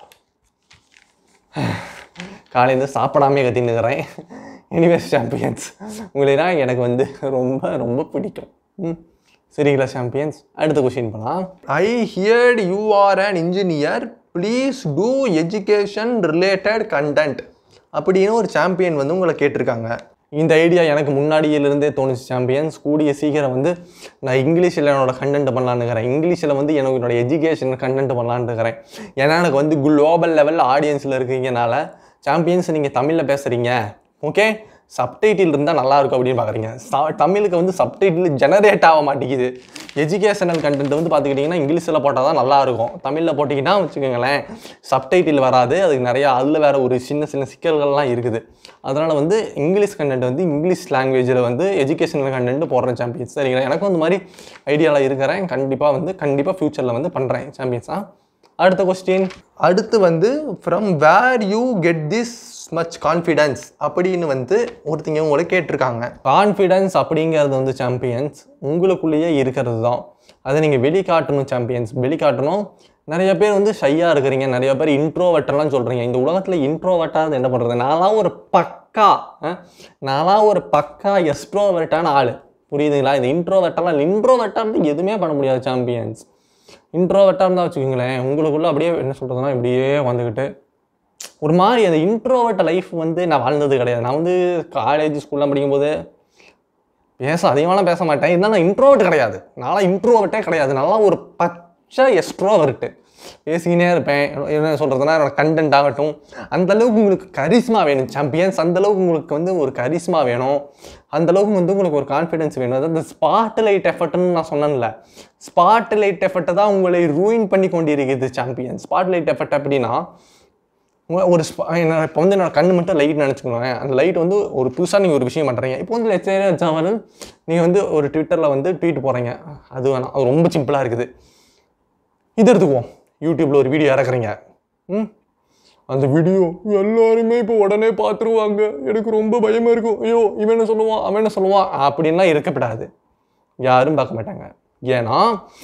காலையிலேருந்து சாப்பிடாமே கத்தின்னு இருக்கிறேன் எனிவேஸ் சாம்பியன்ஸ் உங்களை தான் எனக்கு வந்து ரொம்ப ரொம்ப பிடிக்கும் ம் சரிங்களா சாம்பியன்ஸ் அடுத்த கொஷின் போகலாம் I heard you are an engineer please do education related content அப்படின்னு ஒரு சாம்பியன் வந்து உங்களை கேட்டிருக்காங்க இந்த ஐடியா எனக்கு முன்னாடியிலிருந்தே தோணுச்சு சாம்பியன்ஸ் கூடிய சீக்கிரம் வந்து நான் இங்கிலீஷில் என்னோட கண்டென்ட் பண்ணலான்னு இருக்கிறேன் இங்கிலீஷில் வந்து எனக்கு என்னோட எஜுகேஷன் கண்டென்ட் பண்ணலான்னு இருக்கிறேன் ஏன்னா எனக்கு வந்து குளோபல் லெவலில் ஆடியன்ஸில் இருக்கீங்கனால சாம்பியன்ஸ் நீங்கள் தமிழில் பேசுகிறீங்க ஓகே சப்டைட்டில் இருந்தால் நல்லா இருக்கும் அப்படின்னு பார்க்குறீங்க ச- தமிழுக்கு வந்து சப்டைட்டில் ஜெனரேட் ஆக மாட்டேங்குது எஜுகேஷனல் கண்டென்ட் வந்து பார்த்துக்கிட்டிங்கன்னா இங்கிலீஷில் போட்டால் தான் நல்லா இருக்கும் தமிழில் போட்டிங்கன்னா வச்சுக்கோங்களேன் சப்டைட்டில் வராது அதுக்கு நிறையா அதில் வேறு ஒரு சின்ன சின்ன சிக்கல்கள்லாம் இருக்குது அதனால் வந்து இங்கிலீஷ் கண்டென்ட் வந்து இங்கிலீஷ் லாங்குவேஜில் வந்து எஜுகேஷனல் கண்டென்ட் போடுறேன் சாம்பியன்ஸ் சரிங்களா எனக்கும் அந்த மாதிரி ஐடியாவில் இருக்கிறேன் கண்டிப்பாக வந்து கண்டிப்பாக ஃப்யூச்சரில் வந்து பண்ணுறேன் சாம்பியன்ஸா அடுத்த கொஸ்டின் அடுத்து வந்து from where you get this much confidence அப்படின்னு வந்து ஒருத்தங்க உங்களை கேட்டிருக்காங்க கான்ஃபிடன்ஸ் அப்படிங்கிறது வந்து சாம்பியன்ஸ் உங்களுக்குள்ளேயே இருக்கிறது தான் அதை நீங்கள் வெளிக்காட்டணும் சாம்பியன்ஸ் வெளிக்காட்டணும் நிறைய பேர் வந்து ஷையாக இருக்கிறீங்க நிறைய பேர் இன்ட்ரோவெட்டெல்லாம் சொல்கிறீங்க இந்த உலகத்தில் இன்ட்ரோவெட்டாக என்ன பண்ணுறது நான்லாம் ஒரு பக்கா அஹ், நான்லாம் ஒரு பக்கா எஸ்ட்ரோவெட்டான ஆள் புரியுதுங்களா இந்த இன்ட்ரோவெட்டெல்லாம் இன்ட்ரோவெட்டாக இருந்து எதுவுமே பண்ண முடியாது சாம்பியன்ஸ் இன்ட்ரோவெட்டாக இருந்தால் வச்சுக்கோங்களேன் உங்களுக்குள்ள அப்படியே என்ன சொல்கிறதுனா இப்படியே வந்துக்கிட்டு ஒரு மாதிரி அந்த இன்ட்ரோவர்ட் லைஃப் வந்து நான் வாழ்ந்தது கிடையாது நான் வந்து காலேஜ் ஸ்கூல்லாம் படிக்கும்போது பேச அதிகமாலாம் பேச மாட்டேன் இருந்தாலும் நான் இன்ட்ரோவர்ட் கிடையாது நான்லாம் இன்ட்ரோவர்ட்டே கிடையாது நான்லாம் ஒரு பச்சை எஸ்ட்ரோவர்ட்டு பேசிக்கினே இருப்பேன் என்ன சொல்கிறதுனா என்னோட கண்டென்ட் ஆகட்டும் அந்த அளவுக்கு உங்களுக்கு கரிஸ்மா வேணும் சாம்பியன்ஸ் அந்த அளவுக்கு உங்களுக்கு வந்து ஒரு கரிஸ்மா வேணும் அந்த அளவுக்கு வந்து உங்களுக்கு ஒரு கான்ஃபிடன்ஸ் வேணும் அதாவது ஸ்பாட் லைட் எஃபர்ட்னு நான் சொன்னேன்ல ஸ்பாட் லைட் எஃபர்ட்டை தான் உங்களை ரூயின் பண்ணி கொண்டிருக்கிறது சாம்பியன் ஸ்பாட் லைட் எஃபர்ட் அப்படின்னா உங்க- ஒரு ஸ்ப- என்ன இப்போ வந்து என்னோட கண்ணு மட்டும் லைட் நினச்சிக்கோங்க அந்த லைட் வந்து ஒரு புதுசாக நீங்கள் ஒரு விஷயம் பண்ணுறீங்க இப்போ வந்து எக்ஸாம்பிள் நீங்கள் வந்து ஒரு ட்விட்டரில் வந்து ட்வீட் போடுறீங்க அது வேணாம் அது ரொம்ப சிம்பிளாக இருக்குது இது எடுத்துக்குவோம் யூடியூப்பில் ஒரு வீடியோ இறக்குறீங்க ம் அந்த வீடியோ எல்லாருமே இப்போ உடனே பார்த்துருவாங்க எனக்கு ரொம்ப பயமாக இருக்கும் ஐயோ இவன் என்ன சொல்லுவான் அவன் என்ன சொல்லுவான் அப்படின்லாம் இருக்கப்படாது யாரும் பார்க்க மாட்டாங்க ஏன்னா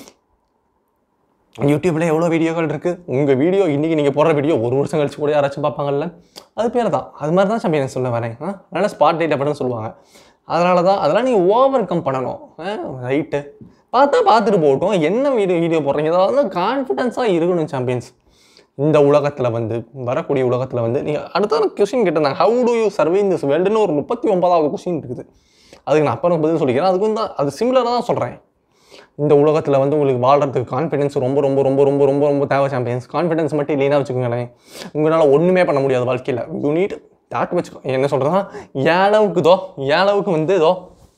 யூடியூப்ல எவ்வளோ வீடியோக்கள் இருக்குது உங்கள் வீடியோ இன்றைக்கி நீங்கள் போடுற வீடியோ ஒரு வருஷம் கழிச்சு கூட யாராச்சும் பார்ப்பாங்கல்ல அது பேர் தான் அது மாதிரி தான் சாம்பியன் சொல்ல வரேன் ஆ? அதனால ஸ்பாட் லைட் அப்படின்னு சொல்லுவாங்க அதனால தான் அதெல்லாம் நீங்கள் ஓவர் கம் பண்ணணும் ரைட்டு பார்த்தா பார்த்துட்டு போகட்டும் என்ன வீடியோ வீடியோ போடுறீங்க அதாவது வந்து கான்ஃபிடென்ஸாக இருக்கணும் சாம்பியன்ஸ் இந்த உலகத்தில் வந்து வரக்கூடிய உலகத்தில் வந்து நீங்கள் அடுத்த கொஸ்டின் கேட்டிருந்தாங்க how do you survive in this வேர்ல்டுன்னு ஒரு முப்பத்தி ஒன்பதாவது கொஸ்டின் இருக்குது அதுக்கு நான் அப்புறம் பதில் சொல்லிக்கிறேன் அதுக்கு வந்து அது சிமிலராக தான் சொல்கிறேன் இந்த உலகத்தில் வந்து உங்களுக்கு வாழ்கிறதுக்கு கான்ஃபிடன்ஸ் ரொம்ப ரொம்ப ரொம்ப ரொம்ப ரொம்ப ரொம்ப தேவை சாம்பியன்ஸ் கான்ஃபிடன்ஸ் மட்டும் இல்லைன்னா வச்சுக்கோங்களேன் உங்களால் ஒன்றுமே பண்ண முடியாது வாழ்க்கையில் யூ நீட் தாட் வச்சுக்கோ என்ன சொல்கிறதா ஏளவுக்கு இதோ ஏளவுக்கு வந்து இதோ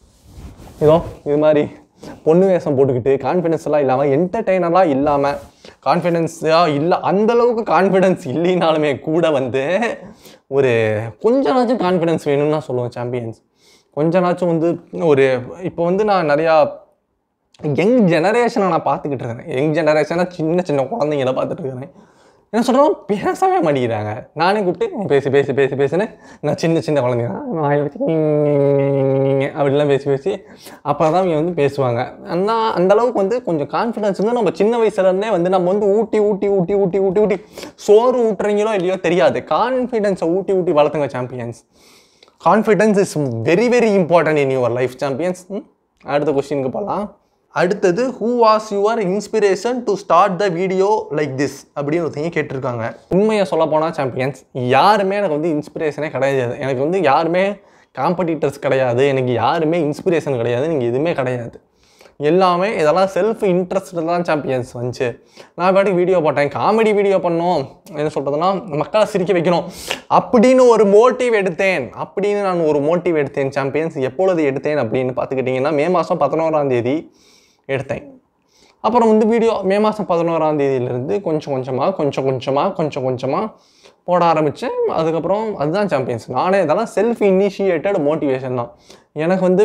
இதோ இது மாதிரி பொண்ணு வேஷம் போட்டுக்கிட்டு கான்ஃபிடன்ஸ் எல்லாம் இல்லாமல் என்டர்டெய்னராக இல்லாமல் கான்ஃபிடென்ஸாக இல்லை அந்த அளவுக்கு கான்ஃபிடன்ஸ் இல்லைனாலுமே கூட வந்து ஒரு கொஞ்சனாச்சும் கான்ஃபிடன்ஸ் வேணும்னு நான் சொல்லுவேன் சாம்பியன்ஸ் கொஞ்சனாச்சும் வந்து ஒரு இப்போ வந்து நான் நிறையா யங் ஜெனரேஷனை நான் பார்த்துக்கிட்டு இருக்கிறேன் யங் ஜெனரேஷனாக சின்ன சின்ன குழந்தைங்கள பார்த்துட்டு இருக்கிறேன் என்ன சொல்கிறோம் பேசவே மாட்டேங்கிறாங்க நானே கூப்பிட்டு "நீ பேசி பேசி பேசி பேசுன்னு நான் சின்ன சின்ன குழந்தைங்க வாயில் வச்சு அப்படிலாம் பேசி பேசி அப்போ தான் அவங்க வந்து பேசுவாங்க அந்த அந்த அளவுக்கு வந்து கொஞ்சம் கான்ஃபிடன்ஸ் வந்து நம்ம சின்ன வயசுலேருந்தே வந்து நம்ம வந்து ஊட்டி ஊட்டி ஊட்டி ஊட்டி ஊட்டி ஊட்டி சோறு ஊட்டுறீங்களோ இல்லையோ தெரியாது கான்ஃபிடென்ஸை ஊட்டி ஊட்டி வளர்த்துங்க champions confidence is very very important in your life champions அடுத்த கொஸ்டினுக்கு போகலாம் அடுத்தது who was your inspiration to start the video like this அப்படின்னு ஒருத்தங்க கேட்டிருக்காங்க உண்மையை சொல்ல போனால் சாம்பியன்ஸ் யாருமே எனக்கு வந்து இன்ஸ்பிரேஷனே கிடையாது எனக்கு வந்து யாருமே காம்படிட்டர்ஸ் கிடையாது எனக்கு யாருமே இன்ஸ்பிரேஷன் கிடையாது நீங்கள் எதுவுமே கிடையாது எல்லாமே இதெல்லாம் செல்ஃப் இன்ட்ரெஸ்ட் தான் சாம்பியன்ஸ் வந்துச்சு நான் பாட்டுக்கு வீடியோ போட்டேன் காமெடி வீடியோ பண்ணோம் என்ன சொல்கிறதுனா மக்களை சிரிக்க வைக்கணும் அப்படின்னு ஒரு மோட்டிவ் எடுத்தேன் அப்படின்னு நான் ஒரு மோட்டிவ் எடுத்தேன் சாம்பியன்ஸ் எப்பொழுது எடுத்தேன் அப்படின்னு பார்த்துக்கிட்டிங்கன்னா மே மாதம் பதினோராம் தேதி எடுத்தேன் அப்புறம் வந்து வீடியோ மே மாதம் பதினோராம் தேதியிலேருந்து கொஞ்சம் கொஞ்சமாக கொஞ்சம் கொஞ்சமாக கொஞ்சம் கொஞ்சமாக போட ஆரம்பித்தேன் அதுக்கப்புறம் அதுதான் சாம்பியன்ஸ் நானே இதெல்லாம் செல்ஃப் இனிஷியேட்டட் மோட்டிவேஷன் தான் எனக்கு வந்து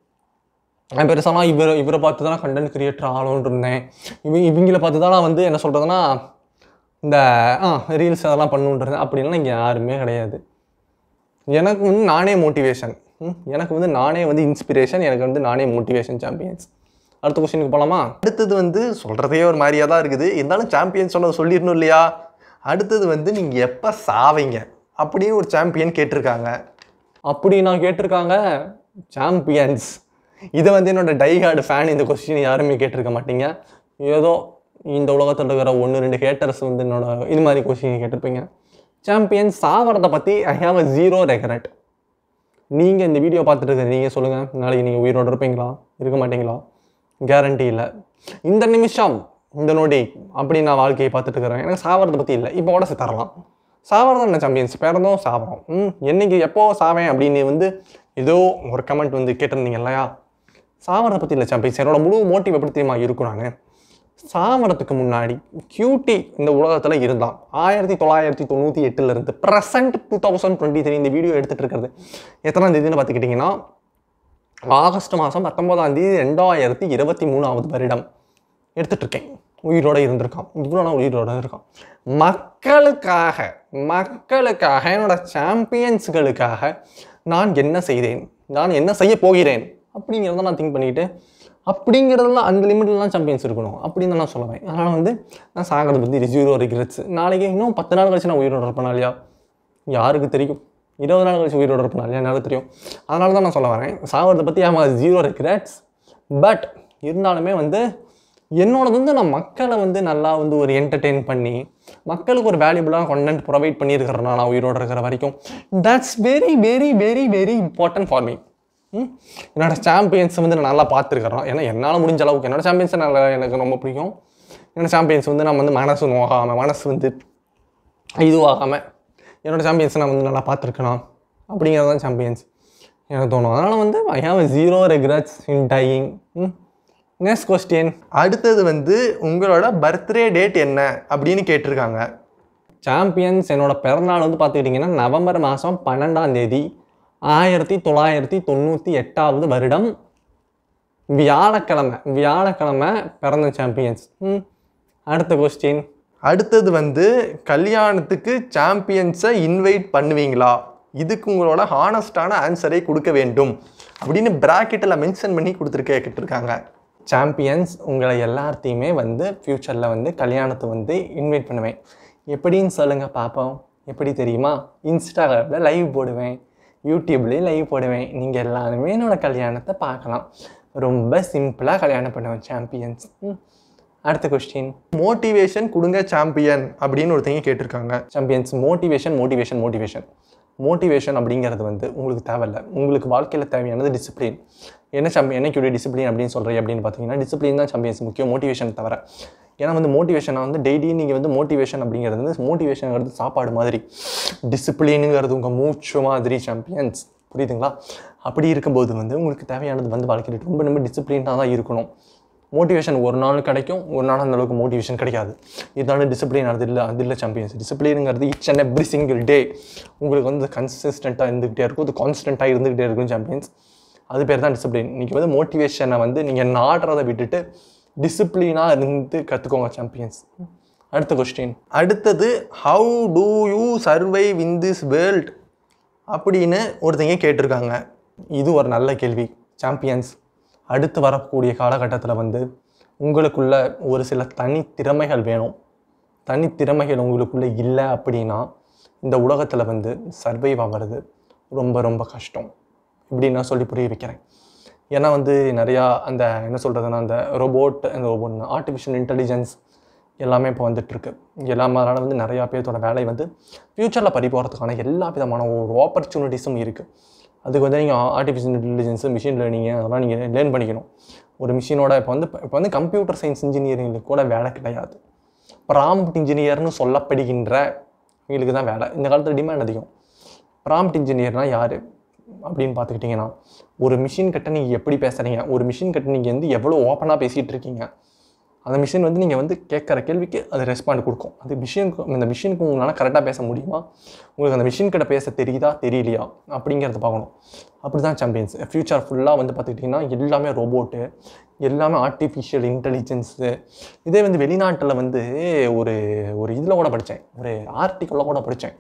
நான் பெருசாலாம் இவர் இவரை பார்த்து தான் கண்டென்ட் கிரியேட்டர் ஆகணும்னு இருந்தேன் இவங்க இவங்கள பார்த்து தான் நான் வந்து என்ன சொல்கிறதுனா இந்த ஆ ரீல்ஸ் அதெல்லாம் பண்ணுன்றது அப்படின்லாம் இங்கே யாருமே கிடையாது எனக்கு வந்து நானே மோட்டிவேஷன் எனக்கு வந்து நானே வந்து இன்ஸ்பிரேஷன் எனக்கு வந்து நானே மோட்டிவேஷன் சாம்பியன்ஸ் அடுத்த கொஸ்டினுக்கு போகலாமா அடுத்தது வந்து சொல்கிறதே ஒரு மாதிரியாக தான் இருக்குது இருந்தாலும் சாம்பியன் சொன்னது சொல்லிடணும் இல்லையா அடுத்தது வந்து நீங்கள் எப்போ சாவீங்க அப்படின்னு ஒரு சாம்பியன் கேட்டிருக்காங்க அப்படி நான் கேட்டிருக்காங்க சாம்பியன்ஸ் இதை வந்து என்னோட டைஹார்டு ஃபேன் இந்த கொஸ்டின் யாருமே கேட்டிருக்க மாட்டீங்க ஏதோ இந்த உலகத்தில் இருக்கிற ஒன்று ரெண்டு ஹேட்டர்ஸ் வந்து என்னோட இது மாதிரி கொஸ்டின் கேட்டிருப்பீங்க சாம்பியன் சாவரத்தை பற்றி ஐ ஹாவ் அ ஜீரோ ரெகரட் நீங்கள் இந்த வீடியோ பார்த்துட்டு இருக்க நீங்கள் சொல்லுங்கள் நாளைக்கு நீங்கள் உயிரோடு இருப்பீங்களா இருக்க மாட்டீங்களா கேரண்டி இல்லை இந்த நிமிஷம் இந்த நொடி அப்படி நான் வாழ்க்கையை பார்த்துட்டு இருக்கிறேன் எனக்கு சாவறதை பற்றி இல்லை இப்போ கூட தரலாம் சாவறது என்ன சாம்பியன்ஸ் பிறந்தோம் சாவறோம் ம் என்னைக்கு எப்போ சாவேன் அப்படின்னு வந்து ஏதோ ஒரு கமெண்ட் வந்து கேட்டிருந்தீங்க இல்லையா சாவறதை பற்றி இல்லை சாம்பியன்ஸ் என்னோட முழு மோட்டிவ் எப்படி தெரியுமா இருக்கும் நான் சாவறதுக்கு முன்னாடி கியூட்டி இந்த உலகத்தில் இருந்தான் ஆயிரத்தி தொள்ளாயிரத்தி தொண்ணூற்றி எட்டுலேருந்து present two thousand twenty three இந்த வீடியோ எடுத்துகிட்டு இருக்கிறது எத்தனாம் தேதின்னு பார்த்துக்கிட்டிங்கன்னா ஆகஸ்ட் மாதம் பத்தொன்பதாம் தேதி ரெண்டாயிரத்தி இருபத்தி மூணாவது வருடம் எடுத்துட்டு இருக்கேன் உயிரோட இருந்திருக்கான் இவ்வளோ நான் உயிரோட இருக்கான் மக்களுக்காக மக்களுக்காக என்னோட சாம்பியன்ஸ்களுக்காக நான் என்ன செய்தேன் நான் என்ன செய்ய போகிறேன் அப்படிங்கிறத நான் திங்க் பண்ணிக்கிட்டு அப்படிங்கிறதுலாம் அந்த லிமிட்லாம் சாம்பியன்ஸ் இருக்கணும் அப்படின்னு தான் நான் சொல்லுவேன் அதனால் வந்து நான் சாகிறத பற்றி ஜீரோ ரிக்ரெட்ஸ் நாளைக்கு இன்னும் பத்து நாள் கழிச்சு நான் உயிரோட இருப்பேனா இல்லையா யாருக்கு தெரியும் இருபது நாள் கழிச்சு உயிரோட இருப்பேனா இல்லையா எனக்கு தெரியும் அதனால தான் நான் சொல்ல வரேன் சாகிறத பற்றி ஆமாம் ஜீரோ ரிக்ரெட்ஸ் பட் இருந்தாலுமே வந்து என்னோடது வந்து நான் மக்களை வந்து நல்லா வந்து ஒரு என்டர்டெயின் பண்ணி மக்களுக்கு ஒரு வேல்யூபிளான கண்டென்ட் ப்ரொவைட் பண்ணியிருக்கிறேன் நான் உயிரோட இருக்கிற வரைக்கும் that's very very very very important for me hmm? என்னோட சாம்பியன்ஸ் வந்து நான் நல்லா பார்த்துருக்குறேன் ஏன்னா என்னால் முடிஞ்ச அளவுக்கு என்னோட சாம்பியன்ஸை நல்லா எனக்கு ரொம்ப பிடிக்கும் என்னோட சாம்பியன்ஸ் வந்து நம்ம வந்து மனசு நோகாமல் மனசு வந்து இதுவாகாமல் என்னோட சாம்பியன்ஸை நான் வந்து நல்லா பார்த்துருக்கணும் அப்படிங்கிறது தான் சாம்பியன்ஸ் எனக்கு தோணும் அதனால் வந்து I have zero regrets in dying next question அடுத்தது வந்து உங்களோட பர்த்டே டேட் என்ன அப்படின்னு கேட்டிருக்காங்க சாம்பியன்ஸ் என்னோட பிறந்தநாள் வந்து பார்த்துக்கிட்டிங்கன்னா நவம்பர் மாதம் பன்னெண்டாம் தேதி ஆயிரத்தி தொள்ளாயிரத்தி தொண்ணூற்றி எட்டாவது வருடம் வியாழக்கிழமை வியாழக்கிழமை பிறந்த சாம்பியன்ஸ் ம் அடுத்த கொஸ்டின் அடுத்தது வந்து கல்யாணத்துக்கு சாம்பியன்ஸை இன்வைட் பண்ணுவீங்களா இதுக்கு உங்களோட ஹானஸ்டான ஆன்சரை கொடுக்க வேண்டும் அப்படின்னு பிராக்கெட்டில் மென்ஷன் பண்ணி கொடுத்துருக்க கேட்டிருக்காங்க சாம்பியன்ஸ் உங்களை எல்லாத்தையுமே வந்து ஃப்யூச்சரில் வந்து கல்யாணத்தை வந்து இன்வைட் பண்ணுவேன் எப்படின்னு சொல்லுங்கள் பார்ப்போம் எப்படி தெரியுமா இன்ஸ்டாகிராமில் லைவ் போடுவேன் யூடியூப்லேயும் லைவ் போடுவேன் நீங்கள் எல்லாருமே என்னோட கல்யாணத்தை பார்க்கலாம் ரொம்ப சிம்பிளாக கல்யாணம் பண்ணுவேன் சாம்பியன்ஸ் ம். அடுத்த கொஸ்டின் மோட்டிவேஷன் கொடுங்க சாம்பியன் அப்படின்னு ஒருத்தங்க கேட்டிருக்காங்க champions motivation motivation motivation motivation அப்படிங்கிறது வந்து உங்களுக்கு தேவையில்ல உங்களுக்கு வாழ்க்கையில் தேவையானது டிசிப்ளின் என்ன சாம்பியன் என்ன கியூடி டிசிப்ளின் அப்படின்னு சொல்கிறீங்க அப்படின்னு பார்த்தீங்கன்னா டிசிப்ளின் தான் சாம்பியன்ஸ் முக்கியம் மோட்டிவேஷன் தவிர ஏன்னா வந்து மோட்டிவேஷனை வந்து டெய்லி நீங்கள் வந்து மோட்டிவேஷன் அப்படிங்கிறது வந்து மோட்டிவேஷனுங்கிறது சாப்பாடு மாதிரி டிசிப்ளினுங்கிறது உங்கள் மூச்சு மாதிரி சாம்பியன்ஸ் புரியுதுங்களா அப்படி இருக்கும்போது வந்து உங்களுக்கு தேவையானது வந்து வாழ்க்கையில் ரொம்ப ரொம்ப டிசிப்ளினாக தான் இருக்கணும் மோட்டிவேஷன் ஒரு நாள் கிடைக்கும் ஒரு நாள் அந்த அளவுக்கு மோட்டிவேஷன் கிடைக்காது இதனால டிசிப்ளின் அது இல்லை அது இல்லை சாம்பியன்ஸ் டிசிப்ளினுங்கிறது each and every single day உங்களுக்கு வந்து கன்சிஸ்டண்ட்டாக இருந்துக்கிட்டே இருக்கும் அது கான்ஸ்டண்ட்டாக இருந்துக்கிட்டே இருக்கும் சாம்பியன்ஸ் அது பேர் தான் டிசிப்ளின் நீங்கள் வந்து மோட்டிவேஷனை வந்து நீங்கள் நாடுறதை விட்டுட்டு டிசிப்ளினாக இருந்து கற்றுக்கோங்க சாம்பியன்ஸ் அடுத்த கொஸ்டின் அடுத்தது how do you survive in this world அப்படின்னு ஒருத்தங்க கேட்டிருக்காங்க இது ஒரு நல்ல கேள்வி சாம்பியன்ஸ் அடுத்து வரக்கூடிய காலகட்டத்தில் வந்து உங்களுக்குள்ள ஒரு சில தனி திறமைகள் வேணும் தனி திறமைகள் உங்களுக்குள்ள இல்லை அப்படின்னா இந்த உலகத்தில் வந்து சர்வைவ் ஆகிறது ரொம்ப ரொம்ப கஷ்டம் இப்படி நான் சொல்லி புரிய வைக்கிறேன் ஏன்னா வந்து நிறையா அந்த என்ன சொல்கிறதுனா அந்த ரோபோட் அந்த ரோபோட் ஆர்டிஃபிஷியல் இன்டெலிஜென்ஸ் எல்லாமே இப்போ வந்துட்டுருக்கு எல்லாமே அதனால் வந்து நிறையா பேர்த்தோட வேலை வந்து ஃப்யூச்சரில் பறி போகிறதுக்கான எல்லா விதமான ஒரு ஆப்பர்ச்சுனிட்டிஸும் இருக்குது அதுக்கு வந்து நீங்கள் ஆர்டிஃபிஷியல் இன்டெலிஜென்ஸு மிஷின் லேர்னிங்கு அதெல்லாம் நீங்கள் லேர்ன் பண்ணிக்கணும் ஒரு மிஷினோட இப்போ வந்து இப்போ வந்து கம்ப்யூட்டர் சயின்ஸ் இன்ஜினியரிங்களுக்கு கூட வேலை கிடையாது ப்ராம்ப்ட் இன்ஜினியர்னு சொல்லப்படுகின்ற இவங்களுக்கு தான் வேலை இந்த காலத்தில் டிமாண்ட் அதிகம் ப்ராம்ப்ட் இன்ஜினியர்னால் யார் அப்படின்னு பார்த்துக்கிட்டிங்கன்னா ஒரு மிஷின் கிட்ட நீங்கள் எப்படி பேசுகிறீங்க ஒரு மிஷின் கிட்ட நீங்கள் வந்து எவ்வளோ ஓப்பனாக பேசிகிட்டு இருக்கீங்க அந்த மிஷின் வந்து நீங்கள் வந்து கேட்குற கேள்விக்கு அது ரெஸ்பாண்ட் கொடுக்கும் அது மிஷினுக்கு இந்த மிஷினுக்கு உங்களால் கரெக்டாக பேச முடியுமா உங்களுக்கு அந்த மிஷின் கிட்ட பேச தெரியுதா தெரியலையா அப்படிங்கிறத பார்க்கணும் அப்படி தான் சாம்பியன்ஸ் ஃப்யூச்சர் ஃபுல்லாக வந்து பார்த்துக்கிட்டிங்கன்னா எல்லாமே ரோபோட்டு எல்லாமே ஆர்டிஃபிஷியல் இன்டெலிஜென்ஸு இதே வந்து வெளிநாட்டில் வந்து ஒரு ஒரு இதில் கூட படித்தேன் ஒரு ஆர்டிக்கலில் கூட படித்தேன்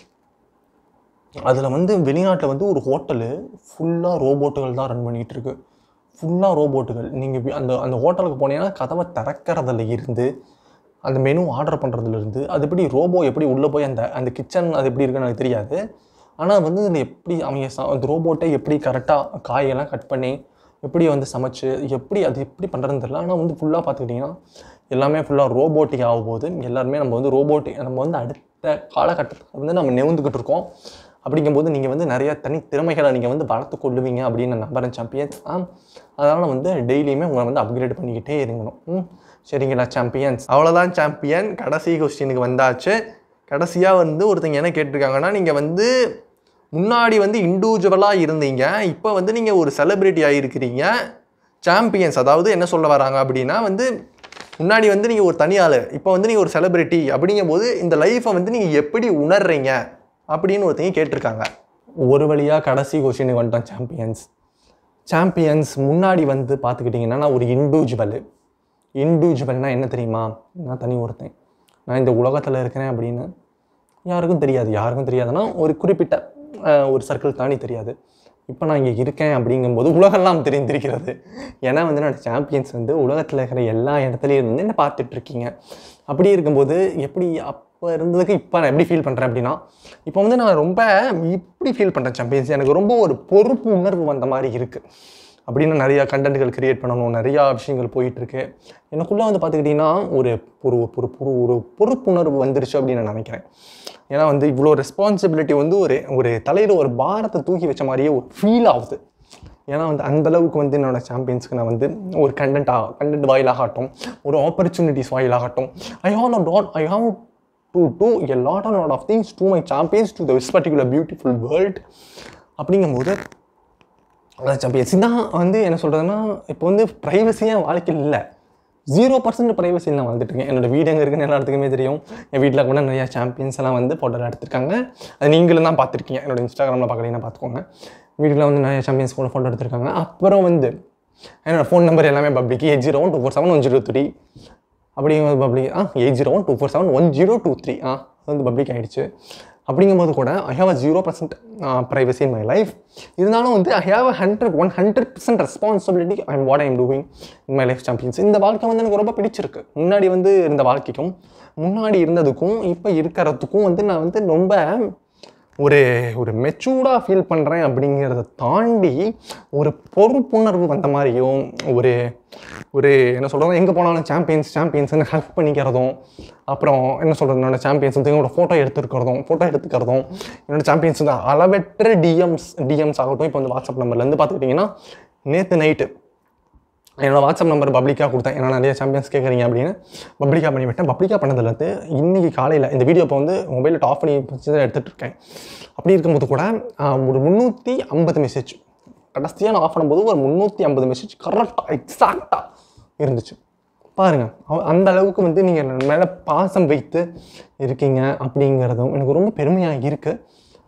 அதில் வந்து வெளிநாட்டில் வந்து ஒரு ஹோட்டலு ஃபுல்லாக ரோபோட்டுகள் தான் ரன் பண்ணிகிட்டு இருக்கு ஃபுல்லாக ரோபோட்டுகள் நீங்கள் அந்த அந்த ஹோட்டலுக்கு போனீங்கன்னா கதவை திறக்கிறதுல இருந்து அந்த மெனு ஆர்டர் பண்ணுறதுலேருந்து அது எப்படி ரோபோ எப்படி உள்ளே போய் அந்த அந்த கிச்சன் அது எப்படி இருக்குன்னு எனக்கு தெரியாது ஆனால் வந்து இதில் எப்படி அவங்க ச அந்த ரோபோட்டை எப்படி கரெக்டாக காயெல்லாம் கட் பண்ணி எப்படி வந்து சமைச்சு எப்படி அது எப்படி பண்ணுறதுன்னு தெரியல ஆனால் வந்து ஃபுல்லாக பார்த்துக்கிட்டிங்கன்னா எல்லாமே ஃபுல்லாக ரோபோட்டிக் ஆக போகுது எல்லாருமே நம்ம வந்து ரோபோட்டிக் நம்ம வந்து அடுத்த காலகட்டத்துக்கு வந்து நம்ம நெவுந்துக்கிட்டு இருக்கோம் அப்படிங்கும்போது நீங்கள் வந்து நிறைய தனி திறமைகளை நீங்கள் வந்து வளர்த்து கொள்ளுவீங்க அப்படின்னு நான் நம்புறேன் சாம்பியன்ஸ் ஆ அதனால் வந்து டெய்லியுமே உங்களை வந்து அப்கிரேட் பண்ணிக்கிட்டே இருக்கணும் ம் சரிங்களா சாம்பியன்ஸ் அவ்வளோதான் சாம்பியன் கடைசி கொஸ்டினுக்கு வந்தாச்சு கடைசியாக வந்து ஒருத்தங்க என்ன கேட்டிருக்காங்கன்னா நீங்கள் வந்து முன்னாடி வந்து இண்டிவிஜுவலாக இருந்தீங்க இப்போ வந்து நீங்கள் ஒரு செலிப்ரிட்டி ஆகிருக்கிறீங்க சாம்பியன்ஸ் அதாவது என்ன சொல்ல வராங்க அப்படின்னா வந்து முன்னாடி வந்து நீங்கள் ஒரு தனியாள் இப்போ வந்து நீங்கள் ஒரு செலிப்ரிட்டி அப்படிங்கும்போது இந்த லைஃப்பை வந்து நீங்கள் எப்படி உணர்றீங்க அப்படின்னு ஒருத்தங்க கேட்டிருக்காங்க ஒரு வழியாக கடைசி கொஷினுக்கு வந்துட்டோம் சாம்பியன்ஸ் சாம்பியன்ஸ் முன்னாடி வந்து பார்த்துக்கிட்டிங்கன்னா நான் ஒரு இண்டிவிஜுவல் இண்டிவிஜுவல்னால் என்ன தெரியுமா நான் தனி ஒருத்தன் நான் இந்த உலகத்தில் இருக்கிறேன் அப்படின்னு யாருக்கும் தெரியாது யாருக்கும் தெரியாதுன்னா ஒரு குறிப்பிட்ட அஹ், ஒரு சர்க்கிள் தாண்டி தெரியாது இப்போ நான் இங்கே இருக்கேன் அப்படிங்கும்போது உலகெல்லாம் தெரிந்திருக்கிறது ஏன்னா வந்து நான் சாம்பியன்ஸ் வந்து உலகத்தில் இருக்கிற எல்லா இடத்துலையும் இருந்து என்ன பார்த்துட்டு இருக்கீங்க அப்படி இருக்கும்போது எப்படி அப்போ இருந்ததுக்கு இப்போ நான் எப்படி ஃபீல் பண்ணுறேன் அப்படின்னா இப்போ வந்து நான் ரொம்ப இப்படி ஃபீல் பண்ணுறேன் சாம்பியன்ஸ் எனக்கு ரொம்ப ஒரு பொறுப்பு உணர்வு வந்த மாதிரி இருக்குது அப்படின்னு நிறையா கண்டென்ட்கள் கிரியேட் பண்ணணும் நிறையா விஷயங்கள் போயிட்டுருக்கு எனக்குள்ளே வந்து பார்த்துக்கிட்டிங்கன்னா ஒரு ஒரு ஒரு ஒரு ஒரு பொறுப்புணர்வு வந்துருச்சு அப்படின்னு நான் நினைக்கிறேன் ஏன்னா வந்து இவ்வளோ ரெஸ்பான்சிபிலிட்டி வந்து ஒரு ஒரு தலையில் ஒரு பாரத்தை தூக்கி வச்ச மாதிரியே ஒரு ஃபீல் ஆகுது ஏன்னா வந்து அந்த அளவுக்கு வந்து என்னோட சாம்பியன்ஸ்க்கு நான் வந்து ஒரு கண்டென்ட் கண்டென்ட் வாயிலாகட்டும் ஒரு ஆப்பர்ச்சுனிட்டிஸ் வாயிலாகட்டும் I have not I have to do a lot and lot of things to my champions to this particular beautiful world அப்படிங்கும்போது அதான் சாம்பியன்ஸ் இதான் வந்து என்ன சொல்கிறதுன்னா இப்போ வந்து ப்ரைவசியாக வாழ்க்கையில் இல்லை ஜீரோ பர்சன்ட் ப்ரைவசியில் நான் வாழ்ந்துட்டு இருக்கேன் என்னோட வீடு எங்கே இருக்குன்னு எல்லாத்துக்குமே தெரியும் என் வீட்டில் கூட நிறையா சாம்பியன்ஸ் எல்லாம் வந்து ஃபோட்டோ எடுத்திருக்காங்க அது நீங்களும் தான் பார்த்துருக்கீங்க என்னோட இன்ஸ்டாகிராமில் பார்க்குறீங்கன்னா பார்த்துக்கோங்க வீட்டில் வந்து நிறைய சாம்பியன்ஸ் கூட ஃபோட்டோ எடுத்திருக்காங்க அப்புறம் வந்து என்னோட ஃபோன் நம்பர் எல்லாமே public eight zero one two four seven one zero three அப்படிங்கும்போது public ah eight zero one two four seven one zero two three ah அது வந்து பப்ளிக் ஆகிடுச்சு அப்படிங்கும்போது கூட I have a zero percent privacy in my life இருந்தாலும் வந்து I have a hundred one hundred percent responsibility and what I'm doing in my life champions இந்த வாழ்க்கை வந்து எனக்கு ரொம்ப பிடிச்சிருக்கு முன்னாடி வந்து இருந்த வாழ்க்கைக்கும் முன்னாடி இருந்ததுக்கும் இப்போ இருக்கிறதுக்கும் வந்து நான் வந்து ரொம்ப ஒரு ஒரு மெச்சூர்டாக ஃபீல் பண்ணுறேன் அப்படிங்கிறத தாண்டி ஒரு பொறுப்புணர்வு வந்த மாதிரியும் ஒரு ஒரு என்ன சொல்கிறது எங்கே போனாலும் சாம்பியன்ஸ் சாம்பியன்ஸ்னு ஹெல்ப் பண்ணிக்கிறதும் அப்புறம் என்ன சொல்கிறது என்னோட சாம்பியன்ஸ் வந்து என்னோட ஃபோட்டோ எடுத்துருக்கிறதும் ஃபோட்டோ எடுத்துக்கிறதும் என்னோட சாம்பியன்ஸ் வந்து அளவற்ற டிஎம்ஸ் டிஎம்ஸ் ஆகட்டும் இப்போ வந்து வாட்ஸ்அப் நம்பர்லேருந்து பார்த்துக்கிட்டிங்கன்னா நேற்று நைட்டு என்னோட வாட்ஸ்அப் நம்பர் பப்ளிக்காக கொடுத்தேன் ஏன்னா நிறைய சாம்பியன்ஸ் கேட்குறீங்க அப்படின்னு பப்ளிக்காக பண்ணி விட்டேன் பப்ளிக்காக பண்ணதுலேருந்து இன்றைக்கி காலையில் இந்த வீடியோ இப்போ வந்து மொபைலில் ஆஃப் பண்ணி வச்சு தான் எடுத்துகிட்டு இருக்கேன் அப்படி இருக்கும்போது கூட ஆஹ், ஒரு முந்நூற்றி ஐம்பது மெசேஜ் கடைசியாக நான் ஆஃப் பண்ணும்போது ஒரு முந்நூற்றி ஐம்பது மெசேஜ் கரெக்டாக எக்ஸாக்டாக இருந்துச்சு பாருங்க அவ- அந்த அளவுக்கு வந்து நீங்கள் என் மேலே பாசம் வைத்து இருக்கீங்க அப்படிங்கிறதும் எனக்கு ரொம்ப பெருமையாக இருக்குது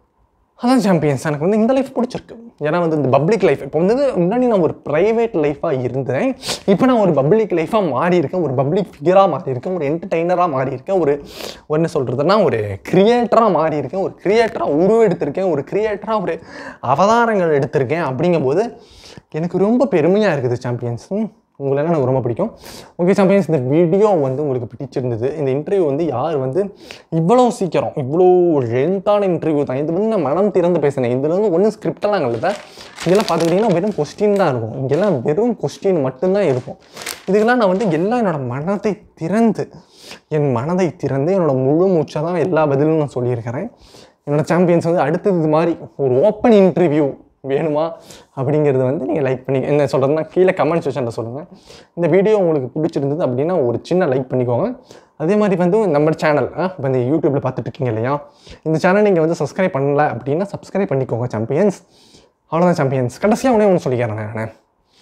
அதான் சாம்பியன்ஸ் எனக்கு வந்து இந்த லைஃப் பிடிச்சிருக்கு ஏன்னா வந்து இந்த பப்ளிக் லைஃப் இப்போ வந்து முன்னாடி நான் ஒரு ப்ரைவேட் லைஃபாக இருந்தேன் இப்போ நான் ஒரு பப்ளிக் லைஃபாக மாறி இருக்கேன் ஒரு பப்ளிக் ஃபிகராக மாறி இருக்கேன் ஒரு என்டர்டெய்னராக மாறி இருக்கேன் ஒரு ஒரு என்ன சொல்கிறதுனா ஒரு கிரியேட்டராக மாறி இருக்கேன் ஒரு கிரியேட்டராக உருவெடுத்திருக்கேன் ஒரு கிரியேட்டராக ஒரு அவதாரங்கள் எடுத்திருக்கேன் அப்படிங்கும்போது எனக்கு ரொம்ப பெருமையாக இருக்குது சாம்பியன்ஸ் உங்களெல்லாம் எனக்கு ரொம்ப பிடிக்கும் ஓகே சாம்பியன்ஸ் இந்த வீடியோ வந்து உங்களுக்கு பிடிச்சிருந்தது இந்த இன்டர்வியூ வந்து யார் வந்து இவ்வளோ சீக்கிரம் இவ்வளோ லென்த்தான இன்டர்வியூ தான் இது வந்து நான் மனம் திறந்து பேசினேன் இதில் வந்து ஒன்றும் ஸ்கிரிப்டெல்லாம் இல்லை இதெல்லாம் பார்த்துக்கிட்டிங்கன்னா வெறும் கொஸ்டின் தான் இருக்கும் இங்கெல்லாம் வெறும் கொஸ்டின் மட்டும்தான் இருக்கும் இதுக்கெல்லாம் நான் வந்து எல்லாம் என்னோட மனதை திறந்து என் மனதை திறந்து என்னோட முழு மூச்சை தான் எல்லா பதிலும் நான் சொல்லியிருக்கிறேன் என்னோட சாம்பியன்ஸ் வந்து அடுத்தது இது மாதிரி ஒரு ஓப்பன் இன்டர்வியூ வேணுமா அப்படிங்கிறது வந்து நீங்கள் லைக் பண்ணி என்ன சொல்கிறதுனா கீழே கமெண்ட் செக்ஷனில் சொல்லுங்கள் இந்த வீடியோ உங்களுக்கு பிடிச்சிருந்தது அப்படின்னா ஒரு சின்ன லைக் பண்ணிக்கோங்க அதே மாதிரி வந்து நம்ம சேனல் இப்போ இந்த யூடியூப்பில் பார்த்துட்டு இருக்கீங்க இல்லையா இந்த சேனல் நீங்கள் வந்து சப்ஸ்கிரைப் பண்ணல அப்படின்னா சப்ஸ்கிரைப் பண்ணிக்கோங்க சாம்பியன்ஸ் அவ்வளோதான் சாம்பியன்ஸ் கடைசியாக உடனே ஒன்று சொல்லிக்கிறேன் நான்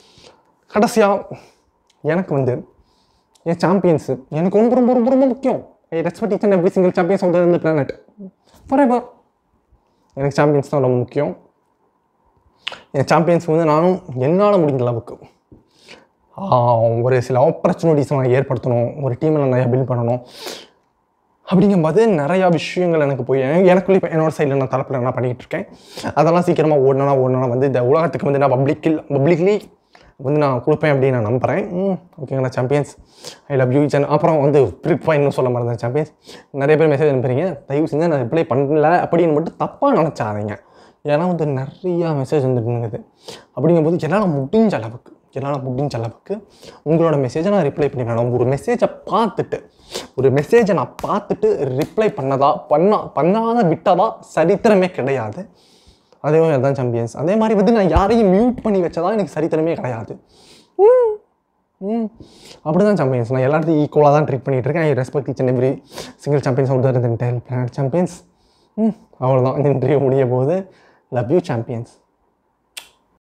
கடைசியாக எனக்கு வந்து என் சாம்பியன்ஸு எனக்கு ரொம்ப ரொம்ப ரொம்ப ரொம்ப முக்கியம் I respect each and every single champions of the planet forever எனக்கு சாம்பியன்ஸ் தான் ரொம்ப முக்கியம் என் சாம்பியன்ஸ் வந்து நானும் என்னால் முடிந்த அளவுக்கு ஆஹ், ஒரு சில ஆப்பர்ச்சுனிட்டிஸ் நான் ஏற்படுத்தணும் ஒரு டீமை நான் நிறையா பில்ட் பண்ணணும் அப்படிங்கும்போது நிறையா விஷயங்கள் எனக்கு போய் எனக்கு- எனக்குள்ளே இப்போ என்னோட சைடில் நான் தரப்பில் நான் பண்ணிக்கிட்டு இருக்கேன் அதெல்லாம் சீக்கிரமாக ஓடணும்னா ஓடணும்னா வந்து இந்த உலகத்துக்கு வந்து நான் பப்ளிக்கில் பப்ளிக்லி வந்து நான் கொடுப்பேன் அப்படின்னு நான் நம்புகிறேன் ம் ஓகேங்களா champions I love you channel அப்புறம் வந்து ப்ரிக் இன்னும் சொல்ல மாதிரி சாம்பியன்ஸ் நிறைய பேர் மெசேஜ் அனுப்புறீங்க தயவு செஞ்சு நான் ரிப்ளை பண்ணல அப்படின்னு மட்டும் தப்பாக நினச்சாதீங்க ஏன்னா வந்து நிறையா மெசேஜ் வந்துட்டு இருக்குது அப்படிங்கும்போது என்னால் முடிஞ்ச அளவுக்கு எல்லா புட்டிங் செல்லப்புக்கு உங்களோட மெசேஜை நான் ரிப்ளை பண்ணிடுறேன் ஒரு மெசேஜை பார்த்துட்டு ஒரு மெசேஜை நான் பார்த்துட்டு ரிப்ளை பண்ணதா பண்ணா பண்ணாத விட்டதா சரித்திரமே கிடையாது அதே மாதிரி அதுதான் சாம்பியன்ஸ் அதே மாதிரி வந்து நான் யாரையும் மியூட் பண்ணி வச்சதா எனக்கு சரித்திரமே கிடையாது ம். ம் அப்படி தான் சாம்பியன்ஸ் நான் எல்லாத்தையும் ஈக்குவலாக தான் ட்ரீட் பண்ணிட்டு இருக்கேன் I respect each and every single champions out there then tell planet champions hmm அவ்வளோதான் இந்த இன்டர்வியூ முடிய போகுது லவ் யூ சாம்பியன்ஸ்